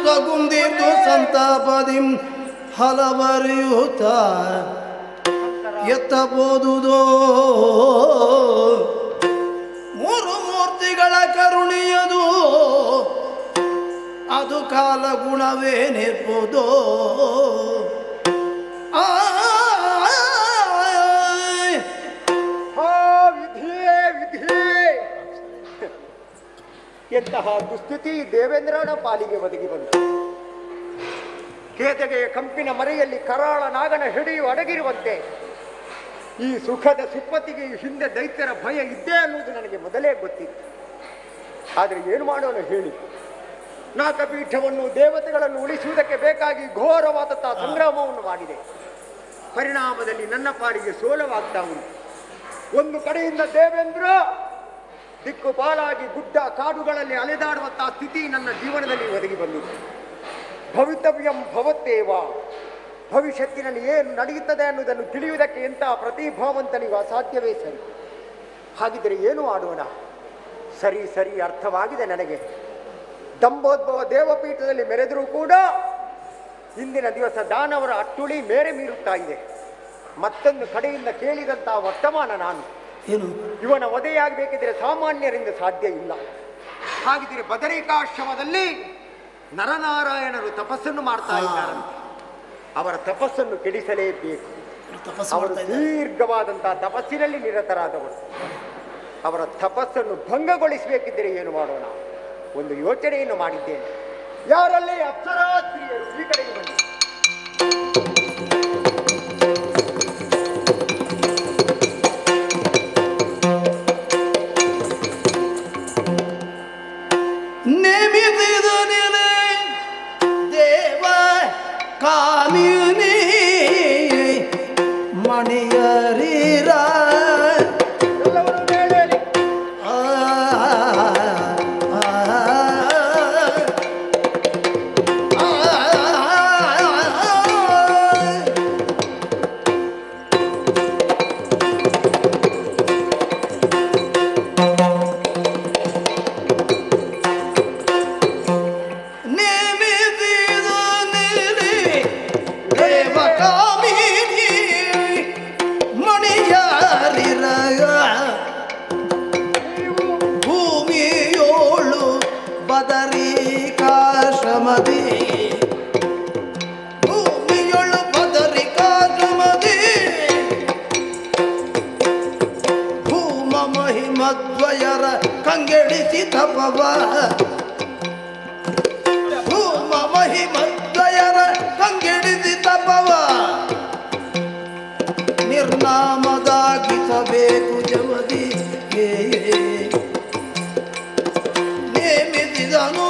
ಗುಂದಿದ್ದು ಸಂತಾಪದಿಂ ಹಲವರಿಯೂತ ಎತ್ತಬೋದುದೋ ಮೂರು ಮೂರ್ತಿಗಳ ಕರುಣಿಯದು ಅದು ಕಾಲ ಗುಣವೇ ನಿರ್ಬೋದೋ ಆ ಹಾ ವಿಧಿಯೇ ವಿಧಿಯೇ ಎಂತಹ ದುಸ್ಥಿತಿ ದೇವೇಂದ್ರನ ಪಾಲಿಗೆ ಒದಗಿ ಬಂತು ಕೇತಗೆಯ ಕಂಪಿನ ಮರೆಯಲ್ಲಿ ಕರಾಳ ನಾಗನ ಹಿಡಿಯು ಅಡಗಿರುವಂತೆ ಈ ಸುಖದ ಸುಪ್ಪತ್ತಿಗೆ ಈ ಹಿಂದೆ ದೈತ್ಯರ ಭಯ ಇದ್ದೇ ಅನ್ನುವುದು ನನಗೆ ಮೊದಲೇ ಗೊತ್ತಿತ್ತು ಆದರೆ ಏನು ಮಾಡೋಣ ಹೇಳಿ ನಾಗಪೀಠವನ್ನು ದೇವತೆಗಳನ್ನು ಉಳಿಸುವುದಕ್ಕೆ ಬೇಕಾಗಿ ಘೋರವಾದಂತಹ ಸಂಗ್ರಾಮವನ್ನು ಮಾಡಿದೆ ಪರಿಣಾಮದಲ್ಲಿ ನನ್ನ ಪಾಲಿಗೆ ಸೋಲವಾಗ್ತಾ ಉಂಟು ಒಂದು ಕಡೆಯಿಂದ ದೇವೇಂದ್ರ ದಿಕ್ಕು ಪಾಲಾಗಿ ಗುಡ್ಡ ಕಾಡುಗಳಲ್ಲಿ ಅಲೆದಾಡುವಂತಹ ಸ್ಥಿತಿ ನನ್ನ ಜೀವನದಲ್ಲಿ ಒದಗಿ ಬಂದಿದೆ ಭವಿತವ್ಯಂ ಭವತ್ತೇವ ಭವಿಷ್ಯತ್ತಿನಲ್ಲಿ ಏನು ನಡೆಯುತ್ತದೆ ಅನ್ನೋದನ್ನು ತಿಳಿಯುವುದಕ್ಕೆ ಎಂತಹ ಪ್ರತಿಭಾವಂತನಿಗೂ ಅಸಾಧ್ಯವೇ ಸರಿ ಹಾಗಿದ್ದರೆ ಏನು ಆಡೋಣ ಸರಿ ಸರಿ ಅರ್ಥವಾಗಿದೆ ನನಗೆ ದಂಬೋದ್ಭವ ದೇವಪೀಠದಲ್ಲಿ ಮೆರೆದರೂ ಕೂಡ ಇಂದಿನ ದಿವಸ ದಾನವರ ಅಟ್ಟುಳಿ ಮೇರೆ ಮೀರುತ್ತಾ ಇದೆ ಮತ್ತೊಂದು ಕಡೆಯಿಂದ ಕೇಳಿದಂತಹ ವರ್ತಮಾನ ನಾನು ಏನು ಇವನ ವಧೆಯಾಗಬೇಕಿದ್ರೆ ಸಾಮಾನ್ಯರಿಂದ ಸಾಧ್ಯ ಇಲ್ಲ ಹಾಗಿದ್ರೆ ಬದರಿಕಾಶ್ರಮದಲ್ಲಿ ನರನಾರಾಯಣರು ತಪಸ್ಸನ್ನು ಮಾಡ್ತಾ ಇದ್ದಾರಂತೆ ಅವರ ತಪಸ್ಸನ್ನು ಕೆಡಿಸಲೇಬೇಕು ತಪಸ್ಸು ಅವರು ಮಾಡ್ತಾ ಇದ್ದಾರೆ. ದೀರ್ಘವಾದಂತಹ ತಪಸ್ಸಿನಲ್ಲಿ ನಿರತರಾದವರು ಅವರ ತಪಸ್ಸನ್ನು ಭಂಗಗೊಳಿಸಬೇಕಿದ್ದರೆ ಏನು ಮಾಡೋಣ ಒಂದು ಯೋಚನೆಯನ್ನು ಮಾಡಿದ್ದೇನೆ ಯಾರಲ್ಲೇ ಅಪ್ಸರಾಸ್ತ್ರೀಯರು ಈ ಕಡೆಗೆ ಬನ್ನಿ ನೇಮಿಸಿದ ನೆಲೆ ದೇವ ಕಾಮಿನಿ ಮಣಿಯರೀರ ಎಲ್ಲವರು ಮೇಲೇರಿ. ಆ, ಆ, ಆ, ನೇಮಿಸಿದ ನೆಲೆ ದೇವ ಕಾಮಿನಿ ಮಣಿಯರಿರ ಭೂಮಿಯೋಳು ಬದರಿಕಾಶ್ರಮದಿ ಭೂಮಿಯೊಳು ಬದರಿಕಾಶ್ರಮದಿ ಭೂಮ ಮಹಿಮದ್ವಯರ ಕಂಗೆಡಿಸಿ ತಪವ ಭೂಮ ಮಹಿಮದ್ವಯರ ಕಂಗೆಡಿಸಿ ತಪವ ನಿರ್ನಾಮದಾಗಿಸಬೇಕು ಜವದಿ ನೇಮಿಸಿದನು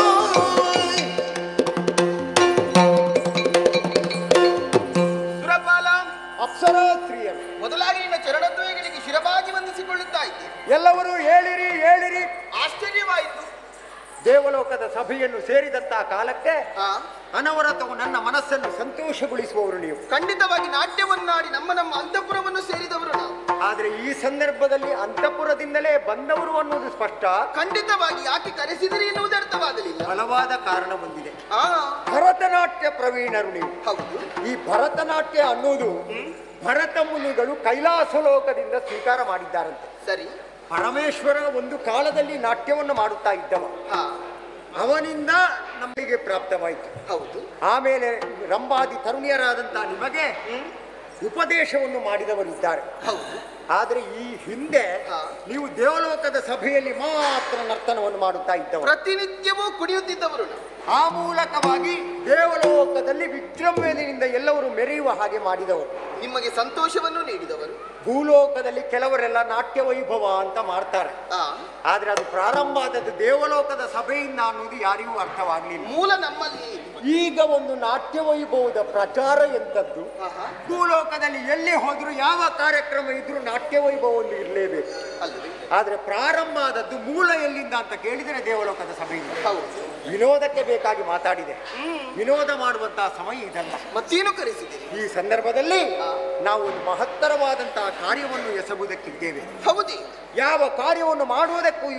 ಸುರಪಾಲ ಅಪ್ಸರಾಸ್ತ್ರೀಯರು ಮೊದಲಾಗಿ ನಿನ್ನ ಚರಣದ್ವಯಗಳಿಗೆ ಶಿರಬಾಗಿ ವಂದಿಸಿಕೊಳ್ಳುತ್ತಾ ಇದ್ದೆ ಎಲ್ಲವರು ಹೇಳಿರಿ ಹೇಳಿರಿ ಆಶ್ಚರ್ಯವಾಯಿತು ದೇವಲೋಕದ ಸಭೆಯನ್ನು ಸೇರಿದಂತಹ ಕಾಲಕ್ಕೆ ಆ, ಅನವರತವು ನನ್ನ ಮನಸ್ಸನ್ನು ಸಂತೋಷಗೊಳಿಸುವವರು ನೀವು ಖಂಡಿತವಾಗಿ ನಾಟ್ಯವನ್ನಾಡಿ ನಮ್ಮ ನಮ್ಮ ಅಂತಃಪುರವನ್ನು ಸೇರಿದವರು ನಾವು ಆದರೆ ಈ ಸಂದರ್ಭದಲ್ಲಿ ಅಂತಃಪುರದಿಂದಲೇ ಬಂದವರು ಅನ್ನೋದು ಸ್ಪಷ್ಟ ಖಂಡಿತವಾಗಿ ಯಾಕೆ ಕರೆಸಿದಿರಿ ಎನ್ನುವುದು ಅರ್ಥವಾಗಲಿಲ್ಲ ಬಲವಾದ ಕಾರಣ ಬಂದಿದೆ ಆ ಭರತನಾಟ್ಯ ಪ್ರವೀಣರು ನೀವು ಹೌದು ಈ ಭರತನಾಟ್ಯ ಅನ್ನೋದು ಭರತ ಮುನಿಗಳು ಕೈಲಾಸ ಲೋಕದಿಂದ ಸ್ವೀಕಾರ ಮಾಡಿದ್ದಾರಂತೆ ಸರಿ ಪರಮೇಶ್ವರ ಒಂದು ಕಾಲದಲ್ಲಿ ನಾಟ್ಯವನ್ನು ಮಾಡುತ್ತಾ ಇದ್ದವ ಹಾ ಅವನಿಂದ ನಮಗೆ ಪ್ರಾಪ್ತವಾಯಿತು ಹೌದು ಆಮೇಲೆ ರಂಭಾದಿ ತರುಣಿಯರಾದಂತಹ ನಿಮಗೆ ಉಪದೇಶವನ್ನು ಮಾಡಿದವರಿದ್ದಾರೆ ಹೌದು ಆದರೆ ಈ ಹಿಂದೆ ಹಾ. ನೀವು ದೇವಲೋಕದ ಸಭೆಯಲ್ಲಿ ಮಾತ್ರ ನರ್ತನವನ್ನು ಮಾಡುತ್ತಾ ಇದ್ದವರು ಪ್ರತಿನಿತ್ಯವೂ ಕುಣಿಯುತ್ತಿದ್ದವರು ನಾವು ಆ ಮೂಲಕವಾಗಿ ದೇವಲೋಕದಲ್ಲಿ ವಿಜೃಂಭಣೆಯಿಂದ ಎಲ್ಲವರು ಮೆರೆಯುವ ಹಾಗೆ ಮಾಡಿದವರು ನಿಮಗೆ ಸಂತೋಷವನ್ನು ನೀಡಿದವರು ಭೂಲೋಕದಲ್ಲಿ ಕೆಲವರೆಲ್ಲ ನಾಟ್ಯ ವೈಭವ ಅಂತ ಮಾಡ್ತಾರೆ ಆ ಆದ್ರೆ ಅದು ಪ್ರಾರಂಭ ಆದದ್ದು ದೇವಲೋಕದ ಸಭೆಯಿಂದ ಅನ್ನೋದು ಯಾರಿಗೂ ಅರ್ಥವಾಗಲಿಲ್ಲ ಮೂಲ ನಮ್ಮಲ್ಲಿ ಈಗ ಒಂದು ನಾಟ್ಯ ವೈಭವದ ಪ್ರಚಾರ ಎಂತದ್ದು ಆಹಾ ಭೂಲೋಕದಲ್ಲಿ ಎಲ್ಲಿ ಹೋದ್ರು ಯಾವ ಕಾರ್ಯಕ್ರಮ ಇದ್ರೂ ನಾಟ್ಯ ವೈಭವ ಒಂದು ಇರಲೇಬೇಕು ಅಲ್ಲವೇ ಆದ್ರೆ ಪ್ರಾರಂಭ ಆದದ್ದು ಮೂಲ ಎಲ್ಲಿಂದ ಅಂತ ಕೇಳಿದರೆ ದೇವಲೋಕದ ಸಭೆಯಿಂದ ಹೌದು ವಿನೋದಕ್ಕೆ ಬೇಕಾಗಿ ಮಾತಾಡಿದೆ ವಿನೋದ ಮಾಡುವಂತಹ ಸಮಯ ಇದಲ್ಲ ಮತ್ತೇನು ಕರೆಸಿದಿರಿ ಈ ಸಂದರ್ಭದಲ್ಲಿ ನಾವು ಒಂದು ಮಹತ್ತರವಾದಂತಹ ಕಾರ್ಯವನ್ನು ಎಸಗುವುದಕ್ಕಿದ್ದೇವೆ ಹೌದೇ ಯಾವ ಕಾರ್ಯವನ್ನು ಮಾಡುವುದಕ್ಕೂ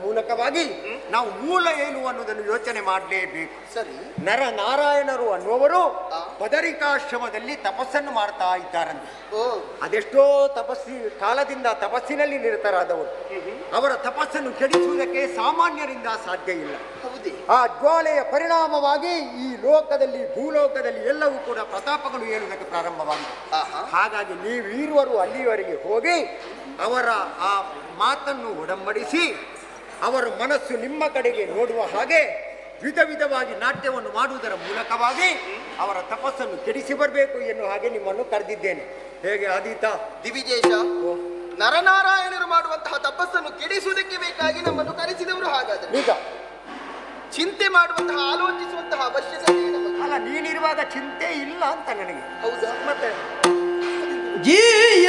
ಮೂಲಕವಾಗಿ ನಾವು ಮೂಲ ಏನು ಅನ್ನೋದನ್ನು ಯೋಚನೆ ಮಾಡಲೇಬೇಕು ಸರಿ ನರ ನಾರಾಯಣರು ಅನ್ನುವರು ಆ. ಬದರಿಕಾಶ್ರಮದಲ್ಲಿ ತಪಸ್ಸನ್ನು ಮಾಡ್ತಾ ಇದ್ದಾರಂತೆ ಓ ಅದೆಷ್ಟೋ ತಪಸ್ಸಿ ಕಾಲದಿಂದ ತಪಸ್ಸಿನಲ್ಲಿ ನಿರತರಾದವರು ಅವರ ತಪಸ್ಸನ್ನು ಕೆಡಿಸುವುದಕ್ಕೆ ಸಾಮಾನ್ಯರಿಂದ ಸಾಧ್ಯ ಇಲ್ಲ ಹೌದೇ ಆ ಜ್ವಾಲೆಯ ಪರಿಣಾಮವಾಗಿ ಈ ಲೋಕದಲ್ಲಿ ಭೂಲೋಕದಲ್ಲಿ ಎಲ್ಲವೂ ಕೂಡ ಪ್ರತಾಪಗಳು ಏಳುವುದಕ್ಕೆ ಪ್ರಾರಂಭವಾಗಿದೆ ಆಹಾ ಹಾಗಾಗಿ ನೀವು ಈರುವರು ಅಲ್ಲಿಯವರೆಗೆ ಹೋಗಿ ಅವರ ಆ ಮಾತನ್ನು ಒಡಂಬಡಿಸಿ ಅವರ ಮನಸ್ಸು ನಿಮ್ಮ ಕಡೆಗೆ ನೋಡುವ ಹಾಗೆ ವಿಧ ವಿಧವಾಗಿ ನಾಟ್ಯವನ್ನು ಮಾಡುವುದರ ಮೂಲಕವಾಗಿ ಅವರ ತಪಸ್ಸನ್ನು ಕೆಡಿಸಿ ಬರಬೇಕು ಎನ್ನುವ ಹಾಗೆ ನಿಮ್ಮನ್ನು ಕರೆದಿದ್ದೇನೆ ಹೇಗೆ ಆದೀತಾ ದಿವಿಜೇಶ ನರನಾರಾಯಣರು ಮಾಡುವಂತಹ ತಪಸ್ಸನ್ನು ಕೆಡಿಸುವುದಕ್ಕೆ ಬೇಕಾಗಿ ನಮ್ಮನ್ನು ಕರೆಸಿದವರು ಹಾಗಾದ್ರೆ ನಿಜ ಚಿಂತೆ ಮಾಡುವಂತಹ ಆಲೋಚಿಸುವಂತಹ ಅವಶ್ಯಕತೆ ನಮಗೆ ಅಲ್ಲ ನೀನಿರುವಾಗ ಚಿಂತೆ ಇಲ್ಲ ಅಂತ ನನಗೆ ಹೌದಾ ಮತ್ತೆ ಜೀಯ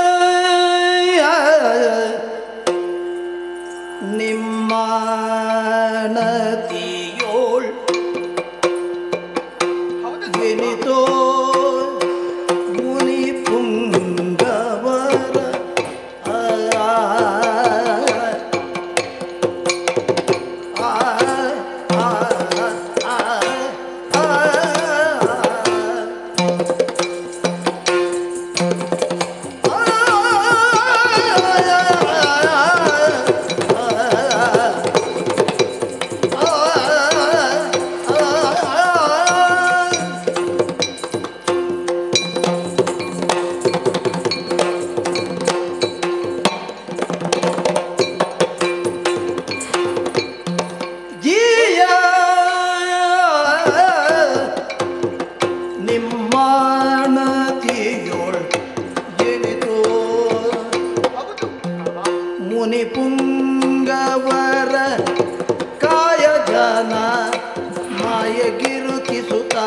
ನಿಮ್ಮನತಿಯೋಳ್ ಹೌದಾ ಗೆನಿತೋ ಮುನಿ ಪುಂಗವರ ಆ, ಆ, ಆ, ಆ, ಆ, ಆ. ನಿಮ್ಮನತಿಯೋಳ್ ಜನಿತೋ ಹೌದು ಮುನಿ ಪುಂಗವರ ಕಾಯ ಜನ ಮಾಯ ಗಿರುತಿಸುತ್ತ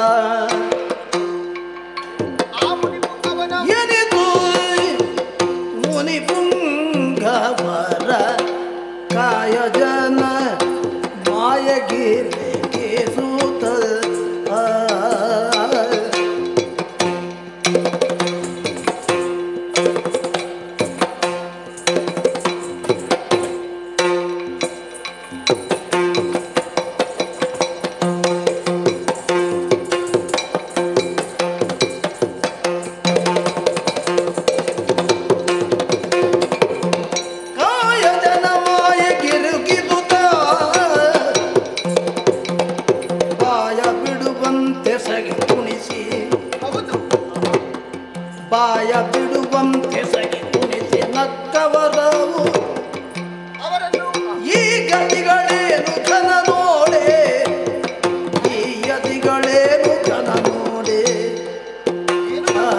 ಆ ಮುನಿ ಪುಂಗವನ ಎನಿತು ಮುನಿ ಪುಂಗವರ ಕಾಯ ಜನ ಮಾಯ ಗಿರುತಿಸುತ್ತ ಕಾಯ ಜನ ಮಾಯ ಗಿರುಗಿಸುತ್ತ ಬಾಯ ಬಿಡುವಂತೆ ಸಗಿ ಕುಣಿಸಿ ಹೌದು ಬಾಯ ಬಿಡುವಂತೆ ಸಗಿ ಕುಣಿಸಿ ನಕ್ಕವರವು ಅವರನ್ನು ಈ ಗತಿಗಳೇನು ಘನ ನೋಡೆ ಈ ಯತಿಗಳೇನು ಘನ ನೋಡೆ ಏನು ಆ,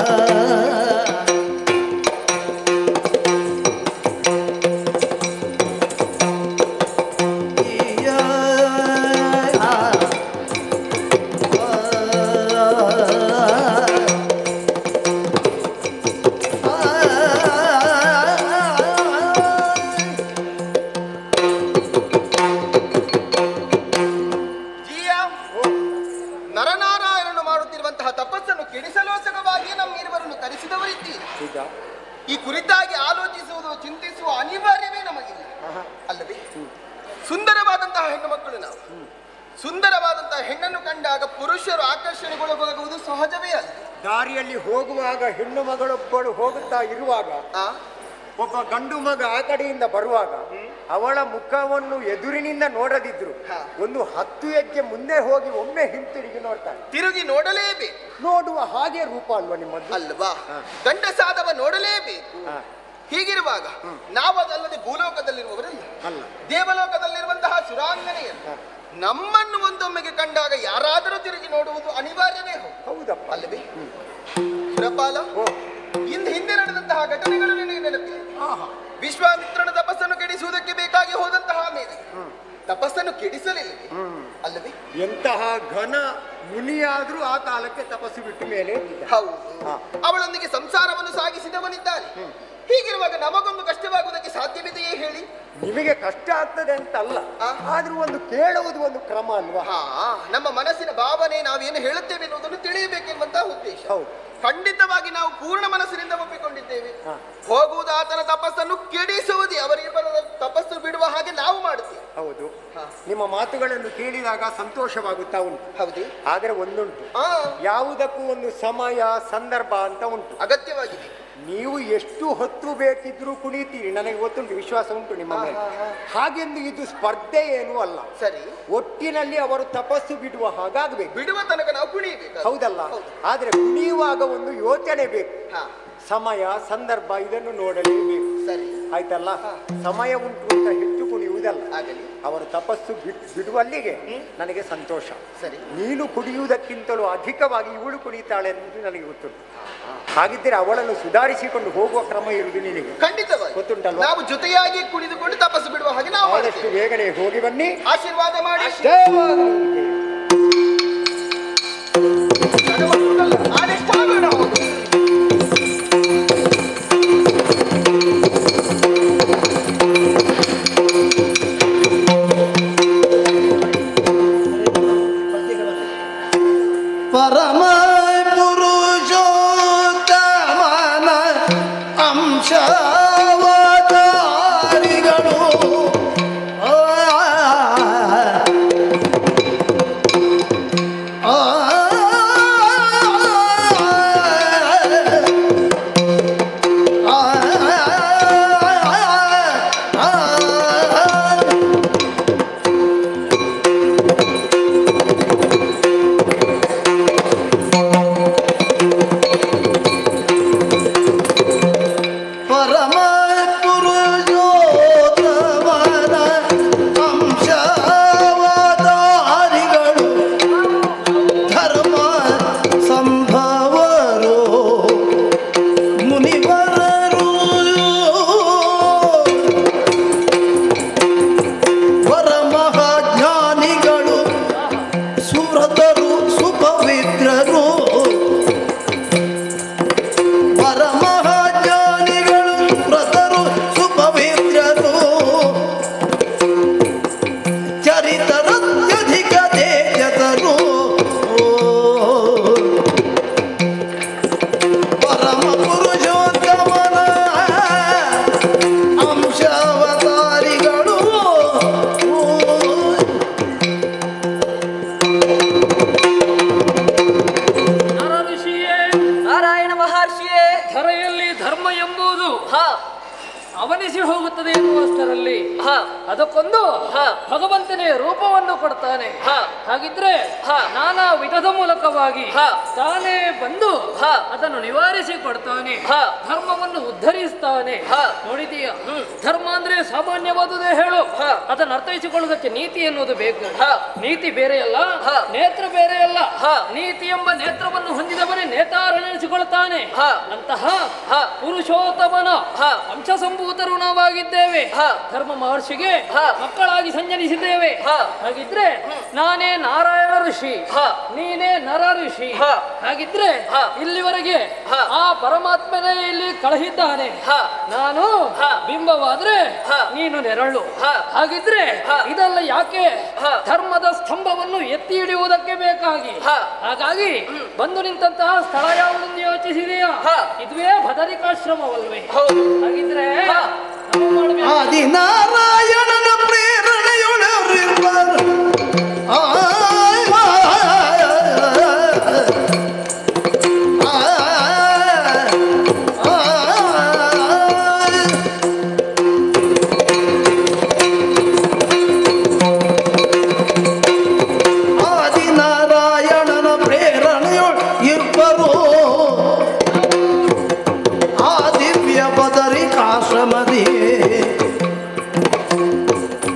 ಈ, ಆ, ಜಿಯ ನರನಾರಾಯಣನು ಮಾಡುತ್ತಿರುವಂತಹ ತಪಸ್ಸನ್ನು ಕೆಡಿಸಲೋಸಕವಾಗಿ ನಮ್ಮಿರುವರನ್ನು ಕರೆಸಿದವರಿದ್ದೀರಿ ಈಗ ಈ ಕುರಿತಾಗಿ ಆಲೋಚಿಸುವುದು ಚಿಂತಿಸುವ ಅನಿವಾರ್ಯವೇ ನಮಗಿಲ್ಲ ಅಲ್ಲವೇ ಸುಂದರವಾದಂತಹ ಹೆಣ್ಣು ಮಕ್ಕಳು ನಾವು ಸುಂದರವಾದಂತಹ ಹೆಣ್ಣನ್ನು ಕಂಡಾಗ ಪುರುಷರು ಆಕರ್ಷಣೆಗೊಳಗಾಗುವುದು ಸಹಜವೇ ಅಲ್ಲ ದಾರಿಯಲ್ಲಿ ಹೋಗುವಾಗ ಹೆಣ್ಣು ಮಗಳೊಬ್ಬಳು ಹೋಗುತ್ತಾ ಇರುವಾಗ ಆ? ಒಬ್ಬ ಗಂಡು ಮಗ ಆ ಕಡೆಯಿಂದ ಬರುವಾಗ ಅವಳ ಮುಖವನ್ನು ಎದುರಿನಿಂದ ನೋಡದಿದ್ರು ಹಾ. ಒಂದು ಹತ್ತು ಹೆಜ್ಜೆ ಮುಂದೆ ಹೋಗಿ ಒಮ್ಮೆ ಹಿಂತಿರುಗಿ ನೋಡ್ತಾನೆ ತಿರುಗಿ ನೋಡಲೇಬೇಕು ನೋಡುವ ಹಾಗೆ ರೂಪ ಅಲ್ವಾ ನಿಮ್ಮದು ಅಲ್ವಾ ಹಾ. ಗಂಡಸಾದವ ನೋಡಲೇಬೇಕು ಹಾ. ಹೀಗಿರುವಾಗ ನಾವದಲ್ಲದೆ ಭೂಲೋಕದಲ್ಲಿರುವವರಲ್ಲ ಅಲ್ಲ ದೇವಲೋಕದಲ್ಲಿರುವಂತಹ ಸುರಾಂಗನೆಯರು ಹಾ. ನಮ್ಮನ್ನು ಒಂದೊಮ್ಮೆಗೆ ಕಂಡಾಗ ಯಾರಾದರೂ ತಿರುಗಿ ನೋಡುವುದು ಅನಿವಾರ್ಯವೇ ಹೌದು ಹೌದಪ್ಪ ಅಲ್ಲವೇ ಸುರಪಾಲ ಓ ಇಂದು ಹಿಂದೆ ನಡೆದಂತಹ ಘಟನೆಗಳು ನಿನಗೆ ನೆನಪಿದೆ ಆಹಾ. ವಿಶ್ವಾಮಿತ್ರನ ತಪಸ್ಸನ್ನು ಕೆಡಿಸುವುದಕ್ಕೆ ಬೇಕಾಗಿ ಹೋದಂತಹ ಮೇಲೆ ತಪಸ್ಸನ್ನು ಕೆಡಿಸಲಿಲ್ಲ ಅಲ್ಲವೇ ಎಂತಹ ಘನ ಮುನಿಯಾದ್ರೂ ಆ ಕಾಲಕ್ಕೆ ತಪಸ್ಸು ಬಿಟ್ಟ ಮೇಲೆ ಇದ್ದ. ಹೌದು ಹಾ. ಅವಳೊಂದಿಗೆ ಸಂಸಾರವನ್ನು ಸಾಗಿಸಿದವನಿದ್ದಾನೆ ಹೀಗಿರುವಾಗ ನಮಗೊಂದು ಕಷ್ಟವಾಗುವುದಕ್ಕೆ ಸಾಧ್ಯವಿದೆಯೇ ಹೇಳಿ ನಿಮಗೆ ಕಷ್ಟ ಆಗ್ತದೆ ಅಂತ ಅಲ್ಲ ಆ? ಆದ್ರೂ ಒಂದು ಕೇಳುವುದು ಒಂದು ಕ್ರಮ ಅಲ್ವಾ ಹಾ ನಮ್ಮ ಮನಸ್ಸಿನ ಭಾವನೆ ನಾವೇನು ಹೇಳುತ್ತೇವೆ ಎನ್ನುವುದನ್ನು ತಿಳಿಯಬೇಕೆನ್ನುವಂತಹ ಉದ್ದೇಶ ಹೌದು ಖಂಡಿತವಾಗಿ ನಾವು ಪೂರ್ಣ ಮನಸ್ಸಿನಿಂದ ಒಪ್ಪಿಕೊಂಡಿದ್ದೇವೆ ಹಾ. ಹೋಗುವುದು ಆತನ ತಪಸ್ಸನ್ನು ಕೆಡಿಸುವುದೇ ಅವರಿಗೆ ಬರದ ತಪಸ್ಸು ಬಿಡುವ ಹಾಗೆ ನಾವು ಮಾಡುತ್ತೇವೆ ಹೌದು ಹಾ. ನಿಮ್ಮ ಮಾತುಗಳನ್ನು ಕೇಳಿದಾಗ ಸಂತೋಷವಾಗುತ್ತಾ ಉಂಟು ಹೌದು ಆದರೆ ಒಂದುಂಟು ಆ ಯಾವುದಕ್ಕೂ ಒಂದು ಸಮಯ ಸಂದರ್ಭ ಅಂತ ಉಂಟು ಅಗತ್ಯವಾಗಿದೆ ನೀವು ಎಷ್ಟು ಹೊತ್ತು ಬೇಕಿದ್ರೂ ಕುಣಿತೀರಿ ನನಗೆ ಗೊತ್ತುಂಟು ವಿಶ್ವಾಸ ಉಂಟು ನಿಮ್ಮ ಹಾ, ಮೇಲೆ ಹಾ, ಹಾ. ಹಾಗೆಂದು ಇದು ಸ್ಪರ್ಧೆ ಏನೂ ಅಲ್ಲ ಸರಿ ಒಟ್ಟಿನಲ್ಲಿ ಅವರು ತಪಸ್ಸು ಬಿಡುವ ಹಾಗಾಗಬೇಕು ಬಿಡುವ ತನಕ ನಾವು ಕುಣಿಬೇಕು ಹೌದಲ್ಲ ಹೌದು. ಆದ್ರೆ ಕುಣಿಯುವಾಗ ಒಂದು ಯೋಚನೆ ಬೇಕು ಹಾ ಸಮಯ ಸಂದರ್ಭ ಇದನ್ನು ನೋಡಲೇಬೇಕು ಸರಿ ಆಯ್ತಲ್ಲ ಸಮಯ ಉಂಟು ಅಂತ ಹೆಚ್ಚು ಕುಣಿಯುವುದಲ್ಲ ಆಗಲಿ ಅವರು ತಪಸ್ಸು ಬಿಟ್ ಬಿಡುವಲ್ಲಿಗೆ ನನಗೆ ಸಂತೋಷ ಸರಿ ನೀನು ಕುಡಿಯುವುದಕ್ಕಿಂತಲೂ ಅಧಿಕವಾಗಿ ಇವಳು ಕುಡಿತಾಳೆ ಅನ್ನೋದು ನನಗೆ ಗೊತ್ತುಂಟು ಹಾಗಿದ್ದರೆ ಅವಳನ್ನು ಸುಧಾರಿಸಿಕೊಂಡು ಹೋಗುವ ಕ್ರಮ ಇರುವುದು ನಿನಗೆ ಖಂಡಿತವಾಗಿ ಗೊತ್ತುಂಟಲ್ವಾ? ನಾವು ಜೊತೆಯಾಗಿ ಕುಣಿದುಕೊಂಡು ತಪಸ್ಸು ಬಿಡುವ ಹಾಗೆ ನಾವು ಆದಷ್ಟು ಮಾಡ್ತೇವೆ. ಬೇಗನೆ ಹೋಗಿ ಬನ್ನಿ ಆಶೀರ್ವಾದ ಮಾಡಿ ಜಯವಾಗಲಿ. ಆದಷ್ಟು ಆಗೋಣ ಹೋಗು. ಪರಮ ಪುರುಷೋತ್ತಮನ ಅಂಶಾವತಾರಿಗಳು ಆ, ಆ, ಆ, ಆ, ಪರಮ ಪುರುಷೋತ್ತಮನ ಅಂಶಾವತಾರಿಗಳು ಧರ್ಮ ಸಂಭವರು ಮುನಿವರರು ಪರಮಹಾಜ್ಞಾನಿಗಳು ಸುವ್ರತರು ಸುಪವಿತ್ರರು ಪರಮಹಾಜ್ಞಾನಿಗಳು ವ್ರತರು ಸುಪವಿತ್ರರು ಚರಿತರತ್ಯಧಿಕ ತೇಜಸರು ಪರಮ ಪುರುಷೋತ್ತಮನ ಅಂಶಾವತಾರಿಗಳು ನರ ಋಷಿಯೇ ನಾರಾಯಣ ಮಹರ್ಷಿಯೇ ಧರೆಯಲ್ಲಿ ಧರ್ಮ ಎಂಬುದು ಹ ಅವನಿಸಿ ಹೋಗುತ್ತದೆ ಎನ್ನುವಷ್ಟರಲ್ಲಿ ಹ ಅದಕ್ಕೊಂದು ಹ. ಭಗವಂತನೇ ರೂಪವನ್ನು ಕೊಡ್ತಾನೆ ಹ. ಹಾಗಿದ್ರೆ ಹ. ನಾನಾ ವಿಧದ ಮೂಲಕವಾಗಿ ಹ. ತಾನೇ ಬಂದು ಹ. ಅದನ್ನು ನಿವಾರಿಸಿ ಕೊಡ್ತಾನೆ ಹ. ಧರ್ಮವನ್ನು ಉದ್ಧರಿಸ್ತಾನೆ ಹ. ನೋಡಿದೀಯ ಹ್ಮ್. ಧರ್ಮ ಅಂದ್ರೆ ಸಾಮಾನ್ಯವಾದುದೇ ಹೇಳು ಹ. ಅದನ್ನು ಅರ್ಥೈಸಿಕೊಳ್ಳುವುದಕ್ಕೆ ನೀತಿ ಎನ್ನುವುದು ಬೇಕು ಹ. ನೀತಿ ಬೇರೆಯಲ್ಲ ಹ. ನೇತ್ರ ಬೇರೆಯಲ್ಲ ಹ. ನೀತಿ ಎಂಬ ನೇತ್ರವನ್ನು ಹೊಂದಿದವನೇ ನೇತಾರನೆನಿಸಿಕೊಳ್ತಾನೆ ಹ. ಅಂತಹ ಹ. ಹ. ಪುರುಷೋತ್ತಮನ ಅಂಶ ಸಂಭೂತರು ನಾವಾಗಿದ್ದೇವೆ ಹ. ಧರ್ಮ ಮಹರ್ಷಿಗೆ ಹ. ಮಕ್ಕಳಾಗಿ ಸಂಜನಿಸಿದ್ದೇವೆ ಹ. ಹಾಗಿದ್ರೆ ನಾನೇ ನಾರಾಯಣ ಋಷಿ ಹ. ನೀನೇ ನರ ಋಷಿ ಹ. ಹಾಗಿದ್ರೆ ಹ. ಇಲ್ಲಿವರೆಗೆ ಹ. ಆ ಪರಮಾತ್ಮನೇ ಇಲ್ಲಿ ಕಳಹಿದ್ದಾನೆ ಹ. ನಾನು ಹ. ಬಿಂಬವಾದ್ರೆ ಹ. ನೀನು ನೆರಳು ಹ. ಹಾಗಿದ್ರೆ ಹ. ಇದೆಲ್ಲ ಯಾಕೆ ಹ. ಧರ್ಮದ ಸ್ತಂಭವನ್ನು ಎತ್ತಿ ಹಿಡಿಯುವುದಕ್ಕೆ ಬೇಕಾಗಿ ಹ. ಹಾಗಾಗಿ ಬಂದು ನಿಂತಹ ಸ್ಥಳ ಯಾವುದೆಂದು ಯೋಚಿಸಿದೆಯಾ ಹ. ಇದುವೇ ಭದರಿಕಾಶ್ರಮವಲ್ವೇ ಹೌದು ಹಾಗಿದ್ರೆ ಹ. ನಾವು ಮಾಡ್ಬೇಕು. ಆದಿನಾರಾಯಣನ ಪ್ರೇರಣೆಯೊಳರಿರ್ವರು ಆ, ಆ, ಆ, ಆ, ಆದಿನಾರಾಯಣನ ಪ್ರೇರಣೆಯೊಳ ಇರ್ಬರು ಆ ದಿವ್ಯ ಬದರಿಕಾಶ್ರಮದಿ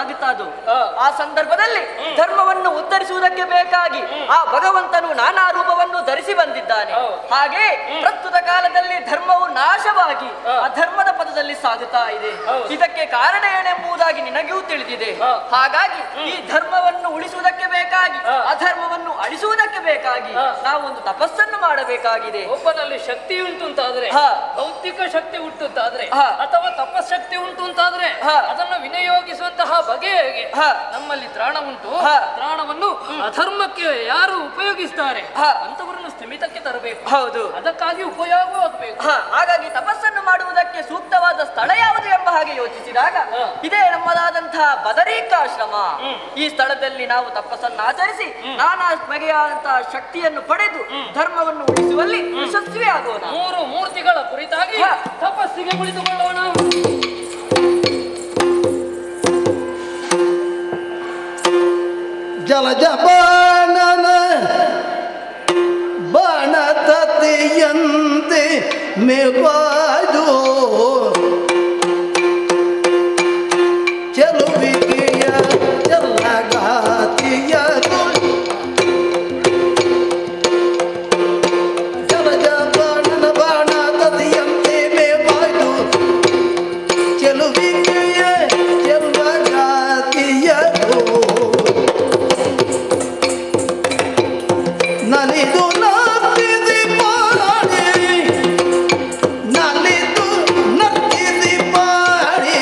ಸಾಗುತ್ತಾ ಅದು ಹಾ. ಆ ಸಂದರ್ಭದಲ್ಲಿ ಧರ್ಮವನ್ನು ಉತ್ತರಿಸುವುದಕ್ಕೆ ಬೇಕಾಗಿ ಆ ಭಗವಂತನು ನಾನಾ ರೂಪವನ್ನು ಧರಿಸಿ ಬಂದಿದ್ದಾನೆ ಹೌದು. ಹಾಗೆ ಪ್ರಸ್ತುತ ಕಾಲದಲ್ಲಿ ಧರ್ಮವು ನಾಶವಾಗಿ ಹಾ. ಅಧರ್ಮದ ಪದದಲ್ಲಿ ಸಾಗುತ್ತಾ ಇದೆ ಹೌದು. ಇದಕ್ಕೆ ಕಾರಣ ಏನೆಂಬುದಾಗಿ ನಿನಗೂ ತಿಳಿದಿದೆ ಹಾ. ಹಾಗಾಗಿ ಈ ಧರ್ಮವನ್ನು ಉಳಿಸುವುದಕ್ಕೆ ಬೇಕಾಗಿ ಹಾ. ಅಧರ್ಮವನ್ನು ಅಳಿಸುವುದಕ್ಕೆ ಬೇಕಾಗಿ ಹಾ. ನಾವು ಒಂದು ತಪಸ್ಸನ್ನು ಮಾಡಬೇಕಾಗಿದೆ ಒಬ್ಬನಲ್ಲಿ ಶಕ್ತಿ ಉಂಟು ಅಂತಾದ್ರೆ ಹಾ. ಭೌತಿಕ ಶಕ್ತಿ ಉಂಟು ಅಂತಾದ್ರೆ ಹಾ. ಅಥವಾ ತಪಶಕ್ತಿ ಉಂಟು ಅಂತಾದ್ರೆ ಹಾ. ಅದನ್ನು ವಿನಿಯೋಗಿಸುವಂತಹ ಬಗೆ ಹೇಗೆ ಹಾ. ನಮ್ಮಲ್ಲಿ ತ್ರಾಣ ಉಂಟು ಹಾ. ತ್ರಾಣವನ್ನು ಅಧರ್ಮಕ್ಕೆ ಯಾರು ಉಪಯೋಗಿಸ್ತಾರೆ ಹಾ. ಅಂತವರನ್ನು ಸ್ಥಿಮಿತಕ್ಕೆ ತರಬೇಕು ಹೌದು ಅದಕ್ಕಾಗಿ ಉಪಯೋಗವಾಗಬೇಕು ಹ, ಹಾಗಾಗಿ ತಪಸ್ಸನ್ನು ಮಾಡುವುದಕ್ಕೆ ಸೂಕ್ತವಾದ ಸ್ಥಳ ಯಾವುದು ಎಂಬ ಹಾಗೆ ಯೋಚಿಸಿದಾಗ ಹ. ಇದೇ ನಮ್ಮದಾದಂತಹ ಬದರೀಕಾಶ್ರಮ ಈ ಸ್ಥಳದಲ್ಲಿ ನಾವು ತಪಸ್ಸನ್ನು ಆಚರಿಸಿ ನಾನಾ ಬಗೆಯಾದಂತಹ ಶಕ್ತಿಯನ್ನು ಪಡೆದು ಧರ್ಮವನ್ನು ಉಳಿಸುವಲ್ಲಿ ಯಶಸ್ವಿ ಆಗೋಣ ಮೂರು ಮೂರ್ತಿಗಳ ಕುರಿತಾಗಿ ಹಾ. ತಪಸ್ಸಿಗೆ ಕುಳಿತುಕೊಳ್ಳೋಣ ಜಲಜ ಬಾಣನ ಬಾಣ ತತಿಯಂತೆ ಮೇವಾದು ಚೆಲುವಿಕೆಯ ಜಲಗಾತಿಯದು ಜಲಜ ಬಾಣನ ಬಾಣ ತತಿಯಂತೆ ಮೇವಾದು ಚೆಲುವಿಕೆಯ ಜಲಗಾತಿಯದು ನಲಿದು ನಕ್ಕಿದಿ ಪಾಡಿ ನಲಿದು ನಕ್ಕಿದಿ ಪಾಡಿ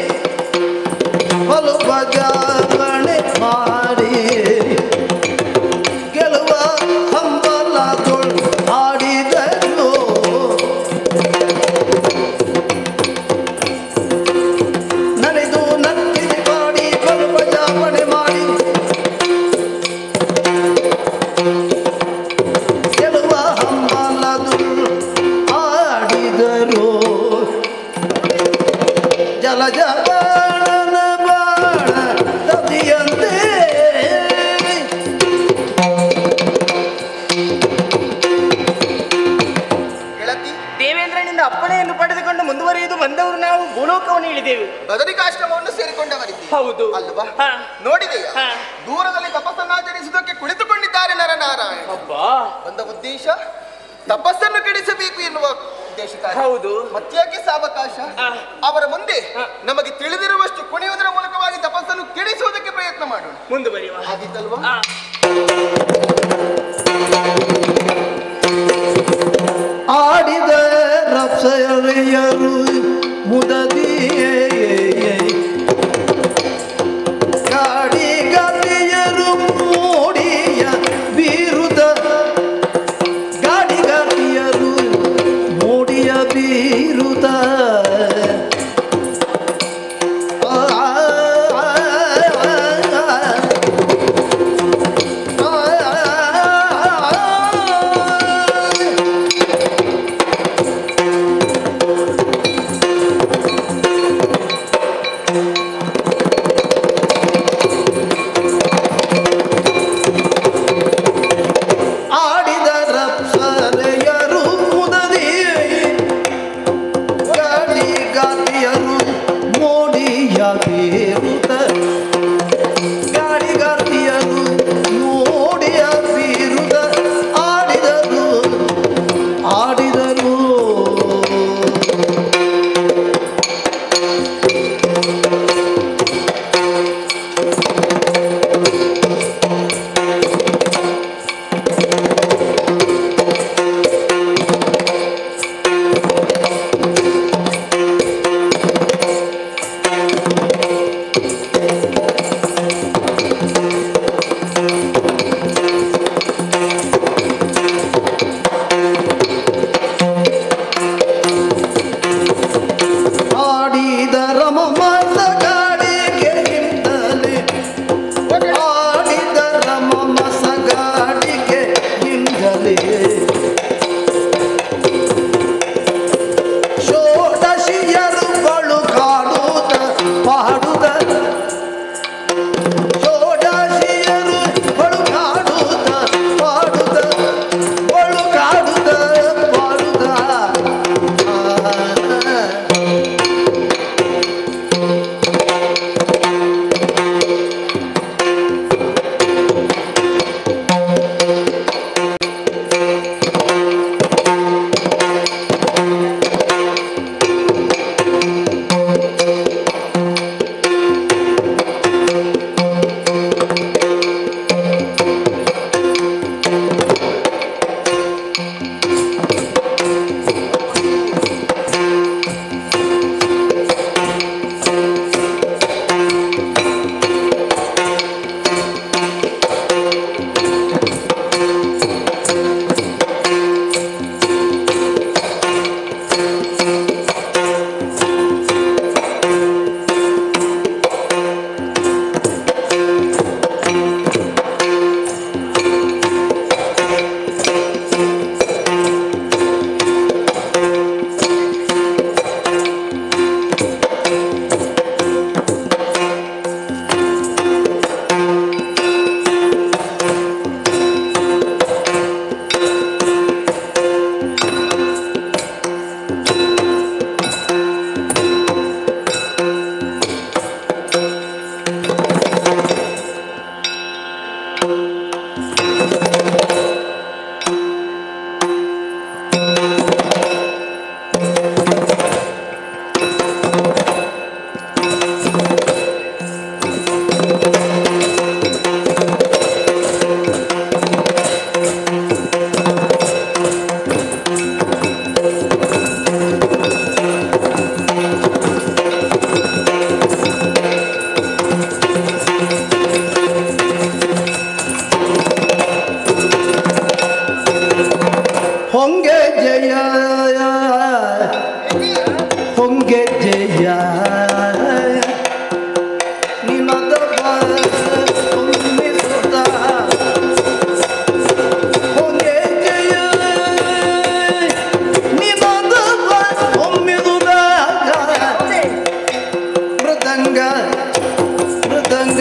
ಬಲು ಬಜಾವಣೆ ಮಾಡಿ ಗೆಲುವ ಹಂಬಲದೊಳು ಆಡಿದರು ನಲಿದು ನಕ್ಕಿದಿ ಪಾಡಿ ಬಲು ಬಜಾವಣೆ ಮಾಡಿ ಗೆಲುವ ಹಂಬಲದು ಆಡಿದರು ಜಲಜ ಬಾಣನ ಬಾಣ ತದಿಯಂತೆ ಗೆಳತಿ ದೇವೇಂದ್ರನಿಂದ ಅಪ್ಪಣೆಯನ್ನು ಪಡೆದುಕೊಂಡು ಮುಂದುವರಿಯುವುದು ಬಂದವರು ನಾವು ಭೂಲೋಕವನ್ನು ಇಳಿದೆವು ಬದರಿಕಾಶ್ರಮವನ್ನು ಸೇರಿಕೊಂಡವರಿದ್ದೀವಿ ಹೌದು ಅಲ್ವಾ ಹಾ. ನೋಡಿದೆಯ ಹಾ. ದೂರದಲ್ಲಿ ತಪಸ್ಸನ್ನಾಚರಿಸುವುದಕ್ಕೆ ಕುಳಿತುಕೊಂಡಿದ್ದಾರೆ ನರನಾರಾಯಣ ಅಬ್ಬಾ ಬಂದ ಉದ್ದೇಶ ತಪಸ್ಸನ್ನು ಕೆಡಿಸಬೇಕು ಎನ್ನುವ ಉದ್ದೇಶಕ್ಕಾಗಿ ಹೌದು ಮತ್ಯಾಕೆ ಸಾವಕಾಶ ಆ. ಅವರ ಮುಂದೆ ನಮಗೆ ತಿಳಿದಿರುವಷ್ಟು ಕುಣಿಯುವುದರ ಮೂಲಕವಾಗಿ ತಪಸ್ಸನ್ನು ಕೆಡಿಸುವುದಕ್ಕೆ ಪ್ರಯತ್ನ ಮಾಡೋಣ ಮುಂದುವರಿಯುವ ಹಾಗಿದ್ದಲ್ವಾ ಆ, ಆಡಿದ ರಪ್ಸರೆಯರು ಮುದದಿಯೇ ಗಾಡಿ ಗತಿಯರು ಮೂಡಿಯ ಬೀರುದ ಗಾಡಿ ಗತಿಯರು ಮೂಡಿಯ ಬೀರುದ ಆ, ಆ, ಆ, ಆ.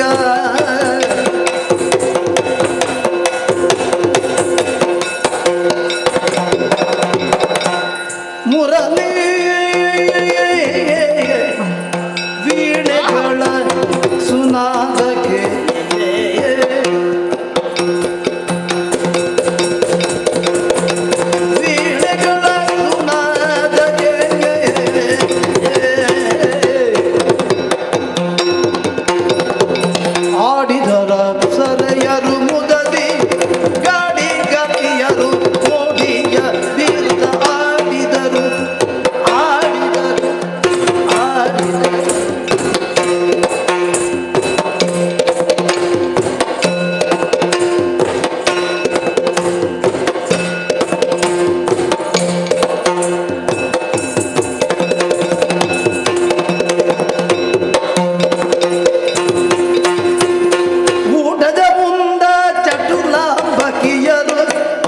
ಮುರಳಿ ವೀಣೆಗಳ ಸುನಾದಕ್ಕೆ ವೀಣೆಗಳ ಸುನಾದಕ್ಕೆ ಆಡಿದರ ಸರೆಯರು ಮುದದಿ ಗಾಡಿ ಗತಿಯರು ಮೋಡಿಯ ಬೀರ್ತ ಆಡಿದರು ಆಡಿದರು ಆಡಿದರು ಊಟದ ಮುಂದ ಚಟುಲ ಬಕಿಯರು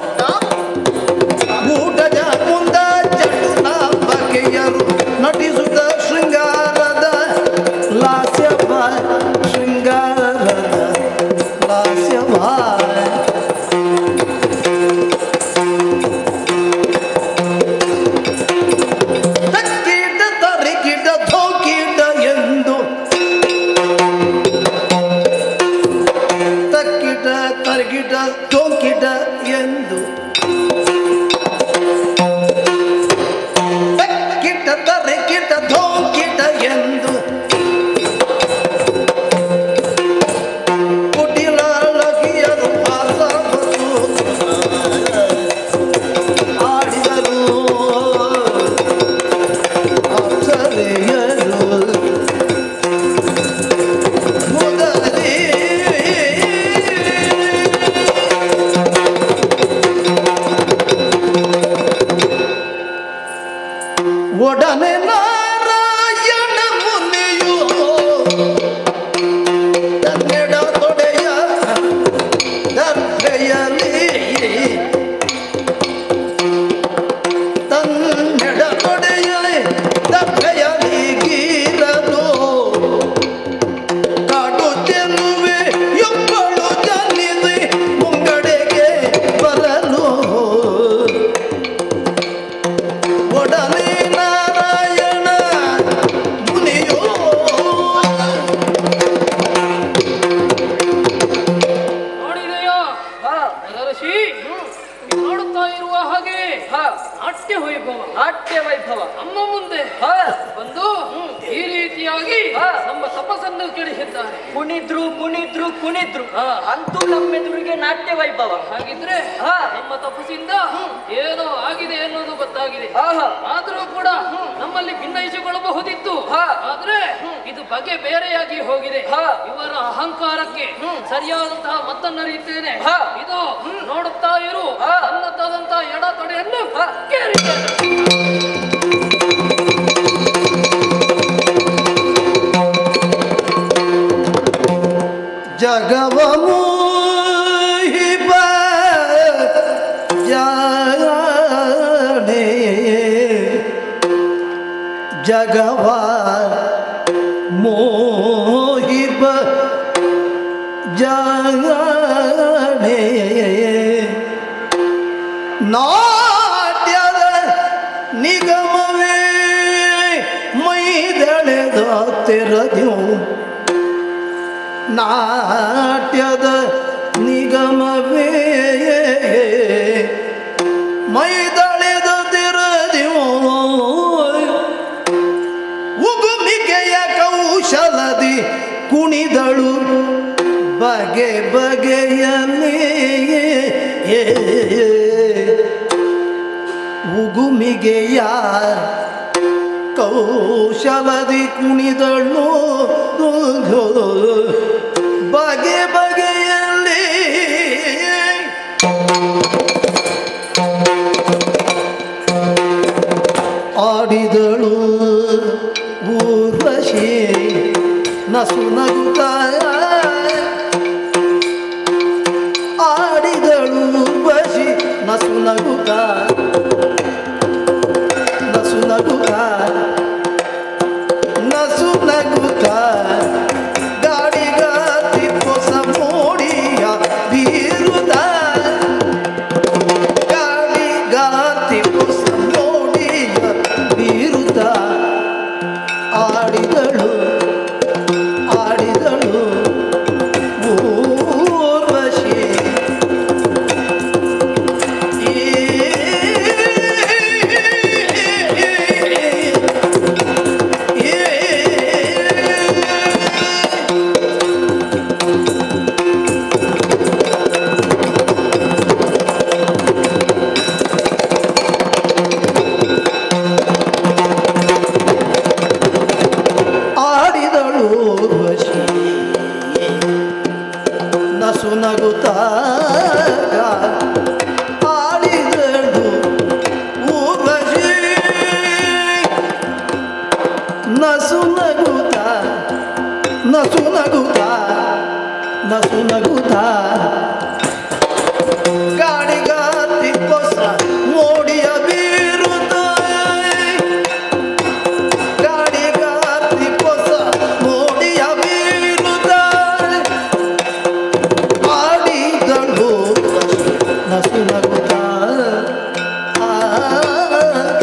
ಊಟದ ಮುಂದ ಚಟುಲ ಬಕಿಯರು ನಟಿಸುತ್ತ ಶೃಂಗಾರದ ಲಾಸ್ಯವ ಶೃಂಗಾರದ ಲಾಸ್ಯವ ತಕ್ಕಿಟ ತರಿಕಿಟ ಧೋಕಿಟ ಎಂದು ತಕ್ಕಿಟ ತರ್ಗಿಟ ಟೋಕಿಟ ಎಂದು ತಕ್ಕಿಟ ತರಕಿಟ ಧೋಕಿಟ ಎಂದು ಕುಟಿಲಗಿಯರು ಆಸಬಸು ಆಡಿದರು ಅಪ್ಸರೆಯರು ಮುದರಿ ಒಡನೆ ನಾರಾಯಣ ಮುನಿಯು ತನ್ನೆಡ ತೊಡೆಯ ದರ್ಭೆಯಲಿ ತನ್ನೆಡ ತೊಡೆಯ ದರ್ಭೆಯಲಿ ಗೀರಲು ಕಾಡು ಚೆಲುವೆ ಇಬ್ಬಳು ಜನಿಸಿ ಮುಂಗಡೆಗೆ ಬರಲು ಒಡನೆ ನಾರಾಯಣ ಮುನಿಯೋ ನೋಡಿದೆಯಾ ಮದರ್ಶಿ ನೋಡುತ್ತಾ ಇರುವ ಹಾಗೆ ನಾಟ್ಯ ವೈಭವ ನಾಟ್ಯ ವೈಭವ ನಮ್ಮ ಮುಂದೆ ಹಾ, ಬಂದು ಈ ರೀತಿಯಾಗಿ ಹಾ. ನಮ್ಮ ತಪಸ್ಸನ್ನು ಕೆಡಿಸಿದ್ದಾರೆ ಕುಣಿದ್ರು ಕುಣಿದ್ರು ಕುಣಿದ್ರು ಹಾ. ಅಂತೂ ನಮ್ಮೆದುರಿಗೆ ನಾಟ್ಯ ವೈಭವ ಹಾಗಿದ್ರೆ ಹಾ. ನಮ್ಮ ತಪಸ್ಸಿಂದ ಏನೋ ಆಗಿದೆ ಅನ್ನೋದು ಗೊತ್ತಾಗಿದೆ ಆಹಾ ಆದ್ರೂ ಕೂಡ ನಮ್ಮಲ್ಲಿ ಭಿನ್ನಯಿಸಿಕೊಳ್ಳಬಹುದಿತ್ತು ಹಾ. ಆದ್ರೆ ಇದು ಬಗೆ ಬೇರೆಯಾಗಿ ಹೋಗಿದೆ ಹಾ. ಇವರ ಅಹಂಕಾರಕ್ಕೆ ಸರಿಯಾದಂತಹ ಮತ್ತನ್ನರಿಯುತ್ತೇನೆ ಹಾ. ಇದು ನೋಡುತ್ತಾ ಇರು ಹಾ. ನನ್ನದಾದಂತಹ ಎಡ ತೊಡೆಯನ್ನು ಹಾ. ಕೇಳಿದ್ದೇನೆ ಜಗವ ಮೋಹಿಪ ಜಾಣೆ ಜಗವ ಮೋಹಿಪ ಜಾಣೆ ನಾಟ್ಯದ ನಿಗಮವೇ ಮೈದಳೆದ ತೆರದ್ಯೂ ನಾಟ್ಯದ ನಿಗಮವೇ ಮೈದಳೆದ ತೆರದ್ಯೂ ಉಗುಮಿಕೆಯ ಕೌಶಲದಿ ಕುಣಿದಳು ಬಗೆ ಬಗೆಯಲ್ಲಿ ಉಗುಮಿಗೆಯ ಕೌಶಲದಿ ಕುಣಿದಳು ಬಗೆ ಬಗೆಯಲ್ಲಿ ಆಡಿದಳು ಊರ್ವಶಿ ನಸು ನಗುತ್ತ ಆಡಿದಳು ಊರ್ವಶಿ ನಸು ನಗುತ್ತ ನಸು ನಗುತ್ತ ನಸು ನಗುತ್ತ ಗಾಡಿಗ ನಸು ನಗುತ್ತ ಆಡಿದಳು ಊರ್ವಶಿ ನಸು ನಗುತ್ತ ನಸು ನಗುತ್ತ ನಸು ನಗುತ್ತ ಗಾಡಿಗಾತಿ ಹೊಸ ಮೋಡಿಯ ಬೀರುತ್ತ ಗಾಡಿಗಾತಿ ಹೊಸ ಮೋಡಿಯ ಬೀರುತ್ತ ಆಡಿದಳು ನಸು ನಗುತ್ತ ಆಗ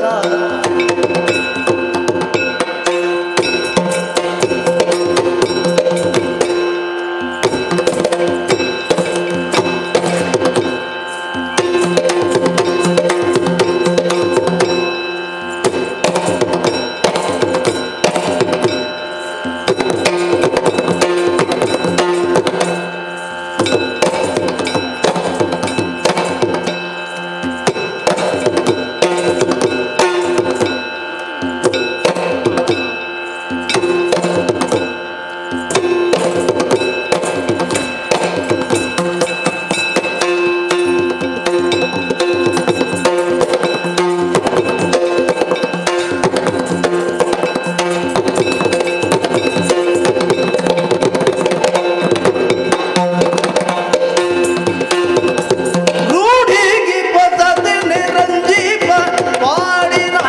ರೂಢಿಗೆ ಪದನೆ ರಂಜೀಪ ಪಾಡಿನ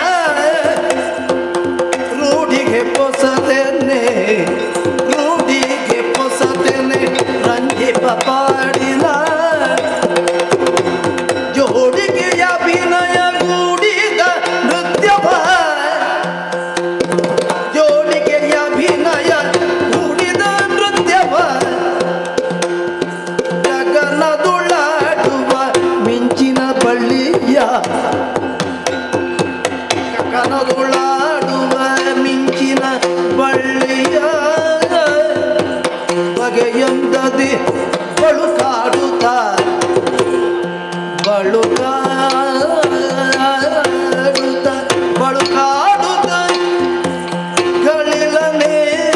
ರೂಢಿಗೆ ಪೊಸದೆನೆ ರೂಢಿಗೆ ಪೊಸದೆನೆ ರಂಜೀಪ ಪಾಡಿನ ಜೋಡಿಗೆ ಅಭಿನಯ ಗೂಡಿದ ನೃತ್ಯವ ಜೋಡಿಗೆ ಅಭಿನಯ ಗೂಡಿದ ನೃತ್ಯವ ಗಗನದುಳಾಡುವ ಮಿಂಚಿನ ಬಳ್ಳಿಯ ಗಗನದುಳಾಡುವ ಮಿಂಚಿನ ಬಳ್ಳಿಯ ಬಗೆಯೊಂದದಿ ಬಳುಕಾಡುತ್ತ ಬಳುಕಾಡುತ್ತ ಬಳುಕಾಡುತ್ತ ಗಳಿಲನೇ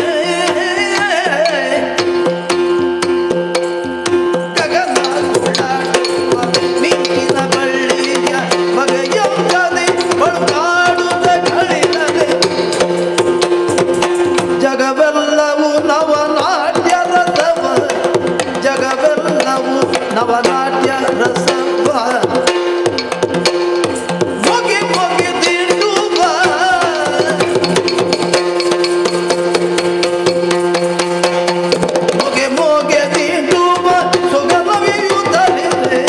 ಗಗನದುಳಾಡುವ ಮಿಂಚಿನ ಬಳ್ಳಿಯ ಬಗೆಯೊಂದದಿ ಬಳುಕಾಡುತ್ತ ಗಳಿಲನೆ ಜಗವೆಲ್ಲವೂ ನವನಾಟ್ಯ ರಸವ ಜಗವೆಲ್ಲವೂ ನವನಾಟ್ಯ ರಸವ ಮುಗಿ ಮುಗಿ ತಿಂಡುವ ಮುಗೆ ಮುಗೆ ತಿಂಡುವ ಸುಗಮವಿಯುತ್ತಲಿದೆ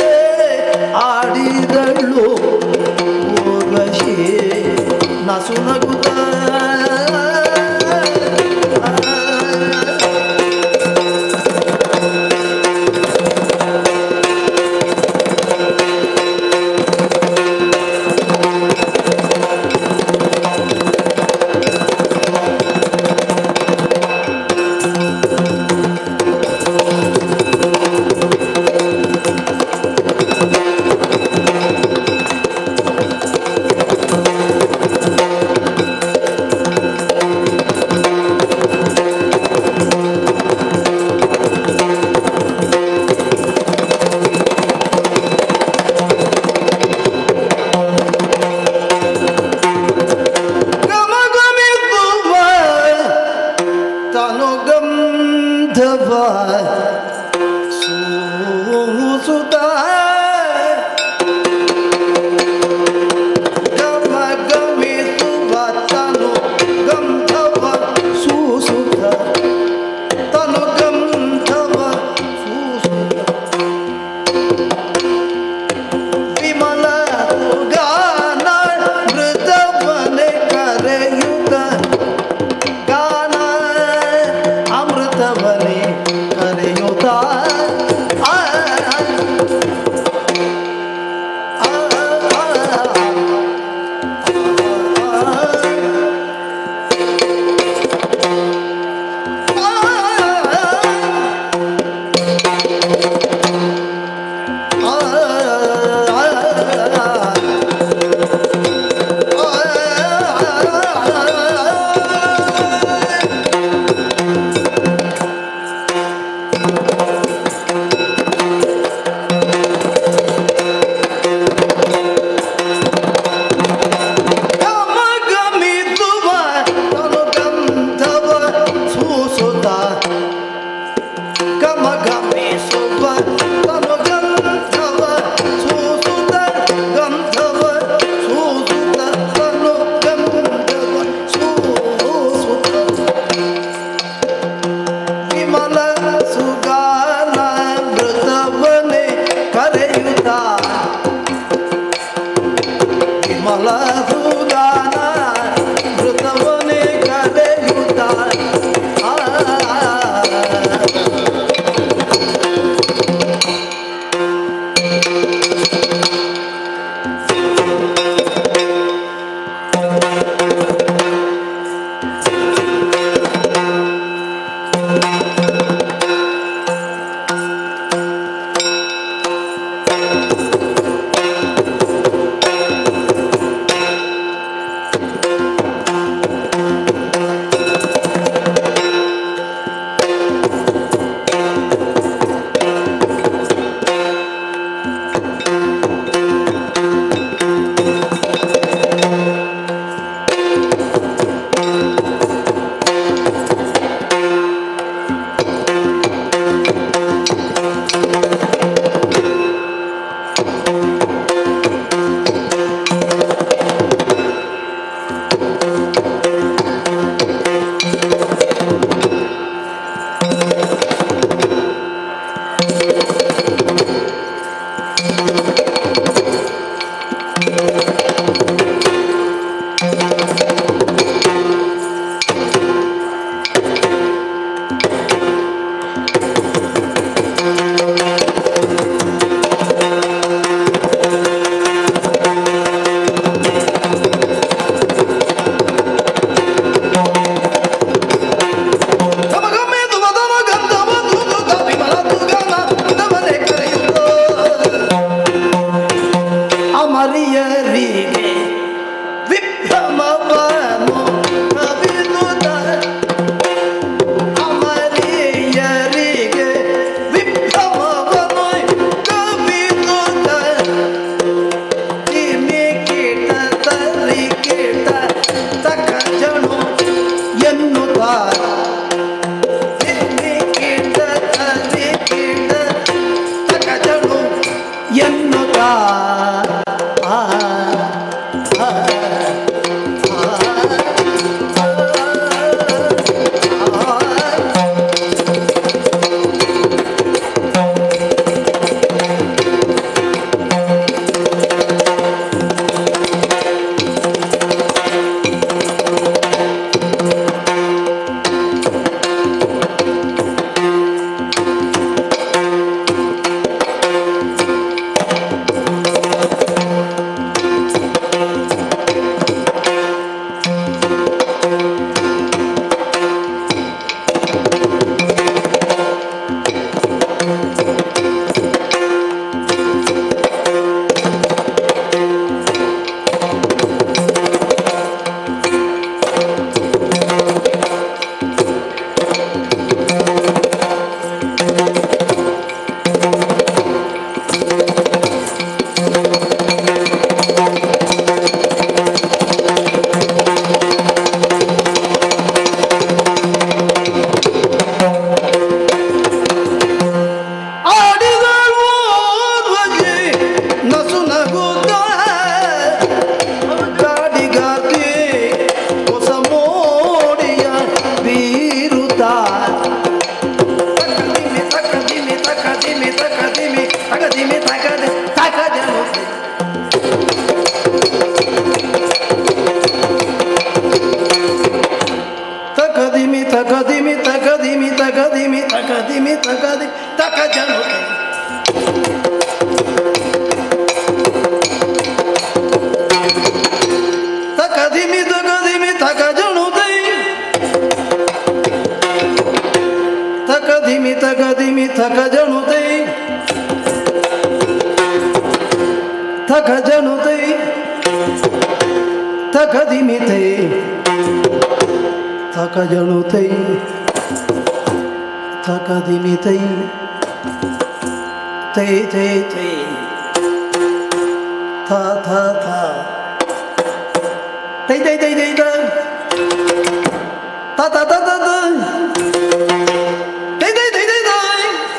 ಆಡಿದಳು ಊರ್ವಶಿ ನಸು ನಗುತ್ತ ಗಮಗಮಿಸುವ ತನು ಗಂಧವ ಸೂಸುತ್ತ ಗಮಗಮಿಸುವ ತನು ಗಂಧವ ಸೂಸುತ್ತ ತನು ಗಂಧವ ಸೂಸುತ್ತ ವಿಮಲ ಗಾನ ಮೃತವನೆ ಕರೆಯುತ್ತ ಗಾನ ಅಮೃತವನೆ ಕರೆಯುತ್ತ ಆ, ಆ, ಆ, ಗಮ ಗಮಿಸುವ ತನು ಗಂಧವ ಸೂಸುತ್ತ ಗಂಧವ ಸೂಸುತ್ತ ತನು ಗಂಧವ ಸೂಸುತ್ತ ವಿಮಲ ಸುಗಾನ ಮೃತವನೆ ಕರೆಯುತ್ತ ವಿಮಲ ಸುಗಾನ ಮೃತವನೆ ಕರೆಯುತ್ತ ಆ ಗಮಗಮೆದು ವದನ ಗಂಧವ ತೂಗುತ್ತ ವಿಮಲ ತುಗನ ಮೃತವನೆ ಕರೆಯುತ್ತ ಅಮರಿಯರಿಗೆ ವಿಭ್ರಮವನು ಕವಿದುತ್ತ ಅಮರಿಯರಿಗೆ ವಿಭ್ರಮವನು ಕವಿದುತ್ತ ತಿಮಿ ಕೀಟ ತರಿ ಕೀಟ ತಕ ಜಣು ಎನ್ನುತ್ತಾರೆ ಕೀಟ ತರಿ ಕೀಟ ತಕ ಜಣು ಎನ್ನುತ್ತ ಆ ಆ, ಆ, ಆ. ಆಡಿದಳು ಧ್ವಜಿ ನಸು ನಗುತ್ತ ಗಾಡಿಗಾತಿ ಹೊಸ ಮೋಡಿಯ ಬೀರುತ್ತ ತಕದಿಮಿ ತಕದಿಮಿ ತಕದಿಮಿ ತಕದಿಮಿ ತಕದಿಮಿ ತಕದೆ ತಕದನು ತಕದಿಮಿ ತಕದಿಮಿ ತಕದಿಮಿ ತಕದಿಮಿ ತಕದಿಮಿ ತಕದಿ ತಕ ಜನು ತಕದಿಮಿ ತಕದಿಮಿ ತಕ ಜನು ದೈ ತಕದಿಮಿ ತಕದಿಮಿ ತಕ ಜನು ದೈ ತಕ ಜನು ದೈ ತಕದಿಮಿ ತೈ ತಕ ಜನು ತೈ ತಕದಿಮಿ ತೈ ತೈ ತೈ ತೈ ಥ ಥ ಥ ತೈ ತೈ ತೈ ತೈ ತ ತ ತ ತ ತ ತ ತೈ ತೈ ತೈ ತೈ ತೈ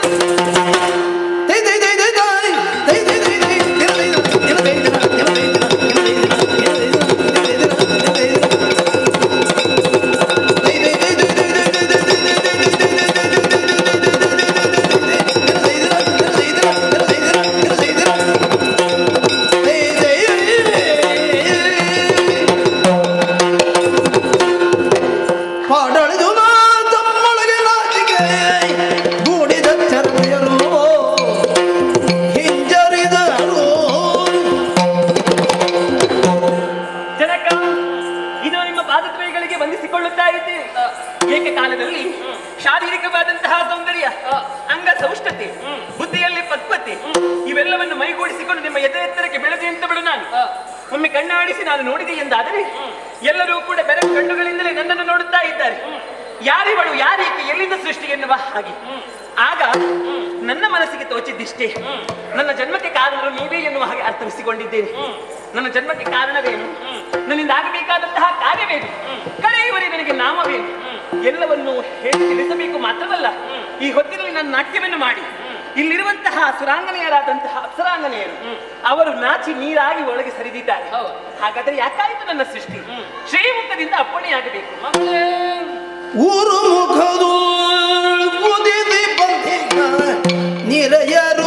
ಚಪಲತೆ ಬುದ್ಧಿಯಲ್ಲಿ ಪಕ್ವತೆ ಇವೆಲ್ಲವನ್ನು ಮೈಗೂಡಿಸಿಕೊಂಡು ನಿಮ್ಮ ಎದೆ ಎತ್ತರಕ್ಕೆ ಬೆಳೆದೆ ಅಂತ ಬಿಡು ನಾನು ಒಮ್ಮೆ ಕಣ್ಣಾಡಿಸಿ ನಾನು ನೋಡಿದೆ ಎಂದಾದರೆ ಎಲ್ಲರೂ ಕೂಡ ಬೆರಗು ಕಣ್ಣುಗಳಿಂದಲೇ ನನ್ನನ್ನು ನೋಡುತ್ತಾ ಇದ್ದಾರೆ ಯಾರಿವಳು ಯಾರೀಕೆ ಎಲ್ಲಿಂದ ಸೃಷ್ಟಿ ಎನ್ನುವ ಹಾಗೆ ಆಗ ನನ್ನ ಮನಸ್ಸಿಗೆ ತೋಚಿದ್ದಿಷ್ಟೇ ನನ್ನ ಜನ್ಮಕ್ಕೆ ಕಾರಣರು ನೀವೇ ಎನ್ನುವ ಹಾಗೆ ಅರ್ಥವಿಸಿಕೊಂಡಿದ್ದೇನೆ ನನ್ನ ಜನ್ಮಕ್ಕೆ ಕಾರಣವೇನು ನನ್ನಿಂದ ಆಗಬೇಕಾದಂತಹ ಕಾರ್ಯವೇನು ಕಳೆಯುವರೆ ನನಗೆ ನಾಮವೇನು ಎಲ್ಲವನ್ನು ಹೇಳಿ ತಿಳಿಸಬೇಕು ಮಾತ್ರವಲ್ಲ ಈ ಹೊತ್ತಿನಲ್ಲಿ ನನ್ನ ನಾಟ್ಯವನ್ನು ಮಾಡಿ ಇಲ್ಲಿರುವಂತಹ ಸುರಾಂಗನೆಯರಾದಂತಹ ಅಪ್ಸರಾಂಗನೆಯರು ಅವರು ನಾಚಿ ನೀರಾಗಿ ಒಳಗೆ ಸರಿದಿದ್ದಾರೆ ಹಾಗಾದ್ರೆ ಯಾಕಾಯಿತು ನನ್ನ ಸೃಷ್ಟಿ ಶ್ರೀಮುಖದಿಂದ ಅಪ್ಪಣೆಯಾಗಬೇಕು ಮಗಳೇ ಊರು ಮುಖದು ಕುದಿದಿ ಬಂದಿಗ ನಿರಯರು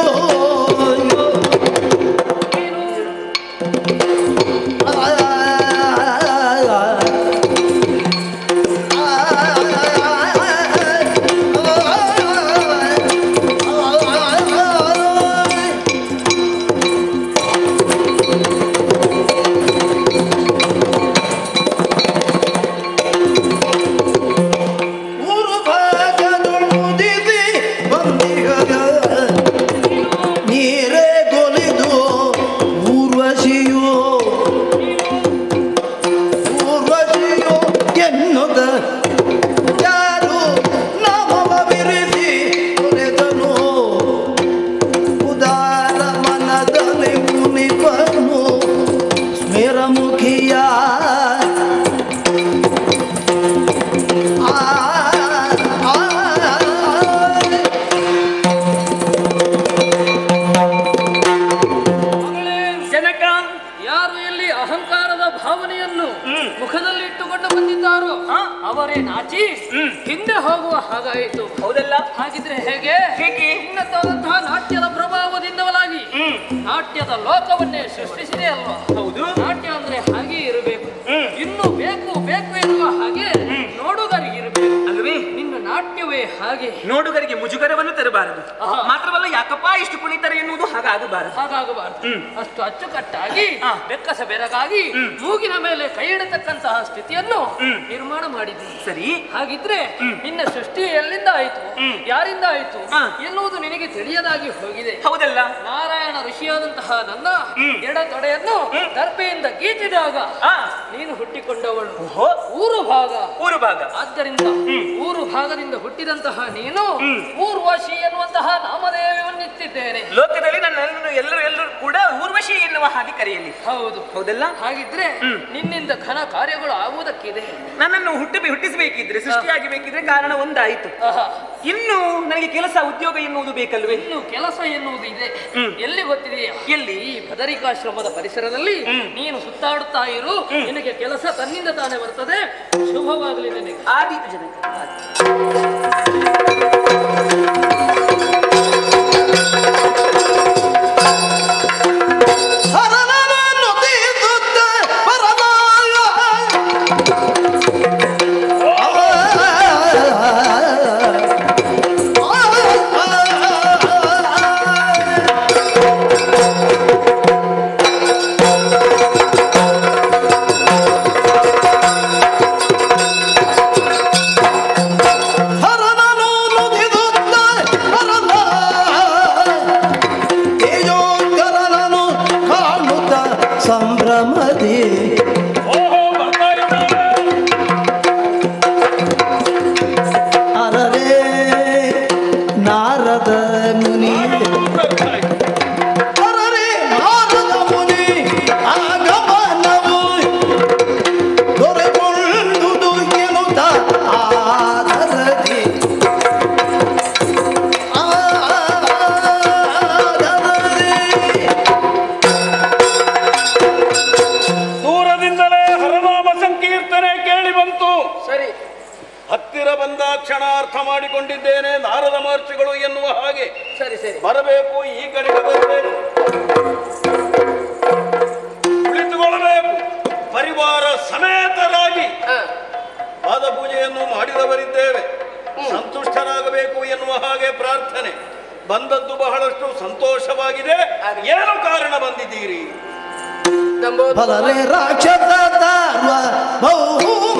ನೀನು ಊರು ಭಾಗದು ಕುದಿದಿ ಬಂದಿಗ ನೀರೇ ಗೊಲಿದು ಊರ್ವಶಿಯೋ ಊರ್ವಶಿಯೋ ಎನ್ನುತ್ತ ಯಾರು ನಾಮವ ಬಿರಿಸಿ ತೊರೆದನು ಉದಾರ ಮನದಲ್ಲಿ ಮುನಿಪನು ಸ್ಮೇರಮುಖಿಯ ಆ ಆ, ಆ ಮಗಳೇ ಜನಕ ಯಾರು ಎಲ್ಲಿ ಅಹಂಕಾರದ ಭಾವನೆಯನ್ನು ಮುಖದಲ್ಲಿ ಇಟ್ಟುಕೊಂಡು ಬಂದಿದ್ದಾರೋ ಅವರೇ ನಾಚಿ ಹಿಂದೆ ಹೋಗುವ ಹಾಗಾಯಿತು ಹೌದಲ್ಲ ಹಾಗಿದ್ರೆ ಹೇಗೆ ಹೇಗೆ? ಉನ್ನತವಾದಂತಹ ನಾಟ್ಯದ ಪ್ರಭಾವದಿಂದಲಾಗಿ ನಾಟ್ಯದ ಲೋಕವನ್ನೇ ಸೃಷ್ಟಿಸಿದೆ ಅಲ್ವಾ ಹೌದು ನಾಟ್ಯ ಅಂದ್ರೆ ಹಾಗೆ ಇರಬೇಕು ಇನ್ನು ಬೇಕು ಬೇಕು ಎನ್ನುವ ಹಾಗೆ ನೋಡುಗರಿಗಿರಬೇಕು ಅಲ್ವೇ ನಿನ್ನ ನಾಟ್ಯವೇ ಹಾಗೆ ನೋಡುಗರಿಗೆ ಮುಜುಗರವನ್ನು ತರಬಾರದು ಆಹಾ. ಮಾತ್ರವಲ್ಲ ಯಾಕಪ್ಪ ಇಷ್ಟು ಕುಣಿತಾರೆ ಎನ್ನುವುದು ಹಾಗಾಗಬಾರದು ಹಾಗಾಗಬಾರದು ಅಷ್ಟು ಅಚ್ಚುಕಟ್ಟಾಗಿ ಆ. ಬೆಕ್ಕಸ ಬೆರಗಾಗಿ ಮೂಗಿನ ಮೇಲೆ ಕೈ ಇಡತಕ್ಕಂತಹ ಸ್ಥಿತಿಯನ್ನು ನಿರ್ಮಾಣ ಮಾಡಿದೆ ಸರಿ ಹಾಗಿದ್ರೆ ನಿನ್ನ ಸೃಷ್ಟಿ ಎಲ್ಲಿಂದ ಆಯಿತು ಯಾರಿಂದ ಆಯಿತು ಆ. ಎನ್ನುವುದು ನಿನಗೆ ತಿಳಿಯದಾಗಿ ಹೋಗಿದೆ ಹೌದಲ್ಲ ನಾರಾಯಣ ಋಷಿಯಾದಂತಹ ನನ್ನ ಎಡ ತೊಡೆಯನ್ನು ದರ್ಪೆಯಿಂದ ಗೀಚಿದಾಗ ಆ ನೀನು ಹುಟ್ಟಿಕೊಂಡವಳು ಓಹೋ ಊರು ಭಾಗ ಊರು ಭಾಗ ಆದ್ದರಿಂದ ಊರು ಭಾಗದಿಂದ ಹುಟ್ಟಿದಂತಹ ನೀನು ಊರ್ವಶಿ ಎನ್ನುವಂತಹ ನಾಮಧೇಯವನ್ನಿತ್ತಿದ್ದೇನೆ ಲೋಕದಲ್ಲಿ ನನ್ನನ್ನು ಎಲ್ಲರೂ ಎಲ್ಲರೂ ಕೂಡ ಊರ್ವಶಿ ಎನ್ನುವ ಹಾಗೆ ಕರೆಯಲಿ ಹೌದು ಹೌದಲ್ಲ ಹಾಗಿದ್ರೆ ನಿನ್ನಿಂದ ಘನ ಕಾರ್ಯಗಳು ಆಗುವುದಕ್ಕಿದೆ ನನ್ನನ್ನು ಹುಟ್ಟಿ ಹುಟ್ಟಿಸಬೇಕಿದ್ರೆ ಸೃಷ್ಟಿಯಾಗಿ ಬೇಕಿದ್ರೆ ಕಾರಣ ಒಂದಾಯಿತು ಆಹಾ. ಇನ್ನು ನನಗೆ ಕೆಲಸ ಉದ್ಯೋಗ ಎನ್ನುವುದು ಬೇಕಲ್ವೇ ಇನ್ನು ಕೆಲಸ ಎನ್ನುವುದು ಇದೆ ಹ್ಮ್. ಎಲ್ಲಿ ಗೊತ್ತಿದೆಯಾ ಎಲ್ಲಿ ಈ ಬದರಿಕಾಶ್ರಮದ ಪರಿಸರದಲ್ಲಿ ನೀನು ಸುತ್ತಾಡುತ್ತಾ ಇರು ನಿನಗೆ ಕೆಲಸ ತನ್ನಿಂದ ತಾನೇ ಬರ್ತದೆ ಶುಭವಾಗಲಿ ನಿನಗೆ ಆದೀತು ಜನಕ ಹರನನ್ನು ತೀಸುತ್ತ ಪರನಾಯ. ಹರನನು ನುಡಿದುತ್ತ ಪರನಾಯ. ತೇಜೋಕರನನು ಕಾಣುತ್ತ ಸಂಭ್ರಮದಿ ಅರರೇ ನಾರದ ಮುನಿ ಅರರೇ ನಾರದ ಮುನಿ ಆಗಮನವು ದೊರೆಗೊಂಡುದು ಎನ್ನುತ್ತ ಆದರದಿ ಆದರದಿ ದೂರದಿಂದಲೇ ಹರನಾಮ ಸಂಕೀರ್ತನೆ ಕೇಳಿ ಬಂತು ಸರಿ ಹತ್ತಿರ ಬಂದ ಕ್ಷಣ ಅರ್ಥ ಮಾಡಿಕೊಂಡಿದ್ದೇನೆ ನಾರದ ಮಹರ್ಷಿಗಳು ಎನ್ನುವ ಹಾಗೆ ಸರಿ ಸರಿ ಬರಬೇಕು ಈ ಕಡೆಗೆ ಬರಬೇಕು ಕುಳಿತುಕೊಳ್ಳಬೇಕು ಪರಿವಾರ ಸಮೇತರಾಗಿ ಪಾದ ಪೂಜೆಯನ್ನು ಮಾಡಿದವರಿದ್ದೇವೆ ಸಂತುಷ್ಟರಾಗಬೇಕು ಎನ್ನುವ ಹಾಗೆ ಪ್ರಾರ್ಥನೆ ಬಂದದ್ದು ಬಹಳಷ್ಟು ಸಂತೋಷವಾಗಿದೆ ಏನು ಕಾರಣ ಬಂದಿದ್ದೀರಿ ಫಲರೇ ರಾಕ್ಷಸ ತಾರ್ವ ಬಹುಮ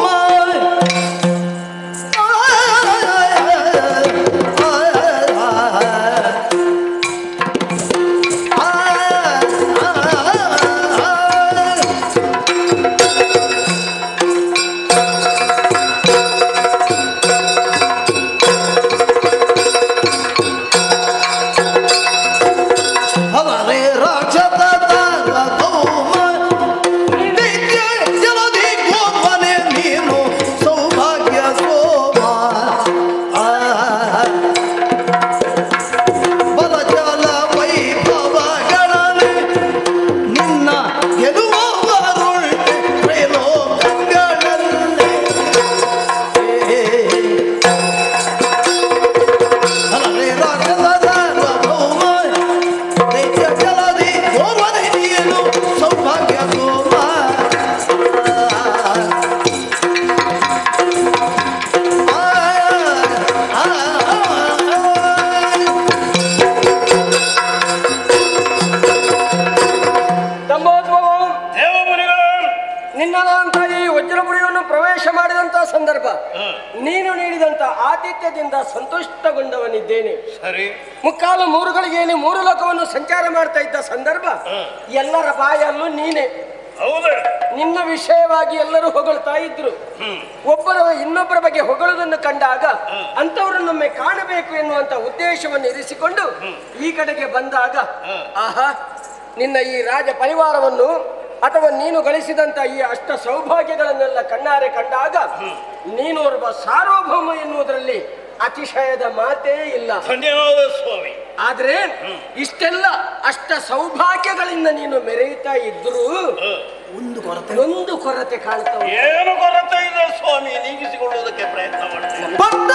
ನೀನು ನೀಡಿದಂತ ಆತಿಥ್ಯದಿಂದ ಸಂತುಷ್ಟಗೊಂಡವನಿದ್ದೇನೆ ಸರಿ ಮುಕ್ಕಾಲು ಮೂರುಗಳಿಗೇನೆ ಮೂರು ಲೋಕವನ್ನು ಸಂಚಾರ ಮಾಡ್ತಾ ಇದ್ದ ಸಂದರ್ಭ ಎಲ್ಲರ ಬಾಯಲ್ಲೂ ನೀನೆ ಹೌದೇ ನಿನ್ನ ವಿಷಯವಾಗಿ ಎಲ್ಲರೂ ಹೊಗಳ್ತಾ ಇದ್ರು ಒಬ್ಬರ ಇನ್ನೊಬ್ಬರ ಬಗ್ಗೆ ಹೊಗಳುವುದನ್ನು ಕಂಡಾಗ ಅಂತವರನ್ನೊಮ್ಮೆ ಕಾಣಬೇಕು ಎನ್ನುವಂತ ಉದ್ದೇಶವನ್ನು ಇರಿಸಿಕೊಂಡು ಈ ಕಡೆಗೆ ಬಂದಾಗ ಆಹಾ ನಿನ್ನ ಈ ರಾಜ ಪರಿವಾರವನ್ನು ಅಥವಾ ನೀನು ಗಳಿಸಿದಂತ ಈ ಅಷ್ಟ ಸೌಭಾಗ್ಯಗಳನ್ನೆಲ್ಲ ಕಣ್ಣಾರೆ ಕಂಡಾಗ ನೀನು ಒಬ್ಬ ಸಾರ್ವಭೌಮ ಎನ್ನುವುದರಲ್ಲಿ ಅತಿಶಯದ ಮಾತೇ ಇಲ್ಲ ಧನ್ಯವಾದ ಸ್ವಾಮಿ ಆದ್ರೆ ಇಷ್ಟೆಲ್ಲ ಅಷ್ಟ ಸೌಭಾಗ್ಯಗಳಿಂದ ನೀನು ಮೆರೆಯುತ್ತಾ ಇದ್ರು ಒಂದು ಕೊರತೆ ಒಂದು ಕೊರತೆ ಕಾಣ್ತಾ ಉಂಟು. ಏನು ಕೊರತೆ ಇದೆ ಸ್ವಾಮಿ ನೀಗಿಸಿಕೊಳ್ಳುವುದಕ್ಕೆ ಪ್ರಯತ್ನ ಮಾಡ್ತೇನೆ ಪಟ್ಟ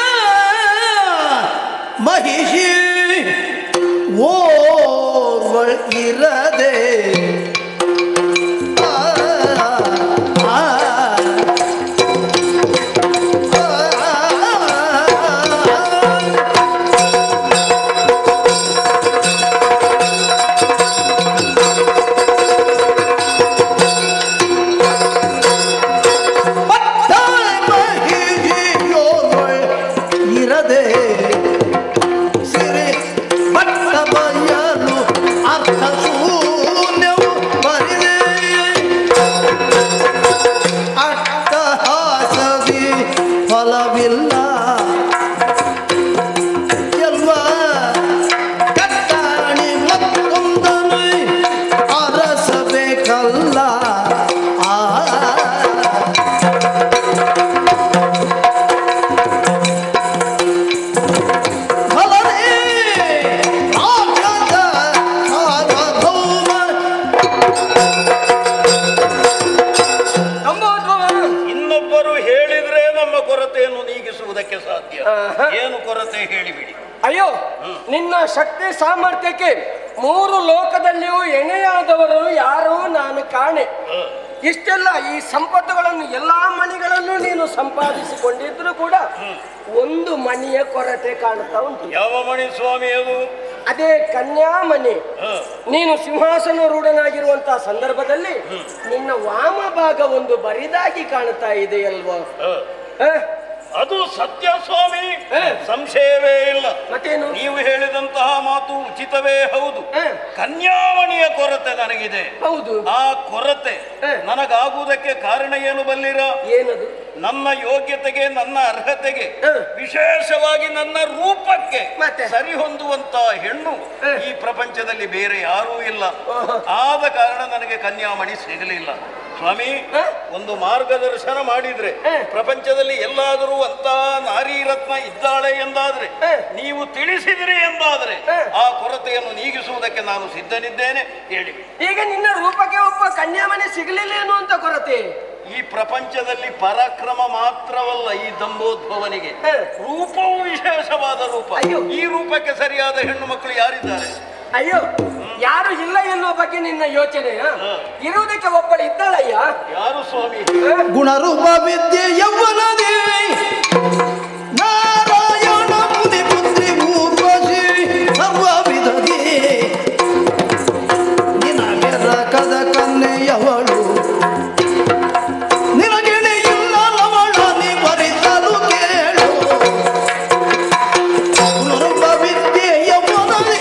ಮಹಿಷಿ ಓರ್ವಳ್ ಇರದೆ ಆ, ಆ, ಆ, ಪಟ್ಟಾಳೆ ಮಹಿಷಿಯೋರ್ವಳ್ ಇರದೆ ಸಿರಿ ಬಟ್ಟ ಬಯಲು ಅರ್ಥ ಶೂನ್ಯವು ಬರಿದೆ ಅಟ್ಟಹಾಸದಿ ಫಲವಿಲ್ಲ ಎಲ್ವ ಕಟ್ಟಾಣಿ ಮತ್ತೊಂದನು ಅರಸಬೇಕಲ್ಲ ಆ ಫಲನೇ ರಾಜ್ಯದ ಸಾರ್ವಭೌಮ ಸಂಭೋದ್ಭವ. ಇನ್ನೊಬ್ಬರು ಹೇಳಿದ್ರೆ ನಮ್ಮ ಕೊರತೆಯನ್ನು ನೀಗಿಸುವುದಕ್ಕೆ ಸಾಧ್ಯ ಆಹಾ. ಏನು ಕೊರತೆ ಹೇಳಿಬಿಡಿ ಅಯ್ಯೋ ನಿನ್ನ ಶಕ್ತಿ ಸಾಮರ್ಥ್ಯಕ್ಕೆ ಮೂರು ಲೋಕದಲ್ಲಿಯೂ ಎಣೆಯಾದವರು ಯಾರೂ ನಾನು ಕಾಣೆ ಇಷ್ಟೆಲ್ಲ ಈ ಸಂಪತ್ತುಗಳನ್ನು ಎಲ್ಲಾ ಮಣಿಗಳನ್ನು ನೀನು ಸಂಪಾದಿಸಿಕೊಂಡಿದ್ರು ಕೂಡ ಒಂದು ಮಣಿಯ ಕೊರತೆ ಕಾಣ್ತಾ ಉಂಟು ಯಾವ ಮಣಿ ಸ್ವಾಮಿ ಅದು ಅದೇ ಕನ್ಯಾಮಣಿ ಹ. ನೀನು ಸಿಂಹಾಸನ ರೂಢನಾಗಿರುವಂತಹ ಸಂದರ್ಭದಲ್ಲಿ ನಿನ್ನ ವಾಮ ಭಾಗ ಒಂದು ಬರಿದಾಗಿ ಕಾಣ್ತಾ ಇದೆ ಅಲ್ವಾ ಹ. ಹ? ಅದು ಸತ್ಯ ಸ್ವಾಮಿ ಹ. ಸಂಶಯವೇ ಇಲ್ಲ ಮತ್ತೇನು ನೀವು ಹೇಳಿದಂತಹ ಮಾತು ಉಚಿತವೇ ಹೌದು ಹ. ಕನ್ಯಾಮಣಿಯ ಕೊರತೆ ನನಗಿದೆ ಹೌದು ಆ ಕೊರತೆ ಹ. ನನಗಾಗುವುದಕ್ಕೆ ಕಾರಣ ಏನು ಬಲ್ಲಿರ ಏನದು ನನ್ನ ಯೋಗ್ಯತೆಗೆ ನನ್ನ ಅರ್ಹತೆಗೆ ಹ. ವಿಶೇಷವಾಗಿ ನನ್ನ ರೂಪಕ್ಕೆ ಮತ್ತೆ? ಸರಿ ಹೊಂದುವಂತ ಹೆಣ್ಣು ಹ. ಈ ಪ್ರಪಂಚದಲ್ಲಿ ಬೇರೆ ಯಾರೂ ಇಲ್ಲ ಓಹೋ. ಆದ ಕಾರಣ ನನಗೆ ಕನ್ಯಾಮಣಿ ಸಿಗಲಿಲ್ಲ ಸ್ವಾಮಿ ಹ? ಒಂದು ಮಾರ್ಗದರ್ಶನ ಮಾಡಿದ್ರೆ ಹ. ಪ್ರಪಂಚದಲ್ಲಿ ಎಲ್ಲಾದರೂ ಅಂತ ನಾರಿ ರತ್ನ ಇದ್ದಾಳೆ ಎಂದಾದ್ರೆ ಹ. ನೀವು ತಿಳಿಸಿದಿರಿ ಎಂದಾದ್ರೆ ಹ. ಆ ಕೊರತೆಯನ್ನು ನೀಗಿಸುವುದಕ್ಕೆ ನಾನು ಸಿದ್ಧನಿದ್ದೇನೆ ಹೇಳಿ ಈಗ ನಿನ್ನ ರೂಪಕ್ಕೆ ಒಬ್ಬ ಕನ್ಯಾಮಣಿ ಸಿಗಲಿಲ್ಲ ಅನ್ನುವಂತ ಕೊರತೆ ಈ ಪ್ರಪಂಚದಲ್ಲಿ ಪರಾಕ್ರಮ ಮಾತ್ರವಲ್ಲ ಈ ದಂಬೋದ್ಭವನಿಗೆ ಹ. ರೂಪವು ವಿಶೇಷವಾದ ರೂಪ ಅಯ್ಯೋ. ಈ ರೂಪಕ್ಕೆ ಸರಿಯಾದ ಹೆಣ್ಣು ಮಕ್ಕಳು ಯಾರಿದ್ದಾರೆ ಅಯ್ಯೋ ಯಾರು ಇಲ್ಲ ಎನ್ನುವ ಬಗ್ಗೆ ನಿನ್ನ ಯೋಚನೆ ಇರುವುದಕ್ಕೆ ಒಬ್ಬಳು ಇದ್ದಾಳಯ್ಯ ಯಾರು ಸ್ವಾಮಿ ಗುಣರೂಪ ವಿದ್ಯೆ ಯೌವನದಿ ನಾರಾಯಣ ಮುನಿ ಪುತ್ರಿ ಊರ್ವಶಿ ಸರ್ವವಿಧದಿ ನಿನಗೆ ರಕದ ಕನ್ನೆಯವಳು ನಿನಗಿಣಿ ಇಲ್ಲವಳ ನೀ ಬರಿಸಲು ಕೇಳು ಗುಣರೂಪ ವಿದ್ಯೆ ಯೌವನದಿ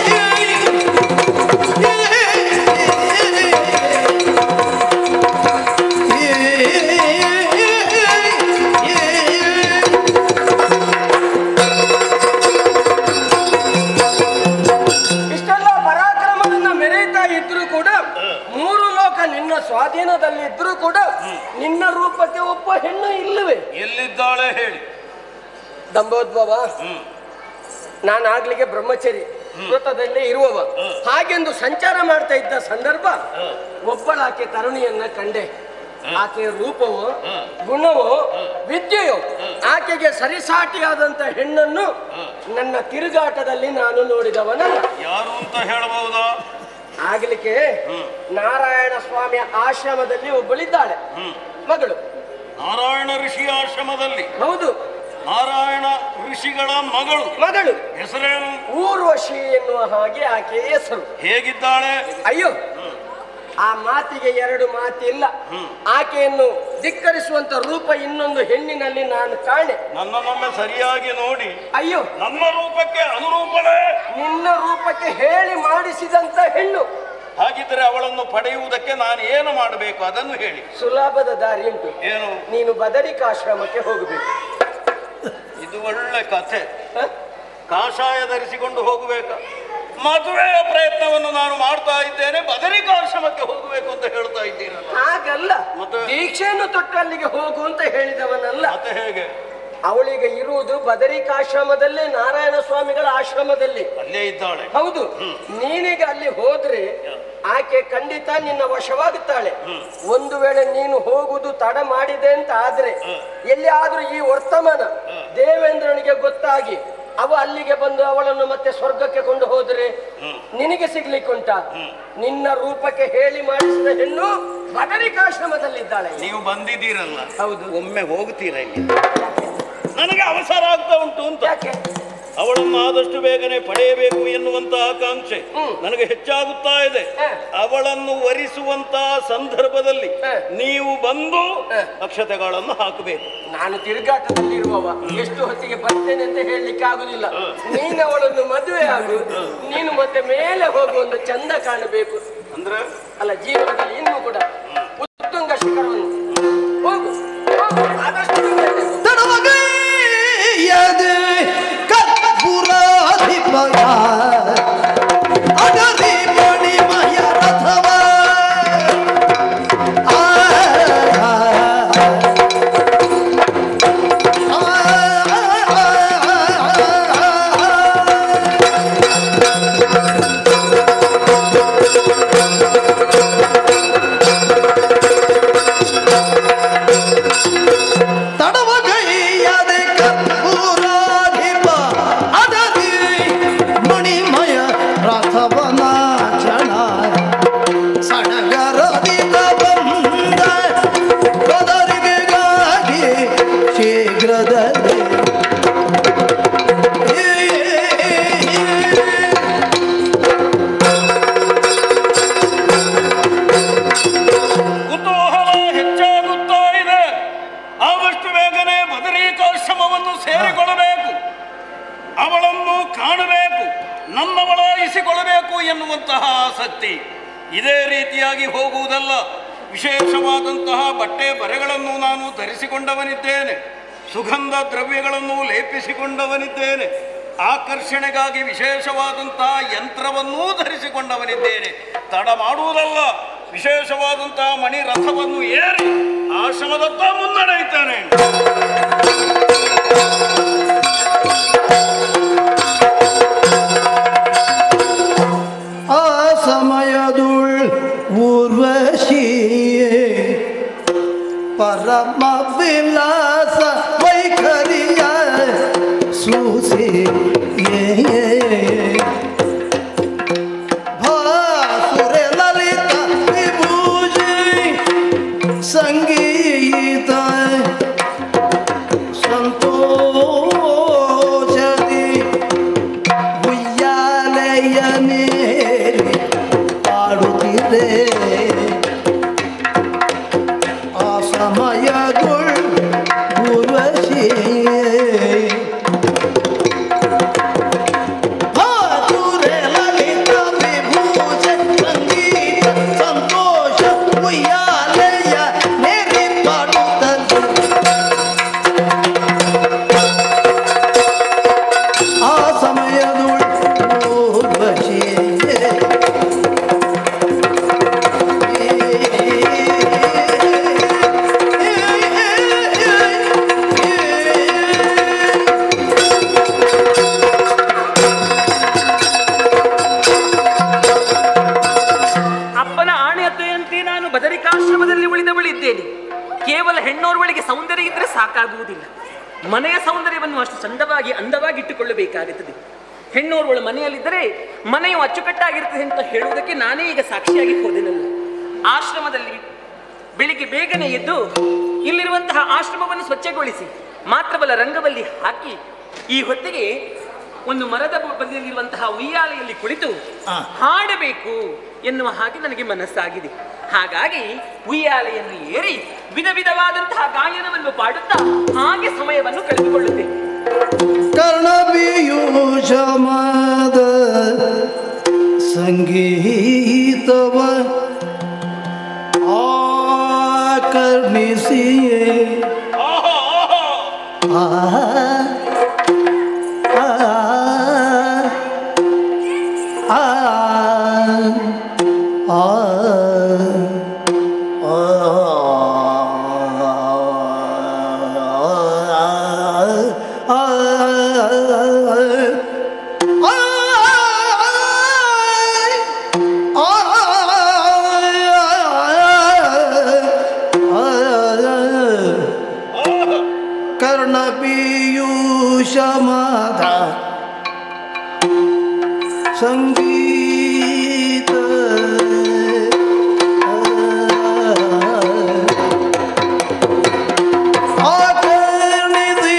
ಇಷ್ಟೆಲ್ಲ ಪರಾಕ್ರಮವನ್ನ ಮೆರೆಯುತ್ತಾ ಇದ್ರು ಕೂಡ ಮೂರು ಲೋಕ ನಿನ್ನ ಸ್ವಾಧೀನದಲ್ಲಿ ಇದ್ರು ಕೂಡ ನಿನ್ನ ರೂಪಕ್ಕೆ ಒಬ್ಬ ಹೆಣ್ಣು ಇಲ್ಲವೇ ಎಲ್ಲಿದ್ದಾಳೆ ಹೇಳಿ ದಂಬೋದ್ಭವ ನಾನಾಗ್ಲಿಕ್ಕೆ ಬ್ರಹ್ಮಚರಿ ವೃತ್ತದಲ್ಲೇ ಇರುವವ ಹಾಗೆಂದು ಸಂಚಾರ ಮಾಡ್ತಾ ಇದ್ದ ಸಂದರ್ಭ ಒಬ್ಬಳಾಕೆ ತರುಣಿಯನ್ನ ಕಂಡೆ ಆಕೆಯ ರೂಪವು ಗುಣವು ವಿದ್ಯೆಯು ಆಕೆಗೆ ಸರಿಸಾಟಿಯಾದಂತ ಹೆಣ್ಣನ್ನು ನನ್ನ ತಿರುಗಾಟದಲ್ಲಿ ನಾನು ನೋಡಿದವನಲ್ಲ ಯಾರು ಅಂತ ಹೇಳಬಹುದಾ ಆಗ್ಲಿಕ್ಕೆ ನಾರಾಯಣ ಸ್ವಾಮಿಯ ಆಶ್ರಮದಲ್ಲಿ ಒಬ್ಬಳಿದ್ದಾಳೆ ಮಗಳು ನಾರಾಯಣ ಋಷಿ ಆಶ್ರಮದಲ್ಲಿ ಹೌದು ನಾರಾಯಣ ಋಷಿಗಳ ಮಗಳು ಮಗಳು ಹೆಸರೇನು ಊರ್ವಶಿ ಎನ್ನುವ ಹಾಗೆ ಆಕೆಯ ಹೆಸರು ಹೇಗಿದ್ದಾಳೆ ಅಯ್ಯೋ ಆ ಮಾತಿಗೆ ಎರಡು ಮಾತಿಲ್ಲ ಆಕೆಯನ್ನು ಧಿಕ್ಕರಿಸುವಂತ ರೂಪ ಇನ್ನೊಂದು ಹೆಣ್ಣಿನಲ್ಲಿ ನಾನು ಕಾಣೆ ನನ್ನನ್ನೊಮ್ಮೆ ಸರಿಯಾಗಿ ನೋಡಿ ಅಯ್ಯೋ ನನ್ನ ರೂಪಕ್ಕೆ ಅನುರೂಪವೇ ನಿನ್ನ ರೂಪಕ್ಕೆ ಹೇಳಿ ಮಾಡಿಸಿದಂತ ಹೆಣ್ಣು ಹಾಗಿದ್ದರೆ ಅವಳನ್ನು ಪಡೆಯುವುದಕ್ಕೆ ನಾನು ಏನು ಮಾಡಬೇಕು ಅದನ್ನು ಹೇಳಿ ಸುಲಭದ ದಾರಿ ಉಂಟು ಏನು ನೀನು ಬದರಿಕಾಶ್ರಮಕ್ಕೆ ಹೋಗಬೇಕು ಇದು ಒಳ್ಳೆ ಕಥೆ ಹ? ಕಾಷಾಯ ಧರಿಸಿಕೊಂಡು ಹೋಗಬೇಕು ಮದುವೆಯ ಪ್ರಯತ್ನವನ್ನು ನಾನು ಮಾಡ್ತಾ ಇದ್ದೇನೆ ಬದರಿಕಾಶ್ರಮಕ್ಕೆ ಹೋಗಬೇಕು ಅಂತ ಹೇಳ್ತಾ ಇದ್ದೀರಲ್ಲ ಹಾಗಲ್ಲ ಮತ್ತೆ? ದೀಕ್ಷೆಯನ್ನು ತೊಟ್ಟು ಅಲ್ಲಿಗೆ ಹೋಗು ಅಂತ ಹೇಳಿದವನಲ್ಲ ಮತ್ತೆ ಹೇಗೆ ಅವಳಿಗೆ ಇರುವುದು ಬದರಿಕಾಶ್ರಮದಲ್ಲೇ ನಾರಾಯಣ ಸ್ವಾಮಿಗಳ ಆಶ್ರಮದಲ್ಲಿ ಅಲ್ಲೇ ಇದ್ದಾಳೆ ಹೌದು ನೀನೀಗ ಅಲ್ಲಿ ಹೋದ್ರೆ ಆಕೆ ಖಂಡಿತ ನಿನ್ನ ವಶವಾಗುತ್ತಾಳೆ ಒಂದು ವೇಳೆ ನೀನು ಹೋಗುದು ತಡ ಮಾಡಿದೆ ಅಂತ ಆದ್ರೆ ಎಲ್ಲಿ ಆದ್ರೂ ಈ ವರ್ತಮಾನ ದೇವೇಂದ್ರನಿಗೆ ಗೊತ್ತಾಗಿ ಅವ ಅಲ್ಲಿಗೆ ಬಂದು ಅವಳನ್ನು ಮತ್ತೆ ಸ್ವರ್ಗಕ್ಕೆ ಕೊಂಡು ಹೋದ್ರೆ ನಿನಗೆ ಸಿಗ್ಲಿಕ್ಕುಂಟ ನಿನ್ನ ರೂಪಕ್ಕೆ ಹೇಳಿ ಮಾಡಿಸಿದ ಹೆಣ್ಣು ಬದರಿಕಾಶ್ರಮದಲ್ಲಿದ್ದಾಳೆ ನೀವು ಬಂದಿದ್ದೀರಲ್ಲ ಹೌದು ಒಮ್ಮೆ ಹೋಗ್ತೀರಾ ಇಲ್ಲಿ ನನಗೆ ಅವಸರ ಆಗ್ತಾ ಉಂಟು ಅಂತ ಯಾಕೆ ಅವಳನ್ನು ಆದಷ್ಟು ಬೇಗನೆ ಪಡೆಯಬೇಕು ಎನ್ನುವಂತ ಆಕಾಂಕ್ಷೆ ಹ್ಮ್. ನನಗೆ ಹೆಚ್ಚಾಗುತ್ತಾ ಇದೆ ಹ. ಅವಳನ್ನು ವರಿಸುವಂತಹ ಸಂದರ್ಭದಲ್ಲಿ ಹ. ನೀವು ಬಂದು ಹ. ಅಕ್ಷತೆಗಳನ್ನು ಹಾಕಬೇಕು ನಾನು ತಿರುಗಾಟದಲ್ಲಿರುವವ ಎಷ್ಟು ಹೊತ್ತಿಗೆ ಬರ್ತೇನೆ ಅಂತ ಹೇಳಲಿಕ್ಕೆ ಆಗುದಿಲ್ಲ ನೀನು ಅವಳನ್ನು ಮದುವೆ ಆಗು ನೀನು ಮತ್ತೆ ಮೇಲೆ ಹೋಗು ಒಂದು ಚಂದ ಕಾಣಬೇಕು ಅಂದ್ರೆ ಅಲ್ಲ ಜೀವನದಲ್ಲಿ ಇನ್ನೂ ಕೂಡ ಉತ್ತುಂಗ ಶಿಖರವನ್ನು ಹೋಗು ಹೋಗು ಆದಷ್ಟು ಬೇಗ. ತಡವಗೈಯದೆ ಕರ್ಪೂರಾಧಿಪಯ ಅಗದಿ ಮಣಿಮಯ ರಥವ ಆ, ಆ, ತಡವಗೈಯದೆ ಕರ್ಪೂರಾಧಿಪ ಅದರಿ ಮಣಿಮಯ ರಥವನ ಜನ ಸಡಗರದಿದ ಬಂದ ಕದರಿಗೆಗಾಗಿ ಶೀಘ್ರದಲ್ಲಿ ಕುತೂಹಲ ಹೆಚ್ಚಾಗುತ್ತಾ ಇದೆ ಆದಷ್ಟು ಬೇಗನೆ ಬದರೀಕಾಶ್ರಮವನ್ನು ಸೇರಿಕೊಳ್ಳಬೇಕು ಅವಳನ್ನು ಕಾಣಬೇಕು ನನ್ನವಳಾಯಿಸಿಕೊಳ್ಳಬೇಕು ಎನ್ನುವಂತಹ ಆಸಕ್ತಿ ಇದೇ ರೀತಿಯಾಗಿ ಹೋಗುವುದಲ್ಲ ವಿಶೇಷವಾದಂತಹ ಬಟ್ಟೆ ಬರೆಗಳನ್ನು ನಾನು ಧರಿಸಿಕೊಂಡವನಿದ್ದೇನೆ ಸುಗಂಧ ದ್ರವ್ಯಗಳನ್ನು ಲೇಪಿಸಿಕೊಂಡವನಿದ್ದೇನೆ ಆಕರ್ಷಣೆಗಾಗಿ ವಿಶೇಷವಾದಂತಹ ಯಂತ್ರವನ್ನೂ ಧರಿಸಿಕೊಂಡವನಿದ್ದೇನೆ ತಡ ಮಾಡುವುದಲ್ಲ ವಿಶೇಷವಾದಂತಹ ಮಣಿ ರಥವನ್ನು ಏರಿ ಆಶ್ರಮದತ್ತ ಮುನ್ನಡೆಯುತ್ತಾನೆ ಆ ಸಮಯದುಳ್ ಊರ್ವಶಿಯೇ ಪರಮ ವಿಲಾಸ ವೈಖರಿಯ ಸೂಸಿ ಭಾಸುರೆ ಲಲಿತ ವಿಭೂಜಿ ಸಂಗೀತ ಸಂತೋಷದಿ ಉಯ್ಯಾಲೆಯನೇ ಆಡುತ್ತಿದೆ ಆ ಸಮಯದುಳ್ ಉರ್ವಶಿಯೇ ಹಾದುರೆ ಲಲಿತ ವಿಭೂಷ ಸಂಗೀತ ಸಂತೋಷ ಉಯ್ಯಾಲೆಯ ನೆರೆ ಪಾಡುತ್ತದೆ ಆ ಸಮಯದುಳ್ ಊರ್ವಶಿಯೇ ಅಪ್ಪನ ಆಣೆಯತೆಯಂತೆ ನಾನು ಬದರಿಕಾಶ್ರಮದಲ್ಲಿ ಉಳಿದವಳಿದ್ದೇನೆ ಕೇವಲ ಹೆಣ್ಣೋರ್ವಳಿಗೆ ಸೌಂದರ್ಯ ಇದ್ರೆ ಸಾಕಾಗುವುದಿಲ್ಲ ಮನೆಯ ಸೌಂದರ್ಯವನ್ನು ಅಷ್ಟು ಚಂದವಾಗಿ ಅಂದವಾಗಿ ಇಟ್ಟುಕೊಳ್ಳಬೇಕಾಗುತ್ತದೆ ಹೆಣ್ಣೋರ್ವಳು ಮನೆಯಲ್ಲಿದ್ದರೆ ಮನೆಯು ಅಚ್ಚುಕಟ್ಟಾಗಿರ್ತದೆ ಅಂತ ಹೇಳುವುದಕ್ಕೆ ನಾನೇ ಈಗ ಸಾಕ್ಷಿಯಾಗಿ ಹೋದೆನಲ್ಲ ಆಶ್ರಮದಲ್ಲಿ ಬೆಳಿಗ್ಗೆ ಬೇಗನೆ ಎದ್ದು ಇಲ್ಲಿರುವಂತಹ ಆಶ್ರಮವನ್ನು ಸ್ವಚ್ಛಗೊಳಿಸಿ ಮಾತ್ರವಲ್ಲ ರಂಗವಲ್ಲಿ ಹಾಕಿ ಈ ಹೊತ್ತಿಗೆ ಒಂದು ಮರದ ಬದಿಯಲ್ಲಿರುವಂತಹ ಉಯ್ಯಾಲೆಯಲ್ಲಿ ಕುಳಿತು ಹಾಡಬೇಕು ಎನ್ನುವ ಹಾಗೆ ನನಗೆ ಮನಸ್ಸಾಗಿದೆ ಹಾಗಾಗಿ ಉಯ್ಯಾಲೆಯನ್ನು ಏರಿ ವಿಧ ವಿಧವಾದಂತಹ ಗಾಯನವನ್ನು ಪಾಡುತ್ತಾ ಹಾಗೆ ಸಮಯವನ್ನು ಕಳೆದುಕೊಳ್ಳುತ್ತೇನೆ ಕರ್ಣಪೀಯೂಷಮದ ಸಂಗೀತವ ಆಕರ್ಣಿಸಿಯೇ ಆಹಾ ಆಹಾ ಆ ಆ ಆ ಕರ್ಣಪೀಯೂಷಮದ ಸಂಗೀತ ಆಕರ್ಣಿಸಿ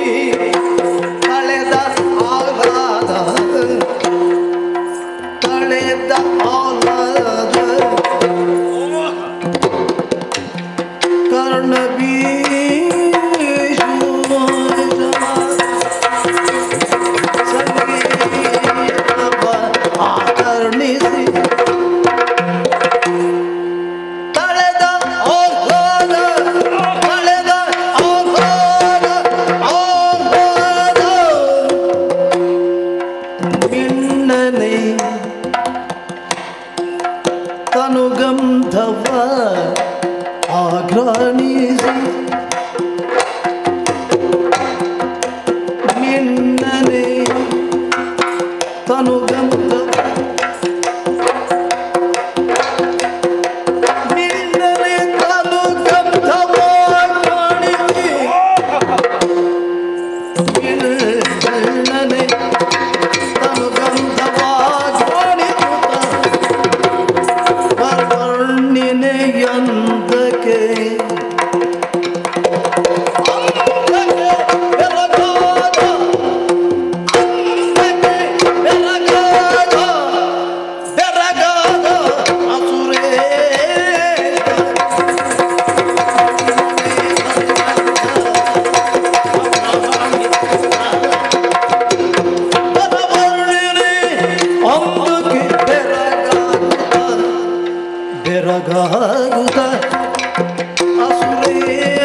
ಕಳೆದ ಆಹ್ಲಾದ ಕಳೆದ ಆಹ್ಲಾದ ಸಂಗೀತವ ಆಕರ್ಣಿಸಿ ತಳೆದ ಆಹ್ಲಾದ ತಳೆದ ಆಹ್ಲಾದ ಆಹ್ಲಾದ ಮಿನ್ನನೆ ತನುಗಂಧವ ಆಘ್ರಾಣಿಸಿ ಮಿನ್ನನೆ ತನುಗಂಧವ ಮಿನ್ನನೆ ತನುಗಂಧವ ಕಾಣಿಸಿ ಮಿನ್ನನೆ ತನುಗಂಧವ ಕಾಣಿಸುತ್ತ ವರ್ಣಿನೆಯಂತಕ್ಕೆ ಬೆರಗಾಗುತ್ತ ಅಸುರೇಯ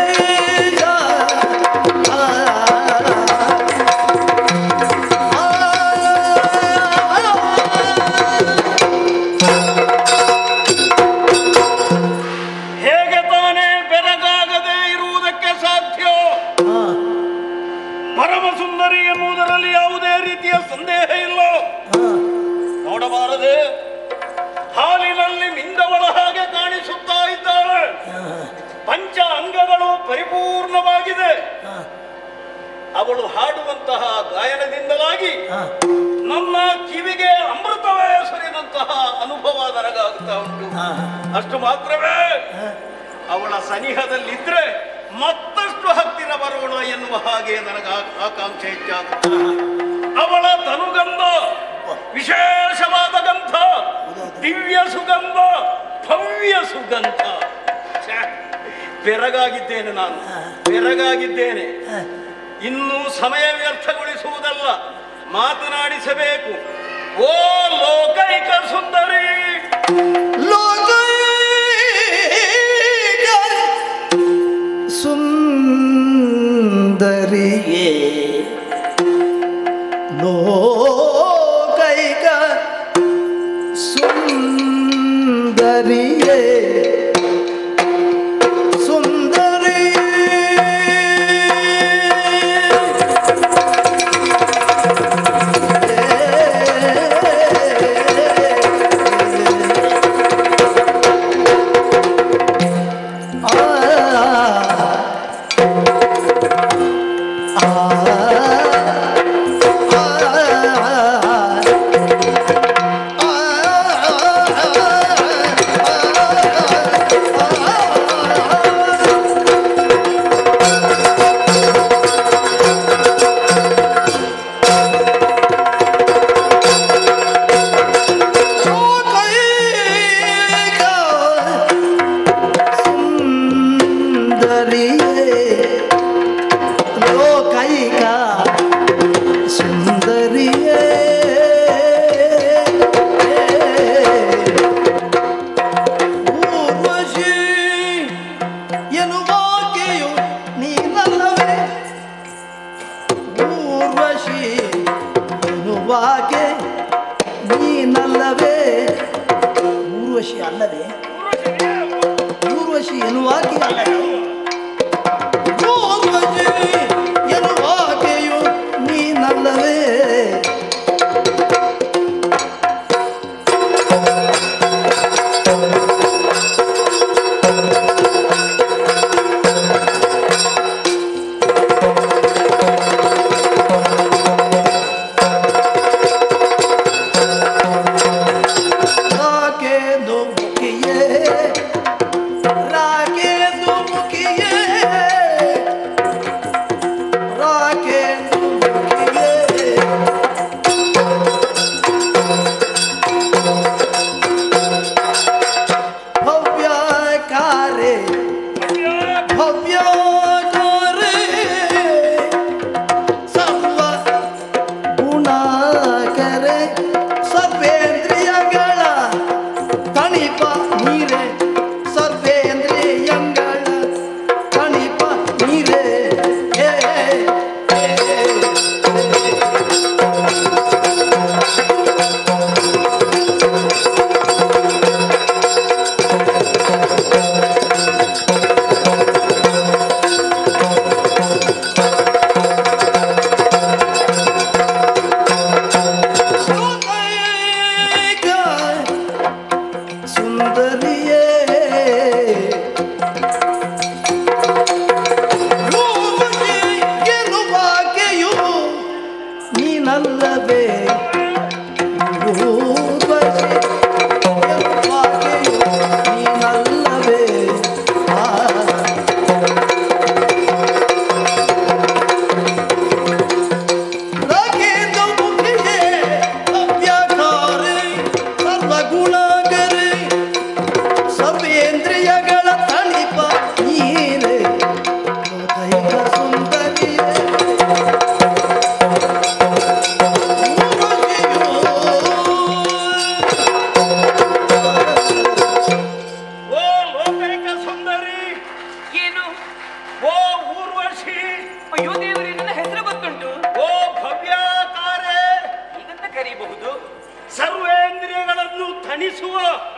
ಹೇಗೆ ತಾನೇ ಬೆರಗಾಗದೆ ಇರುವುದಕ್ಕೆ ಸಾಧ್ಯ ಪರಮ ಸುಂದರಿ ಎನ್ನುವುದರಲ್ಲಿ ಯಾವುದೇ ರೀತಿಯ ಸಂದೇಹ ಇಲ್ಲ ನೋಡಬಾರದೆ ಹಾಲಿನಲ್ಲಿ ಮಿಂದವಳ ಹಾಗೆ ಕಾಣಿಸುತ್ತಾ ಇದ್ದಾಳೆ ಪಂಚ ಅಂಗಗಳು ಪರಿಪೂರ್ಣವಾಗಿದೆ ಅವಳು ಹಾಡುವಂತಹ ಗಾಯನದಿಂದಲಾಗಿ ನನ್ನ ಕಿವಿಗೆ ಅಮೃತವೇ ಸುರಿದಂತಹ ಅನುಭವ ನನಗಾಗ್ತಾ ಉಂಟು ಅಷ್ಟು ಮಾತ್ರವೇ ಅವಳ ಸನಿಹದಲ್ಲಿದ್ರೆ ಮತ್ತಷ್ಟು ಹತ್ತಿರ ಬರೋಣ ಎನ್ನುವ ಹಾಗೆ ನನಗೆ ಆ- ಆಕಾಂಕ್ಷೆ ಹೆಚ್ಚಾಗುತ್ತದೆ ಅವಳ ತನುಗಂಧ ವಿಶೇಷವಾದ ಗಂಧ ದಿವ್ಯ ಸುಗಂಧ ಭವ್ಯ ಸುಗಂಧ ಛೆ, ಬೆರಗಾಗಿದ್ದೇನೆ ನಾನು ಬೆರಗಾಗಿದ್ದೇನೆ ಇನ್ನೂ ಸಮಯ ವ್ಯರ್ಥಗೊಳಿಸುವುದಲ್ಲ ಮಾತನಾಡಿಸಬೇಕು ಓ ಲೋಕೈಕ ಸುಂದರಿ ಲೋಕೈಕ ಸುಂದರಿಯೇ ಲೋಕೈಕ ಸುಂದರಿಯೇ ಸುಂದರಿಯೇ ನಲ್ಲವೇ ಊರ್ವಶಿ ಅಲ್ಲವೇ ಊರ್ವಶಿ ಎನ್ನುವಾಕೆ ಅಲ್ಲವೇ ಊರ್ವಶಿ ಎನ್ನುವಾಕೆಯು ನೀನಲ್ಲವೇ ರಾಕೆಂದು ಮುಖಿಯೇ ರಾಕೆಂದು ಮುಖಿಯೇ ರಾಕೆಂದು ಮುಖಿಯೇ ಭವ್ಯಕಾರೆ ಭವ್ಯಕಾರೆ ಸರ್ವ ಗುಣಕರೆ ಸರ್ವೇಂದ್ರಿಯಗಳ ತಣಿಪ ನೀರೆ ಸರ್ವೇಂದ್ರಿಯಗಳ ತಣಿಪ ನೀರೆ ಏ, ಏ, ಸುಂದರಿಯೇ ರೂಪಕ್ಕೆ ಎನ್ನುವಾಕೆಯು ನೀನಲ್ಲವೇ ರೂಪಕ್ಕೆ ಎನ್ನುವಾಕೆಯು ನೀನಲ್ಲವೇ ಆ ರಾಗೇಂದ್ರ ಮುಖಿಯೇ ಅವ್ಯಾಕಾರೆ ಸರ್ವಗುಣಕರೆ ಸರ್ವೇಂದ್ರಿಯಗಳ ತಣಿಪ ನೀರೆ ಹೃದಯ ಸುಂದರಿಯೇ ಓ ಲೋಕೈಕ ಸುಂದರಿ ಏನು ಓ ಊರ್ವಶಿ ಅಯ್ಯೋ ದೇವರೇ ನನ್ನ ಹೆಸರು ಗೊತ್ತುಂಟು ಓ ಭವ್ಯಾಕಾರೆ ಈಗಂತ ಕರೀಬಹುದು ಸರ್ವೇಂದ್ರಿಯಗಳನ್ನು ತಣಿಸುವ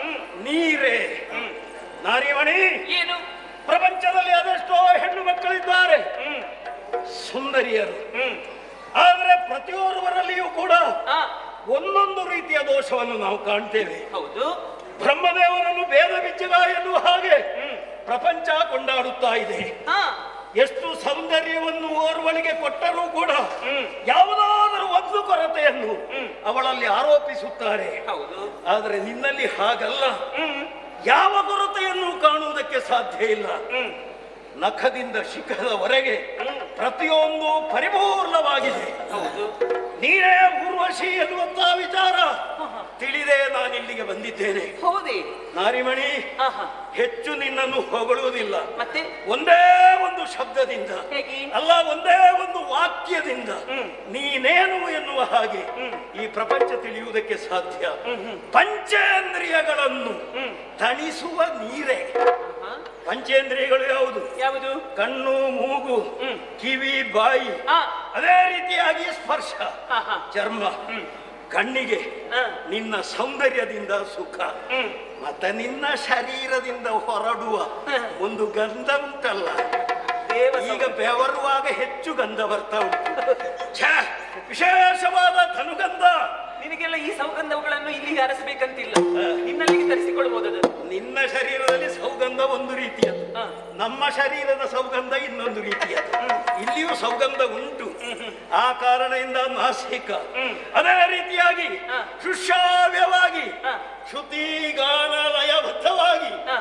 ನೀರೇ ನಾರಿಮಣಿ ಏನು ಪ್ರಪಂಚದಲ್ಲಿ ಅದೆಷ್ಟೋ ಹೆಣ್ಣು ಮಕ್ಕಳಿದ್ದಾರೆ ಸುಂದರಿಯರು ಆದರೆ ಪ್ರತಿಯೊಬ್ಬರಲ್ಲಿಯೂ ಕೂಡ ಆ, ಒಂದೊಂದು ರೀತಿಯ ದೋಷವನ್ನು ನಾವು ಕಾಣ್ತೇವೆ ಹೌದು ಬ್ರಹ್ಮದೇವರನ್ನು ಭೇದ ಬಿಚ್ಚಿದ ಎನ್ನುವ ಹಾಗೆ ಪ್ರಪಂಚ ಕೊಂಡಾಡುತ್ತಾ ಇದೆ ಹಾ ಎಷ್ಟು ಸೌಂದರ್ಯವನ್ನು ಓರ್ವಳಿಗೆ ಕೊಟ್ಟರೂ ಕೂಡ ಯಾವುದಾದರೂ ಒಂದು ಕೊರತೆಯನ್ನು ಅವಳಲ್ಲಿ ಆರೋಪಿಸುತ್ತಾರೆ ಹೌದು ಆದರೆ ನಿನ್ನಲ್ಲಿ ಹಾಗಲ್ಲ ಯಾವ ಕೊರತೆಯನ್ನು ಕಾಣುವುದಕ್ಕೆ ಸಾಧ್ಯ ಇಲ್ಲ ನಖದಿಂದ ಶಿಖರದವರೆಗೆ ಪ್ರತಿಯೊಂದು ಪರಿಪೂರ್ಣವಾಗಿದೆ ಹೌದು ನೀನೇ ಊರ್ವಶಿ ಎನ್ನುವಂತಹ ವಿಚಾರ ತಿಳಿದೇ ನಾನಿಲ್ಲಿಗೆ ಬಂದಿದ್ದೇನೆ ಹೌದೇ ನಾರಿಮಣಿ ಆಹಾ ಹೆಚ್ಚು ನಿನ್ನನ್ನು ಹೊಗಳುವುದಿಲ್ಲ ಮತ್ತೆ ಒಂದೇ ಒಂದು ಶಬ್ದದಿಂದ ಹೇಗೆ? ಅಲ್ಲ ಒಂದೇ ಒಂದು ವಾಕ್ಯದಿಂದ ನೀನೇನು ಎನ್ನುವ ಹಾಗೆ ಈ ಪ್ರಪಂಚ ತಿಳಿಯುವುದಕ್ಕೆ ಸಾಧ್ಯ ಪಂಚೇಂದ್ರಿಯಗಳನ್ನು ತಣಿಸುವ ನೀರೇ ಆಹಾ. ಪಂಚೇಂದ್ರಿಯಗಳು ಯಾವುದು ಯಾವುದು ಕಣ್ಣು ಮೂಗು ಕಿವಿ ಬಾಯಿ ಆ ಅದೇ ರೀತಿಯಾಗಿ ಸ್ಪರ್ಶ ಆಹಾ ಚರ್ಮ ಕಣ್ಣಿಗೆ ಆ. ನಿನ್ನ ಸೌಂದರ್ಯದಿಂದ ಸುಖ ಮತ್ತೆ ನಿನ್ನ ಶರೀರದಿಂದ ಹೊರಡುವ ಒಂದು ಗಂಧ ಉಂಟಲ್ಲ ದೇವ ಈಗ ಬೆವರುವಾಗ ಹೆಚ್ಚು ಗಂಧ ಬರ್ತಾ ಉಂಟು ಛೇ, ವಿಶೇಷವಾದ ಧನುಗಂಧ ನಿನಗೆಲ್ಲ ಈ ಸೌಗಂಧಗಳನ್ನು ಇಲ್ಲಿ ಹರಸಬೇಕಂತಿಲ್ಲ ನಿನ್ನಲ್ಲಿಗೆ ತರಿಸಿಕೊಳ್ಬಹುದು ಅದು ನಿನ್ನ ಶರೀರದಲ್ಲಿ ಸೌಗಂಧ ಒಂದು ರೀತಿಯದು ಹಾ. ನಮ್ಮ ಶರೀರದ ಸೌಗಂಧ ಇನ್ನೊಂದು ರೀತಿಯದು ಇಲ್ಲಿಯೂ ಸೌಗಂಧ ಉಂಟು ಆ ಕಾರಣದಿಂದ ನಾಸಿಕ ಅದೇ ರೀತಿಯಾಗಿ ಹಾ. ಶುಶ್ರಾವ್ಯವಾಗಿ ಹಾ. ಶ್ರುತಿ ಗಾನ ಲಯಬದ್ಧವಾಗಿ ಹಾ.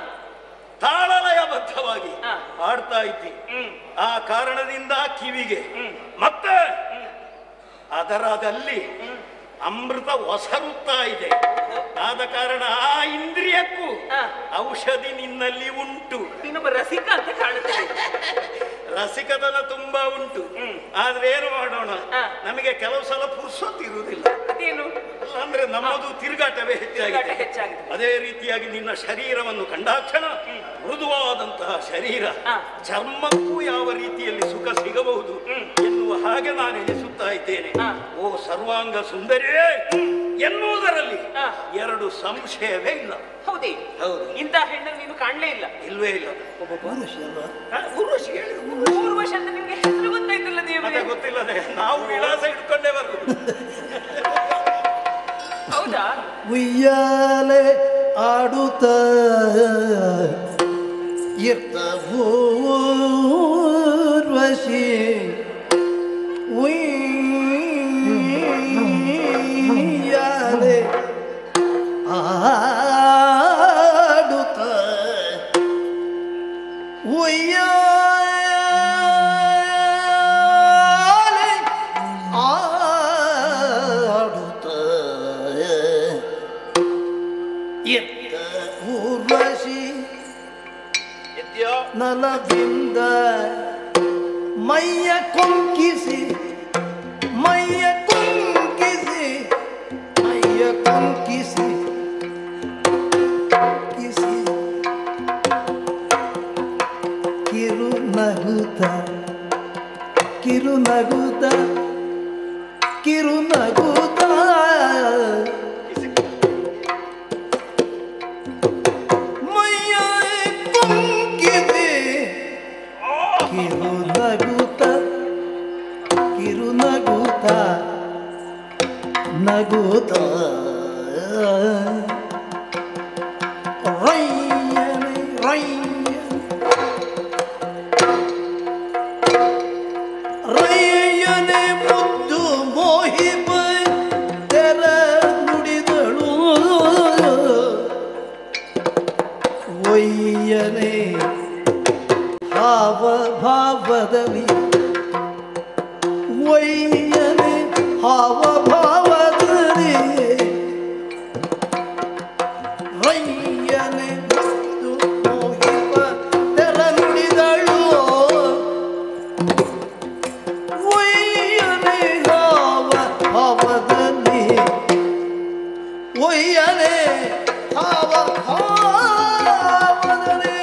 ತಾಳಲಯಬದ್ಧವಾಗಿ ಹಾ. ಆಡ್ತಾ ಇದ್ದಿ ಹ್ಮ್. ಆ ಕಾರಣದಿಂದ ಕಿವಿಗೆ ಮತ್ತೆ ಅದರದಲ್ಲಿ ಅಮೃತ ಒಸರುತ್ತಾ ಇದೆ ಆದ ಕಾರಣ ಆ ಇಂದ್ರಿಯಕ್ಕೂ ಹಾ. ಔಷಧಿ ನಿನ್ನಲ್ಲಿ ಉಂಟು ನೀನೊಬ್ಬ ರಸಿಕ ಅಂತ ಕಾಣುತ್ತದೆ ರಸಿಕತನ ತುಂಬಾ ಉಂಟು ಆದ್ರೆ ಏನು ಮಾಡೋಣ ಹಾ. ನಮಗೆ ಕೆಲವು ಸಲ ಪುರ್ಸೊತ್ತಿರುವುದಿಲ್ಲ ಅದೇನು ಅಂದ್ರೆ ನಮ್ಮದು ತಿರುಗಾಟವೇ ತಿರುಗಾಟ ಹೆಚ್ಚಾಗಿದೆ ಹೆಚ್ಚಾಗಿದೆ. ಅದೇ ರೀತಿಯಾಗಿ ನಿನ್ನ ಶರೀರವನ್ನು ಕಂಡಾಕ್ಷಣ ಮೃದುವಾದಂತಹ ಶರೀರ ಹಾ. ಚರ್ಮಕ್ಕೂ ಯಾವ ರೀತಿಯಲ್ಲಿ ಸುಖ ಸಿಗಬಹುದು ಎನ್ನುವ ಹಾಗೆ ನಾನು ಎಣಿಸುತ್ತಾ ಇದ್ದೇನೆ ಹಾ. ಓ ಸರ್ವಾಂಗ ಸುಂದರಿಯೇ ಎನ್ನುವುದರಲ್ಲಿ ಹಾ. ಎರಡು ಸಂಶಯವೇ ಇಲ್ಲ ಹೌದೇ ಹೌದು. ಇಂಥ ಹೆಣ್ಣನ್ನು ನೀನು ಕಾಣಲೇ ಇಲ್ಲ ಇಲ್ವೇ ಇಲ್ಲ ಊರ್ವಶಿ ಅಲ್ವಾ ಹಾ, ಊರ್ವಶಿ ಹೇಳಿ ಮೂರು ವರ್ಷ ಅಂತ ನಿಮ್ಗೆ ಹೆಸರು ಗೊತ್ತಾಯ್ತಲ್ಲ ಮತ್ತೆ ದೇವರೇ ಗೊತ್ತಿಲ್ಲದೆ ನಾವು ವಿಳಾಸ ಇಟ್ಕೊಂಡೇ ಬರುದು ಹೌದಾ ಉಯ್ಯಾಲೆ ಆಡುತ್ತ ಇರ್ತ ಊರ್ವಶಿ ಉಯ್ಯಾಲೆ ಆಡುತ್ತ ಉಯ್ಯಾಲೆ ಆಡುತ್ತ ಇತ್ತ ಊರ್ವಶಿ ಎದ್ಯೋ ನಲದಿಂದ ಮೈಯ ಕೊಂಕಿಸಿ ಮೈಯ ಕೊಂಕಿಸಿ ಮೈಯ ಕೊಂಕಿಸಿ ಕಿಸಿ ಕಿರು ನಗುತ್ತ ಕಿರು ನಗುತ್ತ ಕಿರು ನಗುತ್ತ ಮೈಯ ಕೊಂಕಿದೆ ಕಿರು ನಗುತ್ತ ಕಿರು ನಗುತ್ತ ನಗುತ್ತ ರೈಯನೆ ರೈಯ ರೈಯನೆ ಮುದ್ದು ಮೋಹಿಬ ತೆರ ನುಡಿದಳು ಒಯ್ಯನೆ ಭಾವ ಭಾವದಲ್ಲಿ ಒಯ್ಯನೆ ಹಾವ ಭಾವದಲ್ಲಿ ರಯ್ಯನೆ ಮುದ್ದು ಮೋಹಿಪ ತೆರ ನುಡಿದಳು ಒಯ್ಯನೆ ಹಾವ ಭಾವದಲ್ಲಿ ಒಯ್ಯನೆ ಹಾವ ಭಾವದಲ್ಲಿ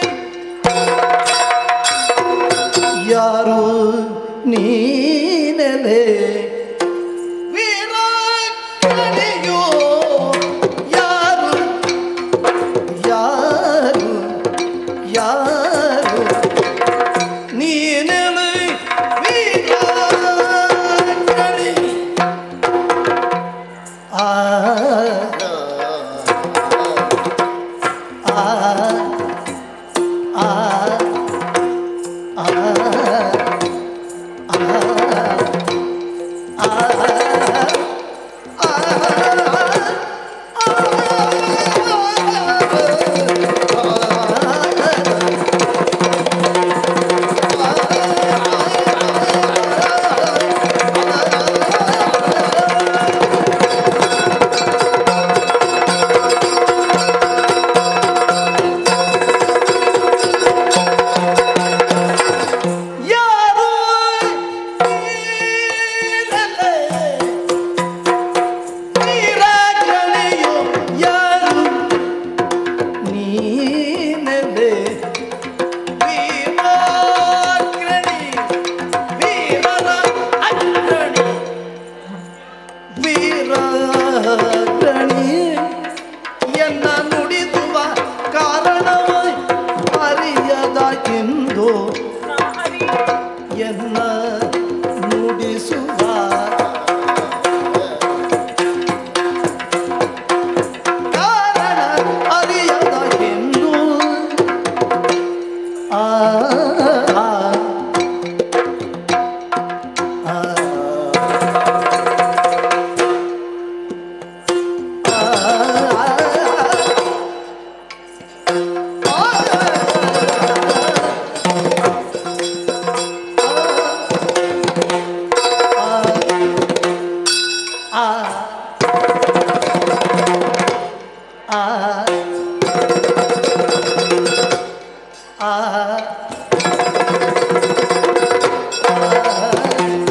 ಯಾರು ನೀನೆಲೆ ವೀರಾಂಗನೆಯೋ ಯಾರು ಯಾರು ಯಾರು ನೀನೆಲೆ ವೀರಾಂಗನೆ ಆ ಆ ಆ ಯಾರು ನೀನಲ್ಲೇ ವೀರಾಗ್ರಣಿಯು ಯಾರು ನೀನಲ್ಲೇ ವೀರಾಗ್ರಣಿ ವೀರರ ಅಗ್ರಣಿ ವೀರಾಗ್ರಣಿ ಎನ್ನ ನುಡಿಸುವ ಕಾರಣವ ಅರಿಯದ ಎಂದು ಎನ್ನ ನುಡಿಸುವ ಕಾರಣ ಅರಿಯದ ಎಂದು ಆ ಆ, ಆ,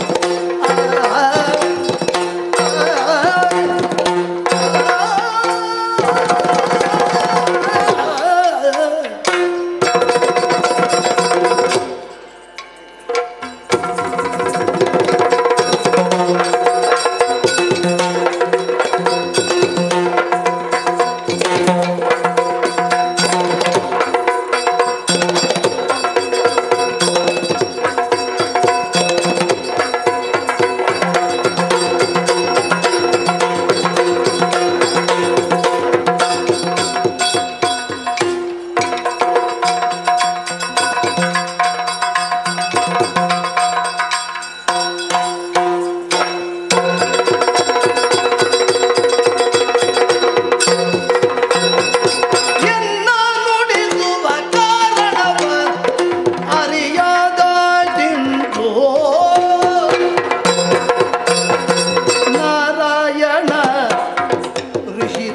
ಆ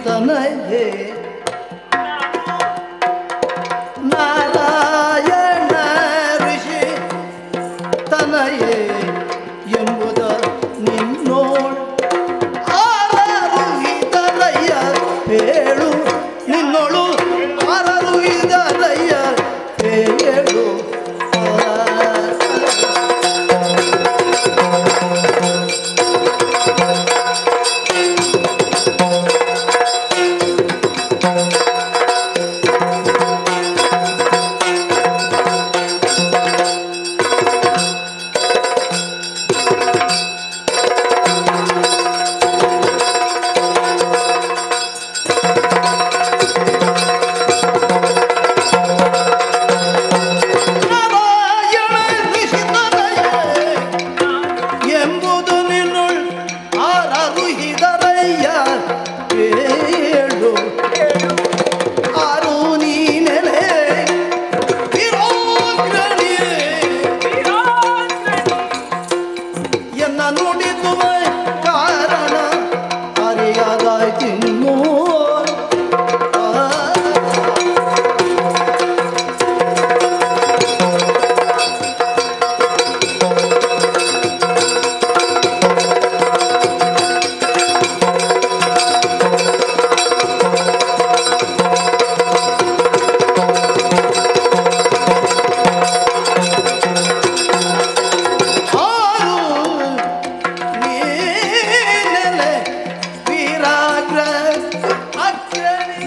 ತನಯೇ ನಾರಾಯಣ ಋಷಿ ತನಯೇ ಎಂಬುದ ನಿನ್ನೋಳ್ ಆರರು ಇದರಯ್ಯ ಹೇಳು ನಿನ್ನೋಳು ಆರರು ಇದರಯ್ಯ ಹೇಳು ಆ. ನಾರಾಯಣ ಋಷಿತನಯೇ ಎಂಬುದು ನಿನ್ನುಳ್ ಆರರು ಹಿದರಯ್ಯ ಹೇಳು ಆರು ನೀನೆಲೆ ವಿರೋಗ್ರಣಿಯೇ ಎನ್ನ ನುಡಿದುವ ಕಾರಣ ಅರಿಯದಾಯ್ತಿನ್ನು ಆ ಆರು ನೀನೆಲೆ ವೀರಾಗ್ರ ಅಗ್ರಣಿ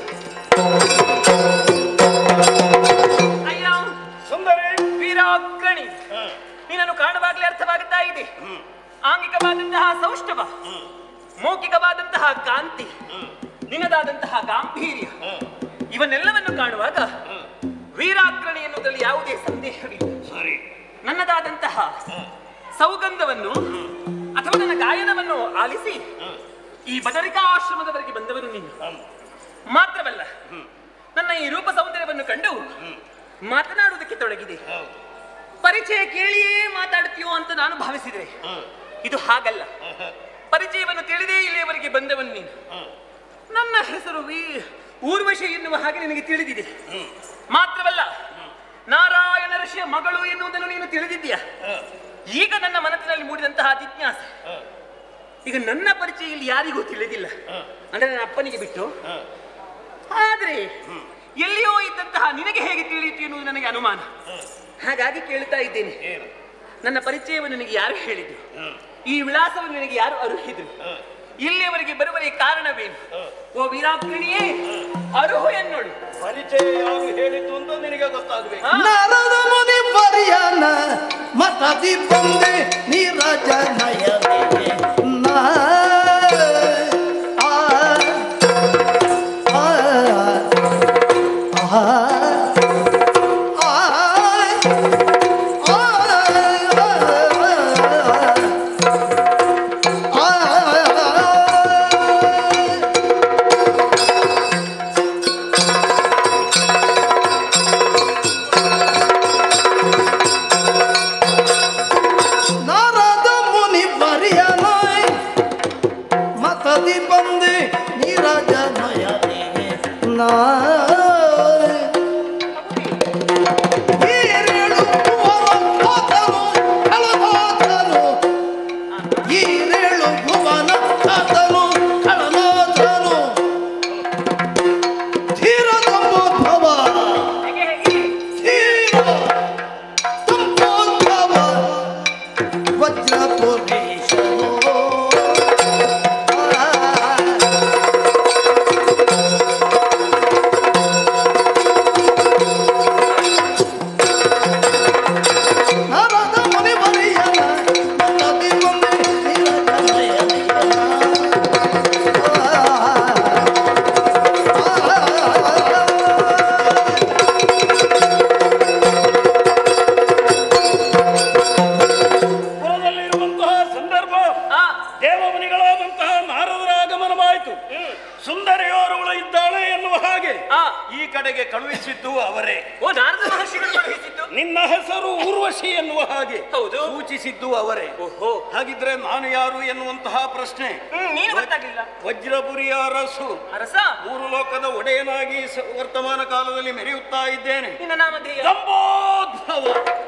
ಅಯ್ಯ ಸುಂದರಿ ವೀರಾಗ್ರಣಿ ನೀನನ್ನು ಕಾಣುವಾಗಲೇ ಅರ್ಥವಾಗುತ್ತಾ ಇದೆ ಆಂಗಿಕವಾದಂತಹ ಸೌಷ್ಠವ ಮೌಖಿಕವಾದಂತಹ ಕಾಂತಿ ನಿನ್ನದಾದಂತಹ ಗಾಂಭೀರ್ಯ ಇವನ್ನೆಲ್ಲವನ್ನು ಕಾಣುವಾಗ ವೀರಾಗ್ರಣಿ ಎನ್ನುವುದರಲ್ಲಿ ಯಾವುದೇ ಸಂದೇಹವಿಲ್ಲ ಸರಿ ನನ್ನದಾದಂತಹ ಸೌಗಂಧವನ್ನು ಅಥವಾ ನನ್ನ ಗಾಯನವನ್ನು ಆಲಿಸಿ ಈ ಬದರಿಕಾ ಆಶ್ರಮದವರೆಗೆ ಬಂದವರು ನೀನು ಮಾತ್ರವಲ್ಲ ನನ್ನ ಈ ರೂಪ ಸೌಂದರ್ಯವನ್ನು ಕಂಡು ಮಾತನಾಡುವುದಕ್ಕೆ ತೊಡಗಿದೆ ಪರಿಚಯ ಕೇಳಿಯೇ ಮಾತಾಡ್ತೀಯೋ ಅಂತ ನಾನು ಭಾವಿಸಿದೆ ಇದು ಹಾಗಲ್ಲ ಪರಿಚಯವನ್ನು ತಿಳಿದೇ ಇಲ್ಲಿಯವರೆಗೆ ಬಂದವನು ನೀನು ನನ್ನ ಹೆಸರು ವಿ ಊರ್ವಶಿ ಎನ್ನುವ ಹಾಗೆ ನಿನಗೆ ತಿಳಿದಿದೆ ಮಾತ್ರವಲ್ಲ ನಾರಾಯಣ ಋಷಿಯ ಮಗಳು ಎನ್ನುವುದನ್ನು ನೀನು ತಿಳಿದಿದ್ದೀಯ ಈಗ ನನ್ನ ಮನಸ್ಸಿನಲ್ಲಿ ಮೂಡಿದಂತಹ ಜಿಜ್ಞಾಸೆ ಈಗ ನನ್ನ ಪರಿಚಯ ಇಲ್ಲಿ ಯಾರಿಗೂ ತಿಳಿದಿಲ್ಲ ಅಂದ್ರೆ ನನ್ನ ಅಪ್ಪನಿಗೆ ಬಿಟ್ಟು ಆದ್ರೆ ಎಲ್ಲಿಯೋ ಇದ್ದಂತಹ ನಿನಗೆ ಹೇಗೆ ತಿಳಿಯಿತು ಎನ್ನುವುದು ನನಗೆ ಅನುಮಾನ ಹಾಗಾಗಿ ಕೇಳ್ತಾ ಇದ್ದೇನೆ ನನ್ನ ಪರಿಚಯವನ್ನು ನಿನಗೆ ಯಾರು ಹೇಳಿದ್ರು ಈ ವಿಳಾಸವನ್ನು ನಿನಗೆ ಯಾರು ಅರುಹಿದ್ರು ಇಲ್ಲಿಯವರೆಗೆ ಬರುವರೆ ಕಾರಣವೇನು ಓ ವೀರಾಗ್ರಣಿಯೇ ಅರುಹು ಎನ್ನೋಳು ಪರಿಚಯ ಯಾರು ಹೇಳಿದ್ದು ಅಂತ ನಿನಗೆ ಗೊತ್ತಾಗಬೇಕು ಆ? ನಾರದ ಮುನಿ ಪರಿಯನ ಮತದಿ ಬಂದೆ ನೀರಜ ನಯನಿಗೆ ನಾ ಆ ಆ ಆ ನಾರದ ಮುನಿ ಪರಿಯನಾಯ್ ಮತದಿ ಬಂದೆ ನೀರಜ ನಯನಿಗೆ ನಾ ಈರೇಳು ಭುವನ ಆತನು ಕಳನಾಥನು ಈರೇಳು ಭುವನ ಆತನು ಕಳನಾಥನು ಧೀರದಂಬೋದ್ಭವ ಹೇಗೆ ಹೇಗೆ ಧೀರ ತಂಬೋದ್ಭವ ವಜ್ರಪುರೇಶನು ಆ ನಾರದ ಮುನಿ ಬರೆಯನ ನದಿ ಮುಂದೆ ಪುರದಲ್ಲಿರುವಂತಹ ಸಂದರ್ಭ ಆ ದೇವಮುನಿಗಳಾದಂತಹ ನಾರದರ ಆಗಮನವಾಯಿತು ಸುಂದರಿಯೋರ್ವಳು ಇದ್ದಾಳೆ ಎನ್ನುವ ಹಾಗೆ ಆ. ಈ ಕಡೆಗೆ ಕಳುಹಿಸಿದ್ದು ಅವರೇ ಓ ನಾರದ ಮಹರ್ಷಿಗಳು ಕಳುಹಿಸಿದ್ದು ನಿನ್ನ ಹೆಸರು ಊರ್ವಶಿ ಎನ್ನುವ ಹಾಗೆ ಹೌದು. ಸೂಚಿಸಿದ್ದು ಅವರೇ ಓಹೋ ಹಾಗಿದ್ರೆ ನಾನು ಯಾರು ಎನ್ನುವಂತಹ ಪ್ರಶ್ನೆ ಹ್ಮ್ ನೀನು ಗೊತ್ತಾಗ್ಲಿಲ್ಲ ವಜ್ರಪುರಿಯ ಅರಸು ಅರಸ ಮೂರು ಲೋಕದ ಒಡೆಯನಾಗಿ ಸ- ವರ್ತಮಾನ ಕಾಲದಲ್ಲಿ ಮೆರೆಯುತ್ತಾ ಇದ್ದೇನೆ ನಿನ್ನ ನಾಮಧೇಯ ಜಂಬೋದ್ಭವ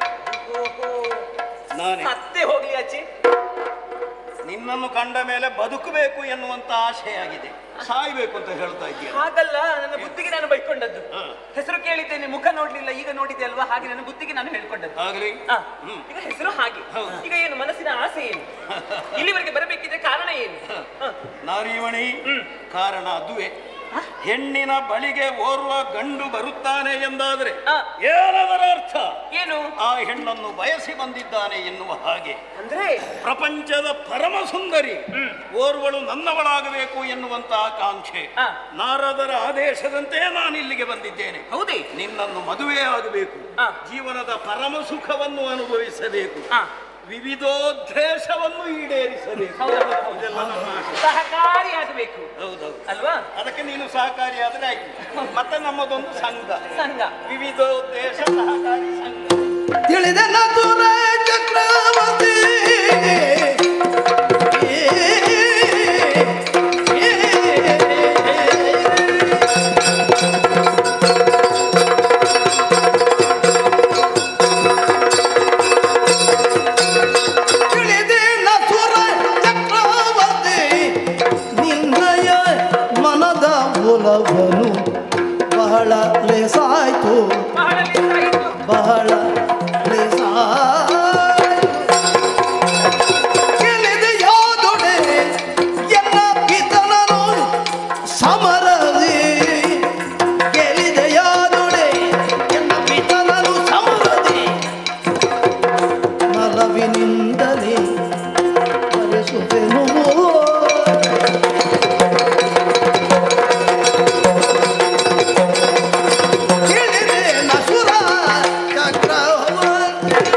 ನಾನೇ ಮತ್ತೆ ಹೋಗ್ಲಿ ಅಚ್ಚಿ ನಿನ್ನನ್ನು ಕಂಡ ಮೇಲೆ ಬದುಕಬೇಕು ಎನ್ನುವಂತ ಆಶೆ ಆಗಿದೆ ಸಾಯ್ಬೇಕು ಅಂತ ಹೇಳ್ತಾ ಇದ್ದೀಯ ಹಾಗಲ್ಲ ನನ್ನ ಬುದ್ಧಿಗೆ ನಾನು ಬೈಕೊಂಡದ್ದು ಹ. ಹೆಸರು ಕೇಳಿದ್ದೇನೆ ಮುಖ ನೋಡ್ಲಿಲ್ಲ ಈಗ ನೋಡಿದೆ ಅಲ್ವಾ ಹಾಗೆ ನನ್ನ ಬುದ್ಧಿಗೆ ನಾನು ಹೇಳ್ಕೊಂಡದ್ದು ಆಗ್ಲಿ ಆ, ಈಗ ಹೆಸರು ಹಾಗೆ ಈಗ ಏನು ಮನಸ್ಸಿನ ಆಸೆ ಏನು ಇಲ್ಲಿವರೆಗೆ ಬರಬೇಕಿದ್ರೆ ಕಾರಣ ಏನು ಹ. ನಾರೀಮಣಿ ಕಾರಣ ಅದುವೆ ಹೆಣ್ಣಿನ ಬಳಿಗೆ ಓರ್ವ ಗಂಡು ಬರುತ್ತಾನೆ ಎಂದಾದ್ರೆ ಆ. ಏನದರ ಅರ್ಥ ಏನು ಆ ಹೆಣ್ಣನ್ನು ಬಯಸಿ ಬಂದಿದ್ದಾನೆ ಎನ್ನುವ ಹಾಗೆ ಅಂದ್ರೆ ಪ್ರಪಂಚದ ಪರಮ ಸುಂದರಿ ಓರ್ವಳು ನನ್ನವಳಾಗಬೇಕು ಎನ್ನುವಂತ ಆಕಾಂಕ್ಷೆ ಆ. ನಾರದರ ಆದೇಶದಂತೆ ನಾನು ಇಲ್ಲಿಗೆ ಬಂದಿದ್ದೇನೆ ಹೌದೇ ನಿನ್ನನ್ನು ಮದುವೆ ಆಗಬೇಕು ಆ. ಜೀವನದ ಪರಮ ಸುಖವನ್ನು ಅನುಭವಿಸಬೇಕು ಆ. ವಿವಿಧೋದ್ದೇಶವನ್ನು ಈಡೇರಿಸಬೇಕು ಹೌದೌದು, ಹೌದು. ಇದೆಲ್ಲ ನನ್ನ ಆಸೆ. ಸಹಕಾರಿಯಾಗಬೇಕು ಹೌದೌದು ಅಲ್ವಾ ಅದಕ್ಕೆ ನೀನು ಸಹಕಾರಿಯಾದ್ರೆ ಆಯ್ತು ಮತ್ತೆ ನಮ್ಮದೊಂದು ಸಂಘ ಸಂಘ ವಿವಿಧೋದ್ದೇಶ ಸಹಕಾರಿ ಸಂಘ ತಿಳಿದೆ ನದುರ ಚಕ್ರವರ್ತಿ ತಿಳಿದೆ ನಸುರ ಚಕ್ರವರ್ತಿ ನಿನ್ನಯ ಮನದ ಒಲವನು ಬಹಳ ಲೇಸಾಯ್ತು ಬಹಳ ಲೇಸಾಯಿತು. ಬಹಳ ಗೆಳೆದೆಯಾದೊಡೆ ಎಲ್ಲ ಪಿತನನು ಸಮರದಿ ಗೆಲಿದೆಯಾದೊಡೆ ಎಲ್ಲ ಪಿತನನು ಸಮರದಿ ನಲವಿನಿಂದಲೇ ಬರೆಸುವೆನು ತಿಳಿದೆ ನಸುರ ಚಕ್ರವರ್ತಿ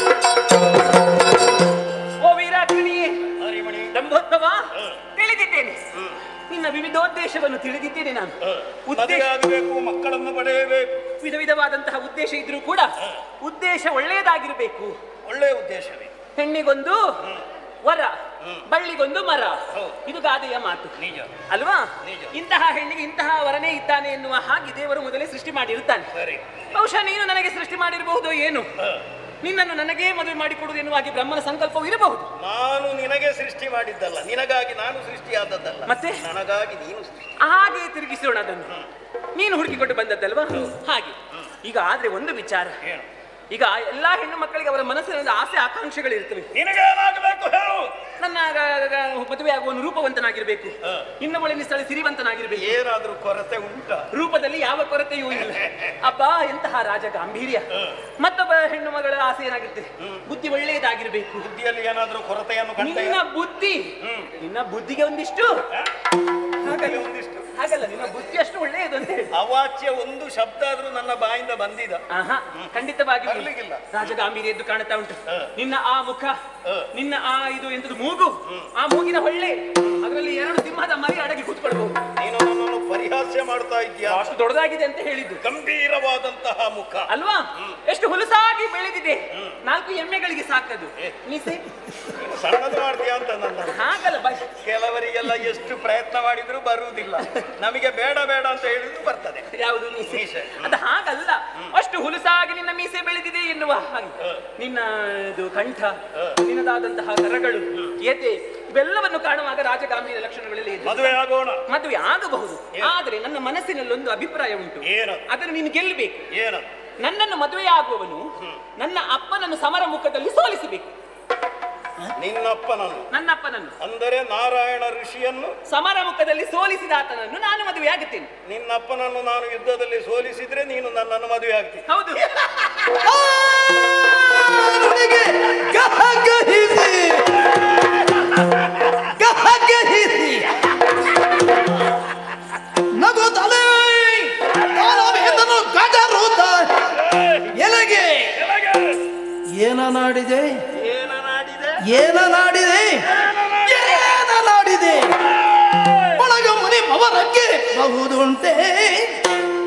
ಓ ವೀರಾಗ್ರಣಿಯೇ ಹರಿಮಣಿ ದಂಭೋದ್ಭವ ತಿಳಿದಿದ್ದೇನೆ ನಿನ್ನ ವಿವಿಧೋದ್ದೇಶವನ್ನು ತಿಳಿದಿದ್ದೇನೆ ನಾನು ಉದ್ದೇಶ ಮದುವೆ ಆಗಬೇಕು ಮಕ್ಕಳನ್ನು ಪಡೆಯಬೇಕು ವಿಧ ವಿಧವಾದಂತಹ ಉದ್ದೇಶ ಇದ್ರೂ ಕೂಡ ಉದ್ದೇಶ ಒಳ್ಳೆಯದಾಗಿರಬೇಕು ಒಳ್ಳೆಯ ಉದ್ದೇಶವೇ ಹೆಣ್ಣಿಗೊಂದು ವರ ಬಳ್ಳಿಗೊಂದು ಮರ ಹೌದು. ಇದು ಗಾದೆಯ ಮಾತು ನಿಜ ಅಲ್ವಾ ನಿಜ. ಇಂತಹ ಹೆಣ್ಣಿಗೆ ಇಂತಹ ವರನೇ ಇದ್ದಾನೆ ಎನ್ನುವ ಹಾಗೆ ದೇವರು ಮೊದಲೇ ಸೃಷ್ಟಿ ಮಾಡಿರುತ್ತಾನೆ ಸರಿ ಬಹುಶಃ ನೀನು ನನಗೆ ಸೃಷ್ಟಿ ಮಾಡಿರಬಹುದು ಏನು ನಿನ್ನನ್ನು ನನಗೇ ಮದುವೆ ಮಾಡಿಕೊಡುವುದು ಎನ್ನುವ ಹಾಗೆ ಬ್ರಹ್ಮನ ಸಂಕಲ್ಪವು ಇರಬಹುದು ನಾನು ನಿನಗೆ ಸೃಷ್ಟಿ ಮಾಡಿದ್ದಲ್ಲ ನಿನಗಾಗಿ ನಾನು ಸೃಷ್ಟಿಯಾದದ್ದಲ್ಲ ಮತ್ತೆ? ನನಗಾಗಿ ನೀನು ಸೃಷ್ಟಿ ಹಾಗೆ ತಿರುಗಿಸೋಣ ಅದನ್ನು ನೀನು ಹುಡುಕಿಕೊಂಡು ಬಂದದ್ದಲ್ವಾ ಹಾಗೆ ಈಗ ಆದ್ರೆ ಒಂದು ವಿಚಾರ ಏನು ಈಗ ಎಲ್ಲಾ ಹೆಣ್ಣು ಮಕ್ಕಳಿಗೆ ಅವರ ಮನಸ್ಸಿನಲ್ಲಿ ಆಸೆ ಆಕಾಂಕ್ಷೆಗಳು ಇರ್ತವೆ ನಿನಗೇನಾಗಬೇಕು ಹೇಳು ನನ್ನ ಗ- ಗ- ಮದುವೆ ಆಗುವನು ರೂಪವಂತನಾಗಿರ್ಬೇಕು ಇನ್ನೊಬ್ಬಳಿನ ಸ್ಥಳ ಸಿರಿವಂತನಾಗಿರ್ಬೇಕು ಏನಾದ್ರೂ ಕೊರತೆ ಉಂಟ ರೂಪದಲ್ಲಿ ಯಾವ ಕೊರತೆಯೂ ಇಲ್ಲ ಅಬ್ಬಾ ಎಂತಹ ರಾಜ ಗಾಂಭೀರ್ಯ ಮತ್ತೊಬ್ಬ ಹೆಣ್ಣು ಮಗಳ ಆಸೆ ಏನಾಗಿರುತ್ತೆ ಬುದ್ಧಿ ಒಳ್ಳೆಯದಾಗಿರ್ಬೇಕು ಬುದ್ಧಿಯಲ್ಲಿ ಏನಾದ್ರೂ ಕೊರತೆಯನ್ನು ಕಂಡ ನಿನ್ನ ಬುದ್ಧಿ ನಿನ್ನ ಬುದ್ಧಿಗೆ ಒಂದಿಷ್ಟು ಹಾಗಲ್ಲ ಒಂದಿಷ್ಟು ಹಾಗಲ್ಲ ನಿನ್ನ ಬುದ್ಧಿ ಅಷ್ಟು ಒಳ್ಳೆಯದು ಅಂತ ಹೇಳಿ ಅವಾಚ್ಯ ಒಂದು ಶಬ್ದ ಆದ್ರೂ ನನ್ನ ಬಾಯಿಂದ ಬಂದಿದ ಆಹಾ ಖಂಡಿತವಾಗಿ ಬರ್ಲಿಕ್ಕಿಲ್ಲ. ರಾಜ ಗಾಂಭೀರ್ಯ ಎದ್ದು ಕಾಣ್ತಾ ಉಂಟು ಹ. ನಿನ್ನ ಆ ಮುಖ ಹ. ನಿನ್ನ ಆ ಇದು ಎಂತದು ಮೂಗು ಆ ಮೂಗಿನ ಹೊಳ್ಳೆ ಅದರಲ್ಲಿ ಎರಡು ಸಿಂಹದ ಮರಿ ಅಡಗಿ ಕೂತ್ಕೊಳ್ಬಹುದು ನೀನು ನನ್ನನ್ನು ಪರಿಹಾಸ್ಯ ಮಾಡ್ತಾ ಇದ್ಯಾ ಅಷ್ಟು ದೊಡ್ಡದಾಗಿದೆ ಅಂತ ಹೇಳಿದ್ದು ಗಂಭೀರವಾದಂತಹ ಮುಖ ಅಲ್ವಾ ಎಷ್ಟು ಹುಲಸಾಗಿ ಬೆಳೆದಿದೆ ನಾಲ್ಕು ಎಮ್ಮೆಗಳಿಗೆ ಸಾಕದು ಮೀಸೆ ನೀನು ಸಣ್ಣದು ಮಾಡ್ತೀಯಾ ಅಂತ ನನ್ನ ಹಾಗಲ್ಲ ಬಾ ಕೆಲವರಿಗೆಲ್ಲ ಎಷ್ಟು ಪ್ರಯತ್ನ ಮಾಡಿದ್ರು ಬರುವುದಿಲ್ಲ ನಮಗೆ ಬೇಡ ಬೇಡ ಅಂತ ಹೇಳಿದ್ರು ಬರ್ತದೆ ಯಾವುದು ಮೀಸೆ ಮೀಸೆ. ಅದು ಹಾಗಲ್ಲ ಅಷ್ಟು ಹುಲಸಾಗಿ ನಿನ್ನ ಮೀಸೆ ಬೆಳೆದಿದೆ ಎನ್ನುವ ಹಾಗೆ ನಿನ್ನ ಇದು ಕಂಠ ನಿನ್ನದಾದಂತಹ ಕರಗಳು ಎದೆ ಇವೆಲ್ಲವನ್ನು ಕಾಣುವಾಗ ರಾಜಗಾಂಭೀರ್ಯ ಲಕ್ಷಣಗಳಲ್ಲಿ ಇದೆ ಮದುವೆ ಆಗೋಣ ಮದುವೆ ಆಗಬಹುದು ಆದ್ರೆ ನನ್ನ ಮನಸ್ಸಿನಲ್ಲಿ ಒಂದು ಅಭಿಪ್ರಾಯ ಉಂಟು ಏನು ಅದನ್ನು ನೀನು ಗೆಲ್ಲಬೇಕು ಏನು ನನ್ನನ್ನು ಮದುವೆ ಆಗುವವನು ನನ್ನ ಅಪ್ಪನನ್ನು ಸಮರ ಮುಖದಲ್ಲಿ ಸೋಲಿಸಬೇಕು ನಿನ್ನಪ್ಪನನ್ನು ನನ್ನಪ್ಪನನ್ನು ಅಂದರೆ ನಾರಾಯಣ ಋಷಿಯನ್ನು ಸಮರ ಮುಖದಲ್ಲಿ ಸೋಲಿಸಿದ ಆತನನ್ನು ನಾನು ಮದುವೆ ಆಗುತ್ತೇನೆ ನಿನ್ನಪ್ಪನನ್ನು ನಾನು ಯುದ್ಧದಲ್ಲಿ ಸೋಲಿಸಿದ್ರೆ ನೀನು ನನ್ನನ್ನು ಮದುವೆ ಆಗ್ತೀನಿ ಹೌದು ಅವನಿಗೆ ಗಹಗಹಿಸಿ ಗಹಗಹಿಸಿ ನಗುತ್ತಲೇ ತಾಳವೇದನು ಗಜರುತ ಎಲೆಗೆ ಏನ ನಾಡಿದೆ ಏನ ನಾಡಿದೆ ಏನ ನಾಡಿದೆ ಏನ ನಾಡಿದೆ ಒಳಗ ಮುನಿ ಪವರಕ್ಕೆ ಬಹುದುಂಟೆ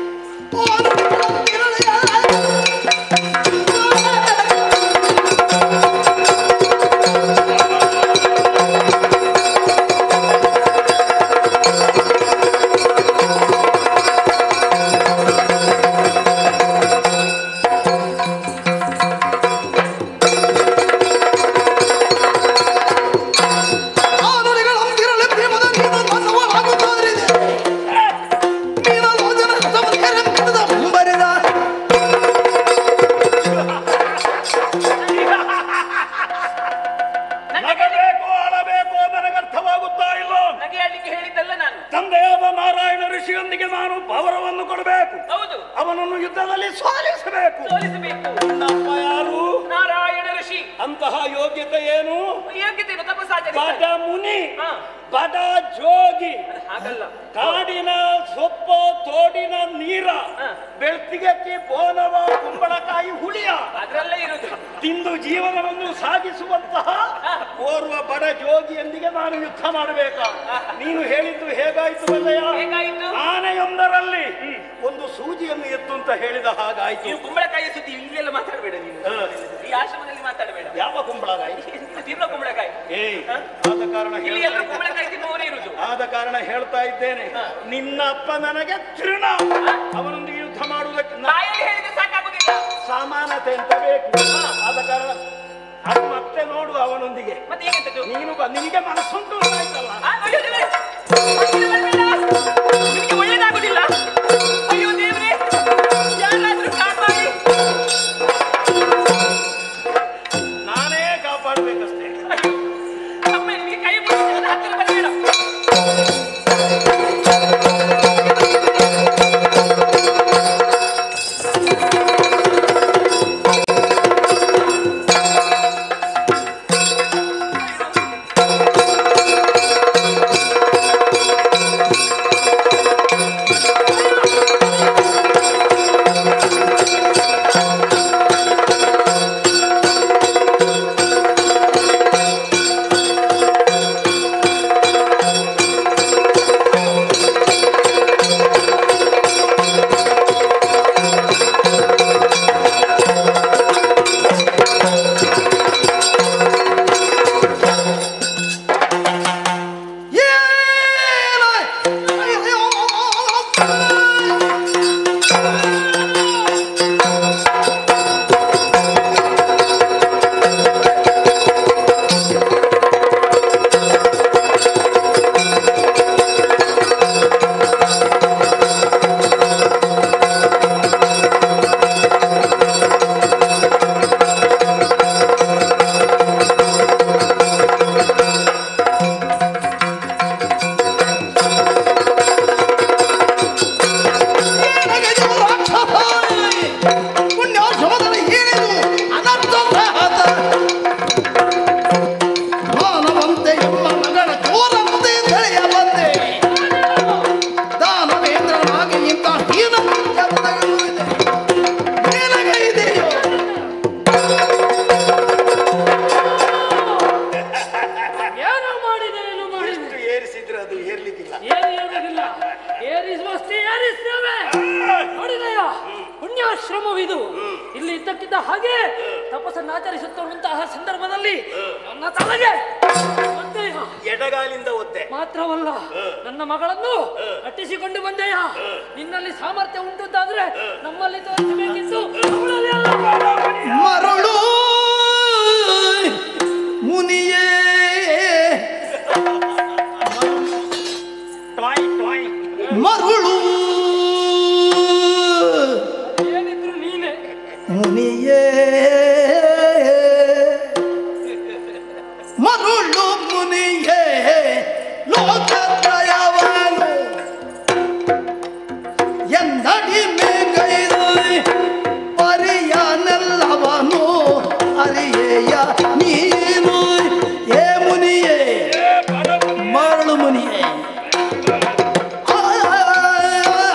ನಗಬೇಕು ಅಳಬೇಕು ನನಗರ್ಥವಾಗುತ್ತಾ ಇಲ್ಲ ನಗೆ ಆಡ್ಲಿಕ್ಕೆ ಹೇಳಿದ್ದಲ್ಲ ನಾನು ತಂದೆಯಾದ ನಾರಾಯಣ ಋಷಿಯೊಂದಿಗೆ ನಾನು ಪವರವನ್ನು ಕೊಡಬೇಕು ಹೌದು ಅವನನ್ನು ಯುದ್ಧದಲ್ಲಿ ಸೋಲಿಸಬೇಕು ಸೋಲಿಸಬೇಕು ನನ್ನಪ್ಪ ಯಾರು ನಾರಾಯಣ ಋಷಿ ಅಂತಹ ಯೋಗ್ಯತೆ ಏನು ಯೋಗ್ಯತೆ ತಪಸ್ಸಾಚರಿಸ ಬಡ ಮುನಿ ಹಾ. ಬಡ ಜೋಗಿ ಹಾಗಲ್ಲ ಕಾಡಿನ ಸೊಪ್ಪ ತೋಡಿನ ನೀರ ಹಾ. ಬೆಳ್ತಿಗಕ್ಕಿ ಬೋನವ ಕುಂಬಳಕಾಯಿ ಹುಳಿಯ ಅದ್ರಲ್ಲೇ ಇರುದು ತಿಂದು ಜೀವನವನ್ನು ಸಾಗಿಸುವಂತಹ ಓರ್ವ ಬಡ ಜೋಗಿಯೊಂದಿಗೆ ನಾನು ಯುದ್ಧ ಮಾಡಬೇಕಾ ನೀನು ಹೇಳಿದ್ದು ಹೇಗಾಯ್ತು ಅಲ್ಲಯ್ಯ ಹೇಗಾಯ್ತು? ಆನೆಯೊಂದರಲ್ಲಿ ಒಂದು ಸೂಜಿಯನ್ನು ಎತ್ತು ಅಂತ ಹೇಳಿದ ಹಾಗಾಯ್ತು ನೀವು ಕುಂಬಳಕಾಯಿ ಸುದ್ದಿ ಇಲ್ಲೆಲ್ಲ ಮಾತಾಡಬೇಡ ನೀನು ಹಾ. ಈ ಆಶ್ರಮದಲ್ಲಿ ಮಾತಾಡಬೇಡ ಯಾವ ಕುಂಬಳಕಾಯಿ ನೀನು ತಿನ್ನೋ ಕುಂಬಳಕಾಯಿ ಏಯ್ ಆದ ಕಾರಣ ಇಲ್ಲಿ ಹೇಳ್ತಾ ಎಲ್ಲರೂ ಇದ್ದೇನೆ. ಕುಂಬಳಕಾಯಿ ತಿನ್ನುವವರೇ ಇರುದು ಆದ ಕಾರಣ ಹೇಳ್ತಾ ಇದ್ದೇನೆ ನಿನ್ನ ಅಪ್ಪ ನನಗೆ ತೃಣ ಅವನೊಂದಿಗೆ ಯುದ್ಧ ಮಾಡುವುದಕ್ಕೆ ನಾ- ಬಾಯಲ್ಲಿ ಹೇಳಿದ್ರೆ ಸಾಕಾಗುದಿಲ್ಲ ಸಮಾನತೆ ಅಂತ ಬೇಕು ಆದ ಕಾರಣ ಅದು ಮತ್ತೆ ನೋಡು ಅವನೊಂದಿಗೆ ಮತ್ತೆ ಹೇಗೆಂತದ್ದು ನೀನು ಬ- ನಿನಗೆ ಮನಸ್ಸುಂಟು ಆಯ್ತಲ್ಲ ಆ, ಅಯ್ಯೋ ದೇವ್ರೇ! ಹತ್ತಿರ ಬರ್ಬೇಡ. ನಿನಗೆ ಒಳ್ಳೇದಾಗುದಿಲ್ಲ ಅಯ್ಯೋ ದೇವ್ರೆ ಯಾರಾದ್ರೂ ಕಾಪಾಡಿ ನಾನೇ ಕಾಪಾಡ್ಬೇಕಷ್ಟೇ ಅಯ್ಯೋ ಅಮ್ಮ ನಿನಗೆ ಕೈ ಮುಗಿದ ಹತ್ತಿರ ಬರಬೇಡ ಮಾನವಂತೆ ಎಂಬ ಮಗಳ ಚೋರವಂತೆ ತಿಳಿಯ ಬಂದೆ ದಾನವೇಂದ್ರನಾಗಿ ಇಂಥ ಹೀನ ಜಗತ್ತಿರುವುದಿದೆ. ನಿನಗೆ ಇದೆಯೋ ಏನೋ ಮಾಡಿದೆ ಏನು ಮಾಡಿದೆ ಎಷ್ಟು ಏರಿಸಿದ್ರೆ ಅದು ಏರ್ಲಿಕ್ಕಿಲ್ಲ ಏನು ಏರುವುದಿಲ್ಲ ಏರಿಸುವಷ್ಟೇ ಏರಿಸ್ತೇವೆ ನೋಡಿದೆಯ ಪುಣ್ಯಾಶ್ರಮವಿದು ಇಲ್ಲಿ ಇದ್ದಕ್ಕಿದ್ದ ಹಾಗೆ ತಪಸ್ಸನ್ನು ಆಚರಿಸುತ್ತಿರುವಂತಹ ಸಂದರ್ಭದಲ್ಲಿ ನನ್ನ ತಲೆಗೆ ಬಂದೆಯ ಎಡಗಾಲಿಂದ ಒದ್ದೆ ಮಾತ್ರವಲ್ಲ ನನ್ನ ಮಗಳನ್ನು ಕಟ್ಟಿಸಿಕೊಂಡು ಬಂದೆಯ ನಿನ್ನಲ್ಲಿ ಸಾಮರ್ಥ್ಯ ಉಂಟುಂತಾದ್ರೆ ನಮ್ಮಲ್ಲಿ ತೋರಿಸಬೇಕಿತ್ತು ಅವಳಲ್ಲಿ ಅಲ್ಲ. ಮರಳು ಮುನಿಯೇ ಟಾಯ್ ಟಾಯ್ ಮರುಳು ಏನಿದ್ರು ನೀನೆ ಮುನಿಯೇ ಮರುಳು ಮುನಿಯೇ ಲೋಕತ್ರಯವನ್ನು ಎಂದಡಿ ಮೇಗೈದು ಪರಿಯನೆಲ್ಲವನು ಅರಿಯೇಯ ನೀನು ಏ ಮುನಿಯೇ ಮರಳು ಮುನಿಯೇ ಆ, ಆ, ಆ,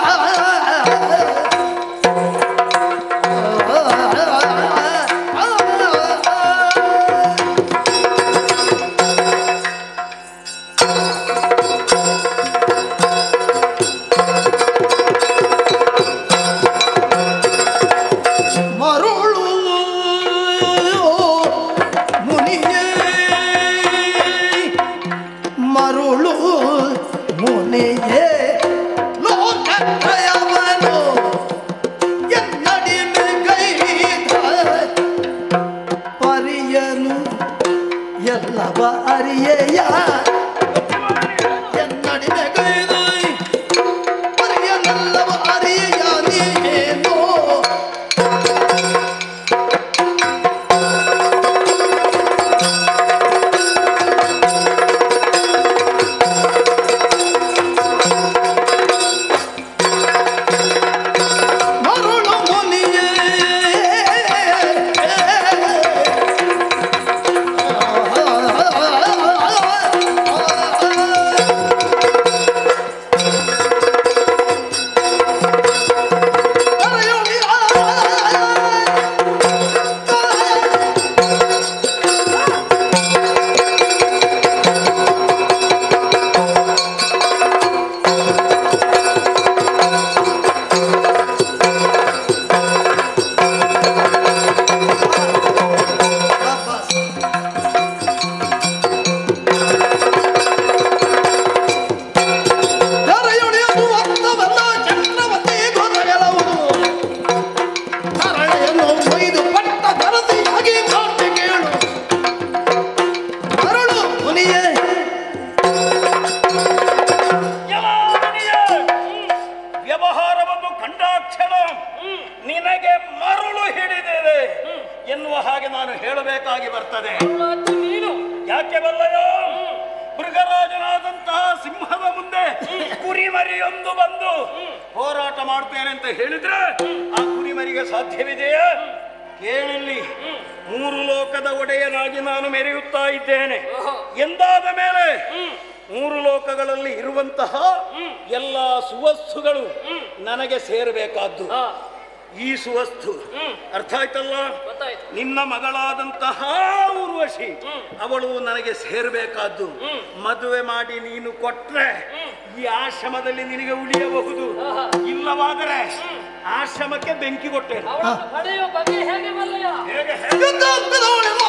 ಮುಂದೆ ಕುರಿಮರಿಯೊಂದು ಬಂದು ಹೋರಾಟ ಮಾಡ್ತೇನೆ ಅಂತ ಹೇಳಿದ್ರೆ ಆ ಕುರಿಮರಿಗೆ ಸಾಧ್ಯವಿದೆಯಾ ಕೇಳಿಲ್ಲಿ ಮೂರು ಲೋಕದ ಒಡೆಯನಾಗಿ ನಾನು ಮೆರೆಯುತ್ತಾ ಇದ್ದೇನೆ ಎಂದಾದ ಮೇಲೆ ಮೂರು ಲೋಕಗಳಲ್ಲಿ ಇರುವಂತಹ ಎಲ್ಲ ಸುವಸ್ತುಗಳು ನನಗೆ ಸೇರಬೇಕಾದ್ದು ಈ ಸುವಸ್ತು ಅರ್ಥ ಆಯ್ತಲ್ಲ ಗೊತ್ತಾಯ್ತು ನಿನ್ನ ಮಗಳಾದಂತಹ ಊರ್ವಶಿ ಅವಳು ನನಗೆ ಸೇರಬೇಕಾದ್ದು ಮದುವೆ ಮಾಡಿ ನೀನು ಕೊಟ್ರೆ ಈ ಆಶ್ರಮದಲ್ಲಿ ನಿನಗೆ ಉಳಿಯಬಹುದು ಇಲ್ಲವಾದರೆ ಆಶ್ರಮಕ್ಕೆ ಬೆಂಕಿ ಕೊಟ್ಟೇನು ಅವಳನ್ನು ಪಡೆಯುವ ಬಗೆ ಹೇಗೆ ಮಲ್ಲಯ್ಯ ಹೇಗೆ ಹೇಗೆ? ಯುದ್ಧಕ್ಕದವಳೆಲ್ಲ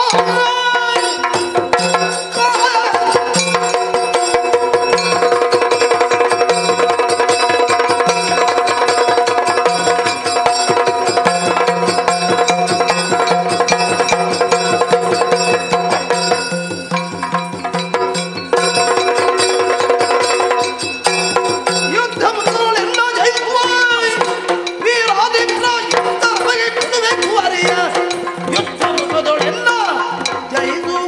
ಯುದ್ಧ ಮುಗಿದವಳೆಲ್ಲ ಜಯಿಸುವ ವೀರಾದಿತ್ಯ ಯುದ್ಧ ಬಗೆಗಿಡಬೇಕು ಅರಿಯ ಯುದ್ಧ ಮುಗಿದವಳೆಲ್ಲ ಜಯಿಸುವ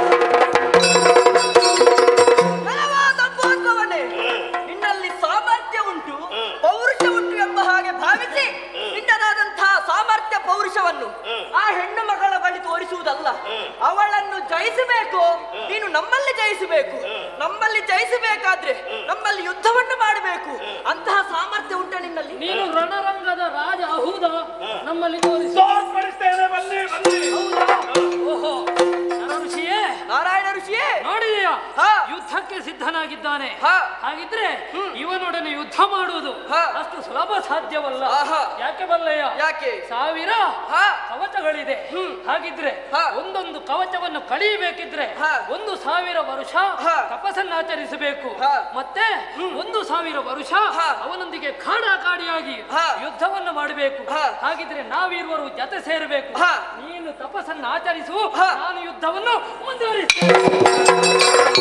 ಬಲವಾದ ಪೂರ್ವವನೇ ನಿನ್ನಲ್ಲಿ ಸಾಮರ್ಥ್ಯ ಉಂಟು ಪೌರುಷ ಉಂಟು ಎಂಬ ಹಾಗೆ ಭಾವಿಸಿ ನಿನ್ನದಾದಂತಹ ಸಾಮರ್ಥ್ಯ ಪೌರುಷವನ್ನು ಆ ಹೆಣ್ಣು ಮಗಳ ಬಳಿ ತೋರಿಸುವುದಲ್ಲ ಅವಳನ್ನು ಜಯಿಸಬೇಕು ನೀನು ನಮ್ಮಲ್ಲಿ ಜಯಿಸಬೇಕು ನಮ್ಮಲ್ಲಿ ಜಯಿಸಬೇಕಾದ್ರೆ ನಮ್ಮಲ್ಲಿ ಯುದ್ಧವನ್ನು ಮಾಡಬೇಕು ಅಂತಹ ಸಾಮರ್ಥ್ಯ ಉಂಟ ನಿನ್ನಲ್ಲಿ ನೀನು ರಣರಂಗದ ರಾಜ ಹೌದಾ ನಮ್ಮಲ್ಲಿ ತೋರಿಸು ತೋರ್ಪಡಿಸ್ತೇನೆ ಬನ್ನಿ ಬನ್ನಿ ಹೌದಾ ಓಹೋ ನರ ಋಷಿಯೇ ನಾರಾಯಣ ಋಷಿಯೇ ನೋಡಿದೆಯಾ ಹಾ. ಯುದ್ಧಕ್ಕೆ ಸಿದ್ಧನಾಗಿದ್ದಾನೆ ಹಾ. ಹಾಗಿದ್ರೆ ಇವನೊಡನೆ ಯುದ್ಧ ಮಾಡುವುದು ಹಾ. ಅಷ್ಟು ಸುಲಭ ಸಾಧ್ಯವಲ್ಲ ಆಹಾ. ಯಾಕೆ ಬಲ್ಲಯ್ಯ ಯಾಕೆ ಸಾವಿರ ಹಾ. ಕವಚಗಳಿದೆ ಹಾಗಿದ್ರೆ ಹಾ. ಒಂದೊಂದು ಕವಚವನ್ನು ಕಳಿಯಬೇಕಿದ್ರೆ ಹಾ. ಒಂದು ಸಾವಿರ ವರುಷ ಹಾ. ತಪಸ್ಸನ್ನಾಚರಿಸಬೇಕು ಹಾ. ಮತ್ತೆ ಒಂದು ಸಾವಿರ ವರುಷ ಹಾ. ಅವನೊಂದಿಗೆ ಕಾಡಾಕಾಡಿಯಾಗಿ ಹಾ. ಯುದ್ಧವನ್ನು ಮಾಡಬೇಕು ಹಾ. ಹಾಗಿದ್ರೆ ನಾವಿರುವರು ಜತೆ ಸೇರಬೇಕು ಹಾ. ನೀನು ತಪಸ್ಸನ್ನು ಆಚರಿಸು ಹಾ. ನಾನು ಯುದ್ಧವನ್ನು ಮುಂದುವರಿಸ್ತೇನೆ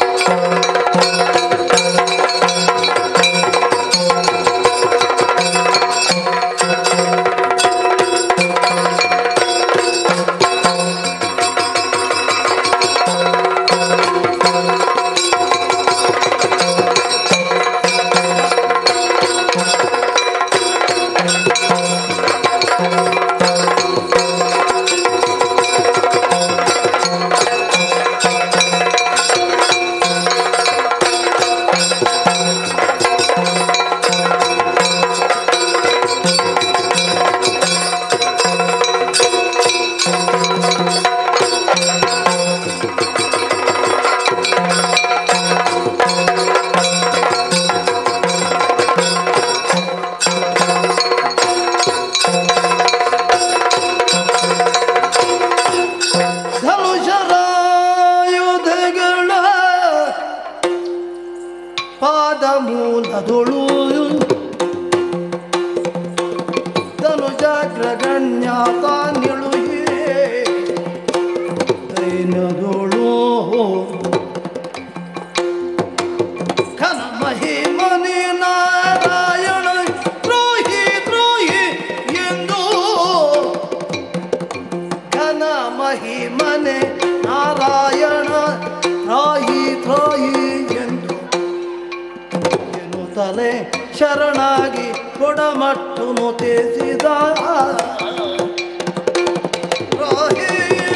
ಧನುಷರಾಯುಧಗಳ ಪಾದ ಮೂಲದೊಳು ಧನುಜಾಗ್ರಗಣ್ಯಾತ ನಿಳುಹೆ ದೈನದೊಳು ಖನ ಮಹಿಮನಿ ನಾರಾಯಣ ದ್ರೋಹಿ ದ್ರೋಹಿ ಎಂದು ಘನ ಮಹಿಮನೆ ನಾರಾಯಣ ತ್ರಾಯಿ ತ್ರಾಯಿ ಎಂದು ಎನ್ನುತ್ತಲೇ ಶರಣಾಗಿ ಕೊಡಮಟ್ಟು ಮುತಿಸಿದ ತ್ರಾಯಿ.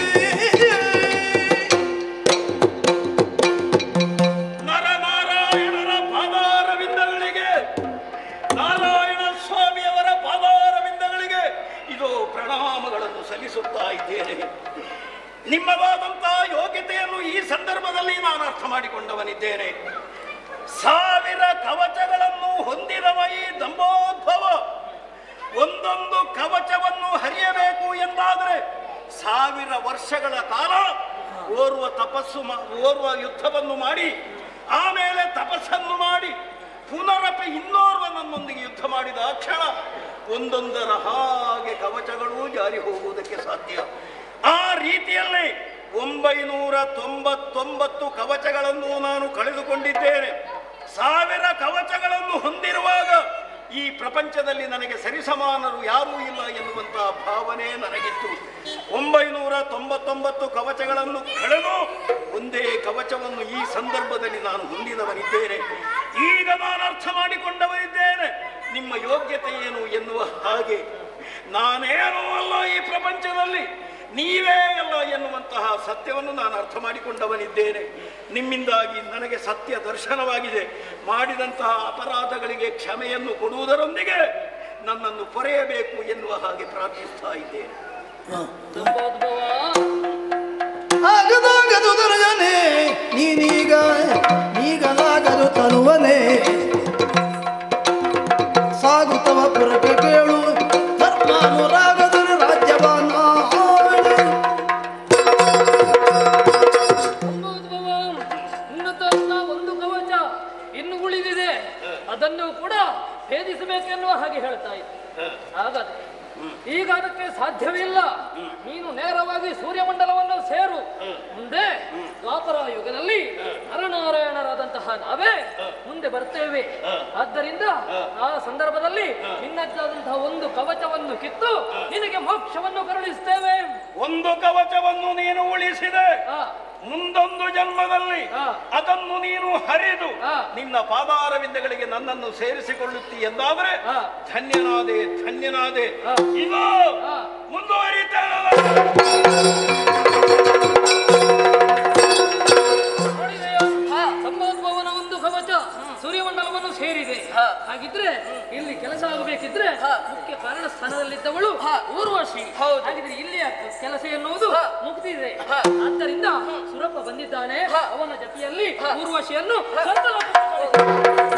ನರನಾರಾಯಣರ ಪಾದಾರವಿಂದಗಳಿಗೆ ನಾರಾಯಣ ಸ್ವಾಮಿಯವರ ಪಾದಾರವಿಂದಗಳಿಗೆ ಇದು ಪ್ರಣಾಮಗಳನ್ನು ಸಲ್ಲಿಸುತ್ತಾ ಇದ್ದೇನೆ ನಿಮ್ಮದಾದಂತಹ ಯೋಗ್ಯತೆಯನ್ನು ಈ ಸಂದರ್ಭದಲ್ಲಿ ನಾನು ಅರ್ಥ ಮಾಡಿಕೊಂಡವನಿದ್ದೇನೆ ಸಾವಿರ ಕವಚಗಳನ್ನು ಹೊಂದಿದವ ಈ ದಂಬೋದ್ಭವ ಒಂದೊಂದು ಕವಚವನ್ನು ಹರಿಯಬೇಕು ಎಂದಾದರೆ ಸಾವಿರ ವರ್ಷಗಳ ಕಾಲ ಓರ್ವ ತಪಸ್ಸು ಮಾ- ಓರ್ವ ಯುದ್ಧವನ್ನು ಮಾಡಿ ಆಮೇಲೆ ತಪಸ್ಸನ್ನು ಮಾಡಿ ಪುನರಪಿ ಇನ್ನೋರ್ವ ನನ್ನೊಂದಿಗೆ ಯುದ್ಧ ಮಾಡಿದ ಆ ಕ್ಷಣ ಒಂದೊಂದರ ಹಾಗೆ ಕವಚಗಳು ಜಾರಿ ಹೋಗುವುದಕ್ಕೆ ಸಾಧ್ಯ ಆ ರೀತಿಯಲ್ಲಿ ಒಂಬೈನೂರ ತೊಂಬತ್ತೊಂಬತ್ತು ಕವಚಗಳನ್ನು ನಾನು ಕಳೆದುಕೊಂಡಿದ್ದೇನೆ ಸಾವಿರ ಕವಚಗಳನ್ನು ಹೊಂದಿರುವಾಗ ಈ ಪ್ರಪಂಚದಲ್ಲಿ ನನಗೆ ಸರಿಸಮಾನರು ಯಾರೂ ಇಲ್ಲ ಎನ್ನುವಂತಹ ಭಾವನೆ ನನಗಿತ್ತು ಒಂಬೈನೂರ ತೊಂಬತ್ತೊಂಬತ್ತು ಕವಚಗಳನ್ನು ಕಳೆದು ಒಂದೇ ಕವಚವನ್ನು ಈ ಸಂದರ್ಭದಲ್ಲಿ ನಾನು ಹೊಂದಿದವನಿದ್ದೇನೆ ಈಗ ನಾನು ಅರ್ಥ ಮಾಡಿಕೊಂಡವರಿದ್ದೇನೆ ನಿಮ್ಮ ಯೋಗ್ಯತೆ ಏನು ಎನ್ನುವ ಹಾಗೆ ನಾನೇನೂ ಅಲ್ಲ ಈ ಪ್ರಪಂಚದಲ್ಲಿ ನೀವೇ ಅಲ್ಲ ಎನ್ನುವಂತಹ ಸತ್ಯವನ್ನು ನಾನು ಅರ್ಥ ಮಾಡಿಕೊಂಡವನಿದ್ದೇನೆ ನಿಮ್ಮಿಂದಾಗಿ ನನಗೆ ಸತ್ಯ ದರ್ಶನವಾಗಿದೆ ಮಾಡಿದಂತಹ ಅಪರಾಧಗಳಿಗೆ ಕ್ಷಮೆಯನ್ನು ಕೊಡುವುದರೊಂದಿಗೆ ನನ್ನನ್ನು ಪೊರೆಯಬೇಕು ಎನ್ನುವ ಹಾಗೆ ಪ್ರಾರ್ಥಿಸ್ತಾ ಇದ್ದೇನೆ ಸಂಬೋದ್ಭವ ಆಗದಾಗದು ದೊರೆಯನೆ ನೀನೀಗ ಈಗಲಾಗದು ತರುವನೆ ಸಾಗುತ್ತವ ಪುರಕ್ಕೆ ಕೇಳು ಧರ್ಮಾನುರಾಗದರೆ ರಾಜ್ಯವಾನ ಸಂಬೋದ್ಭವ ಉನ್ನತ ಒಂದು ಕವಚ ಇನ್ನು ಉಳಿದಿದೆ ಅದನ್ನು ಕೂಡ ಭೇದಿಸಬೇಕೆನ್ನುವ ಹಾಗೆ ಹೇಳ್ತಾ ಇದ್ದೆ ಹಾಗಾದ್ರೆ ಈಗ ಅದಕ್ಕೆ ಸಾಧ್ಯವಿಲ್ಲ ನೀನು ನೇರವಾಗಿ ಸೂರ್ಯಮಂಡಲವನ್ನು ಸೇರು ಮುಂದೆ ದ್ವಾಪರ ಯುಗದಲ್ಲಿ ನರನಾರಾಯಣರಾದಂತಹ ನಾವೇ ಮುಂದೆ ಬರ್ತೇವೆ ಆದ್ದರಿಂದ ಆ ಸಂದರ್ಭದಲ್ಲಿ ನಿನ್ನದ್ದಾದಂತಹ ಒಂದು ಕವಚವನ್ನು ಕಿತ್ತು ನಿನಗೆ ಮೋಕ್ಷವನ್ನು ಕರುಣಿಸ್ತೇವೆ ಒಂದು ಕವಚವನ್ನು ನೀನು ಉಳಿಸಿದೆ ಆ, ಮುಂದೊಂದು ಜನ್ಮದಲ್ಲಿ ಹಾ. ಅದನ್ನು ನೀನು ಹರಿದು ಹಾ. ನಿನ್ನ ಪಾದಾರವಿಂದಗಳಿಗೆ ನನ್ನನ್ನು ಸೇರಿಸಿಕೊಳ್ಳುತ್ತಿ ಎಂದಾದರೆ ಹಾ. ಧನ್ಯನಾದೆ ಧನ್ಯನಾದೆ ಹಾ. ಇದು ಹಾ. ಮುಂದುವರಿತೇನಲ್ಲ ನೋಡಿದೆಯಾ? ಸಂಬೋದ್ಭವನ ಒಂದು ಕವಚ ಸೂರ್ಯಮಂಡಲವನ್ನು ಸೇರಿದೆ ಹಾಗಿದ್ರೆ ಇಲ್ಲಿ ಕೆಲಸ ಆಗಬೇಕಿದ್ರೆ ಮುಖ್ಯ ಕಾರಣ ಸ್ಥಾನದಲ್ಲಿದ್ದವಳು ಊರ್ವಶಿ ಹಾಗಿದ್ರೆ ಇಲ್ಲಿಯ ಕೆಲಸ ಎನ್ನುವುದು ಮುಗ್ದಿದೆ ಆದ್ದರಿಂದ ಸುರಪ್ಪ ಬಂದಿದ್ದಾನೆ ಅವನ ಜೊತೆಯಲ್ಲಿ ಊರ್ವಶಿಯನ್ನು ಸ್ವರ್ಗಲೋಕಕ್ಕೆ ಕಳಿಸು.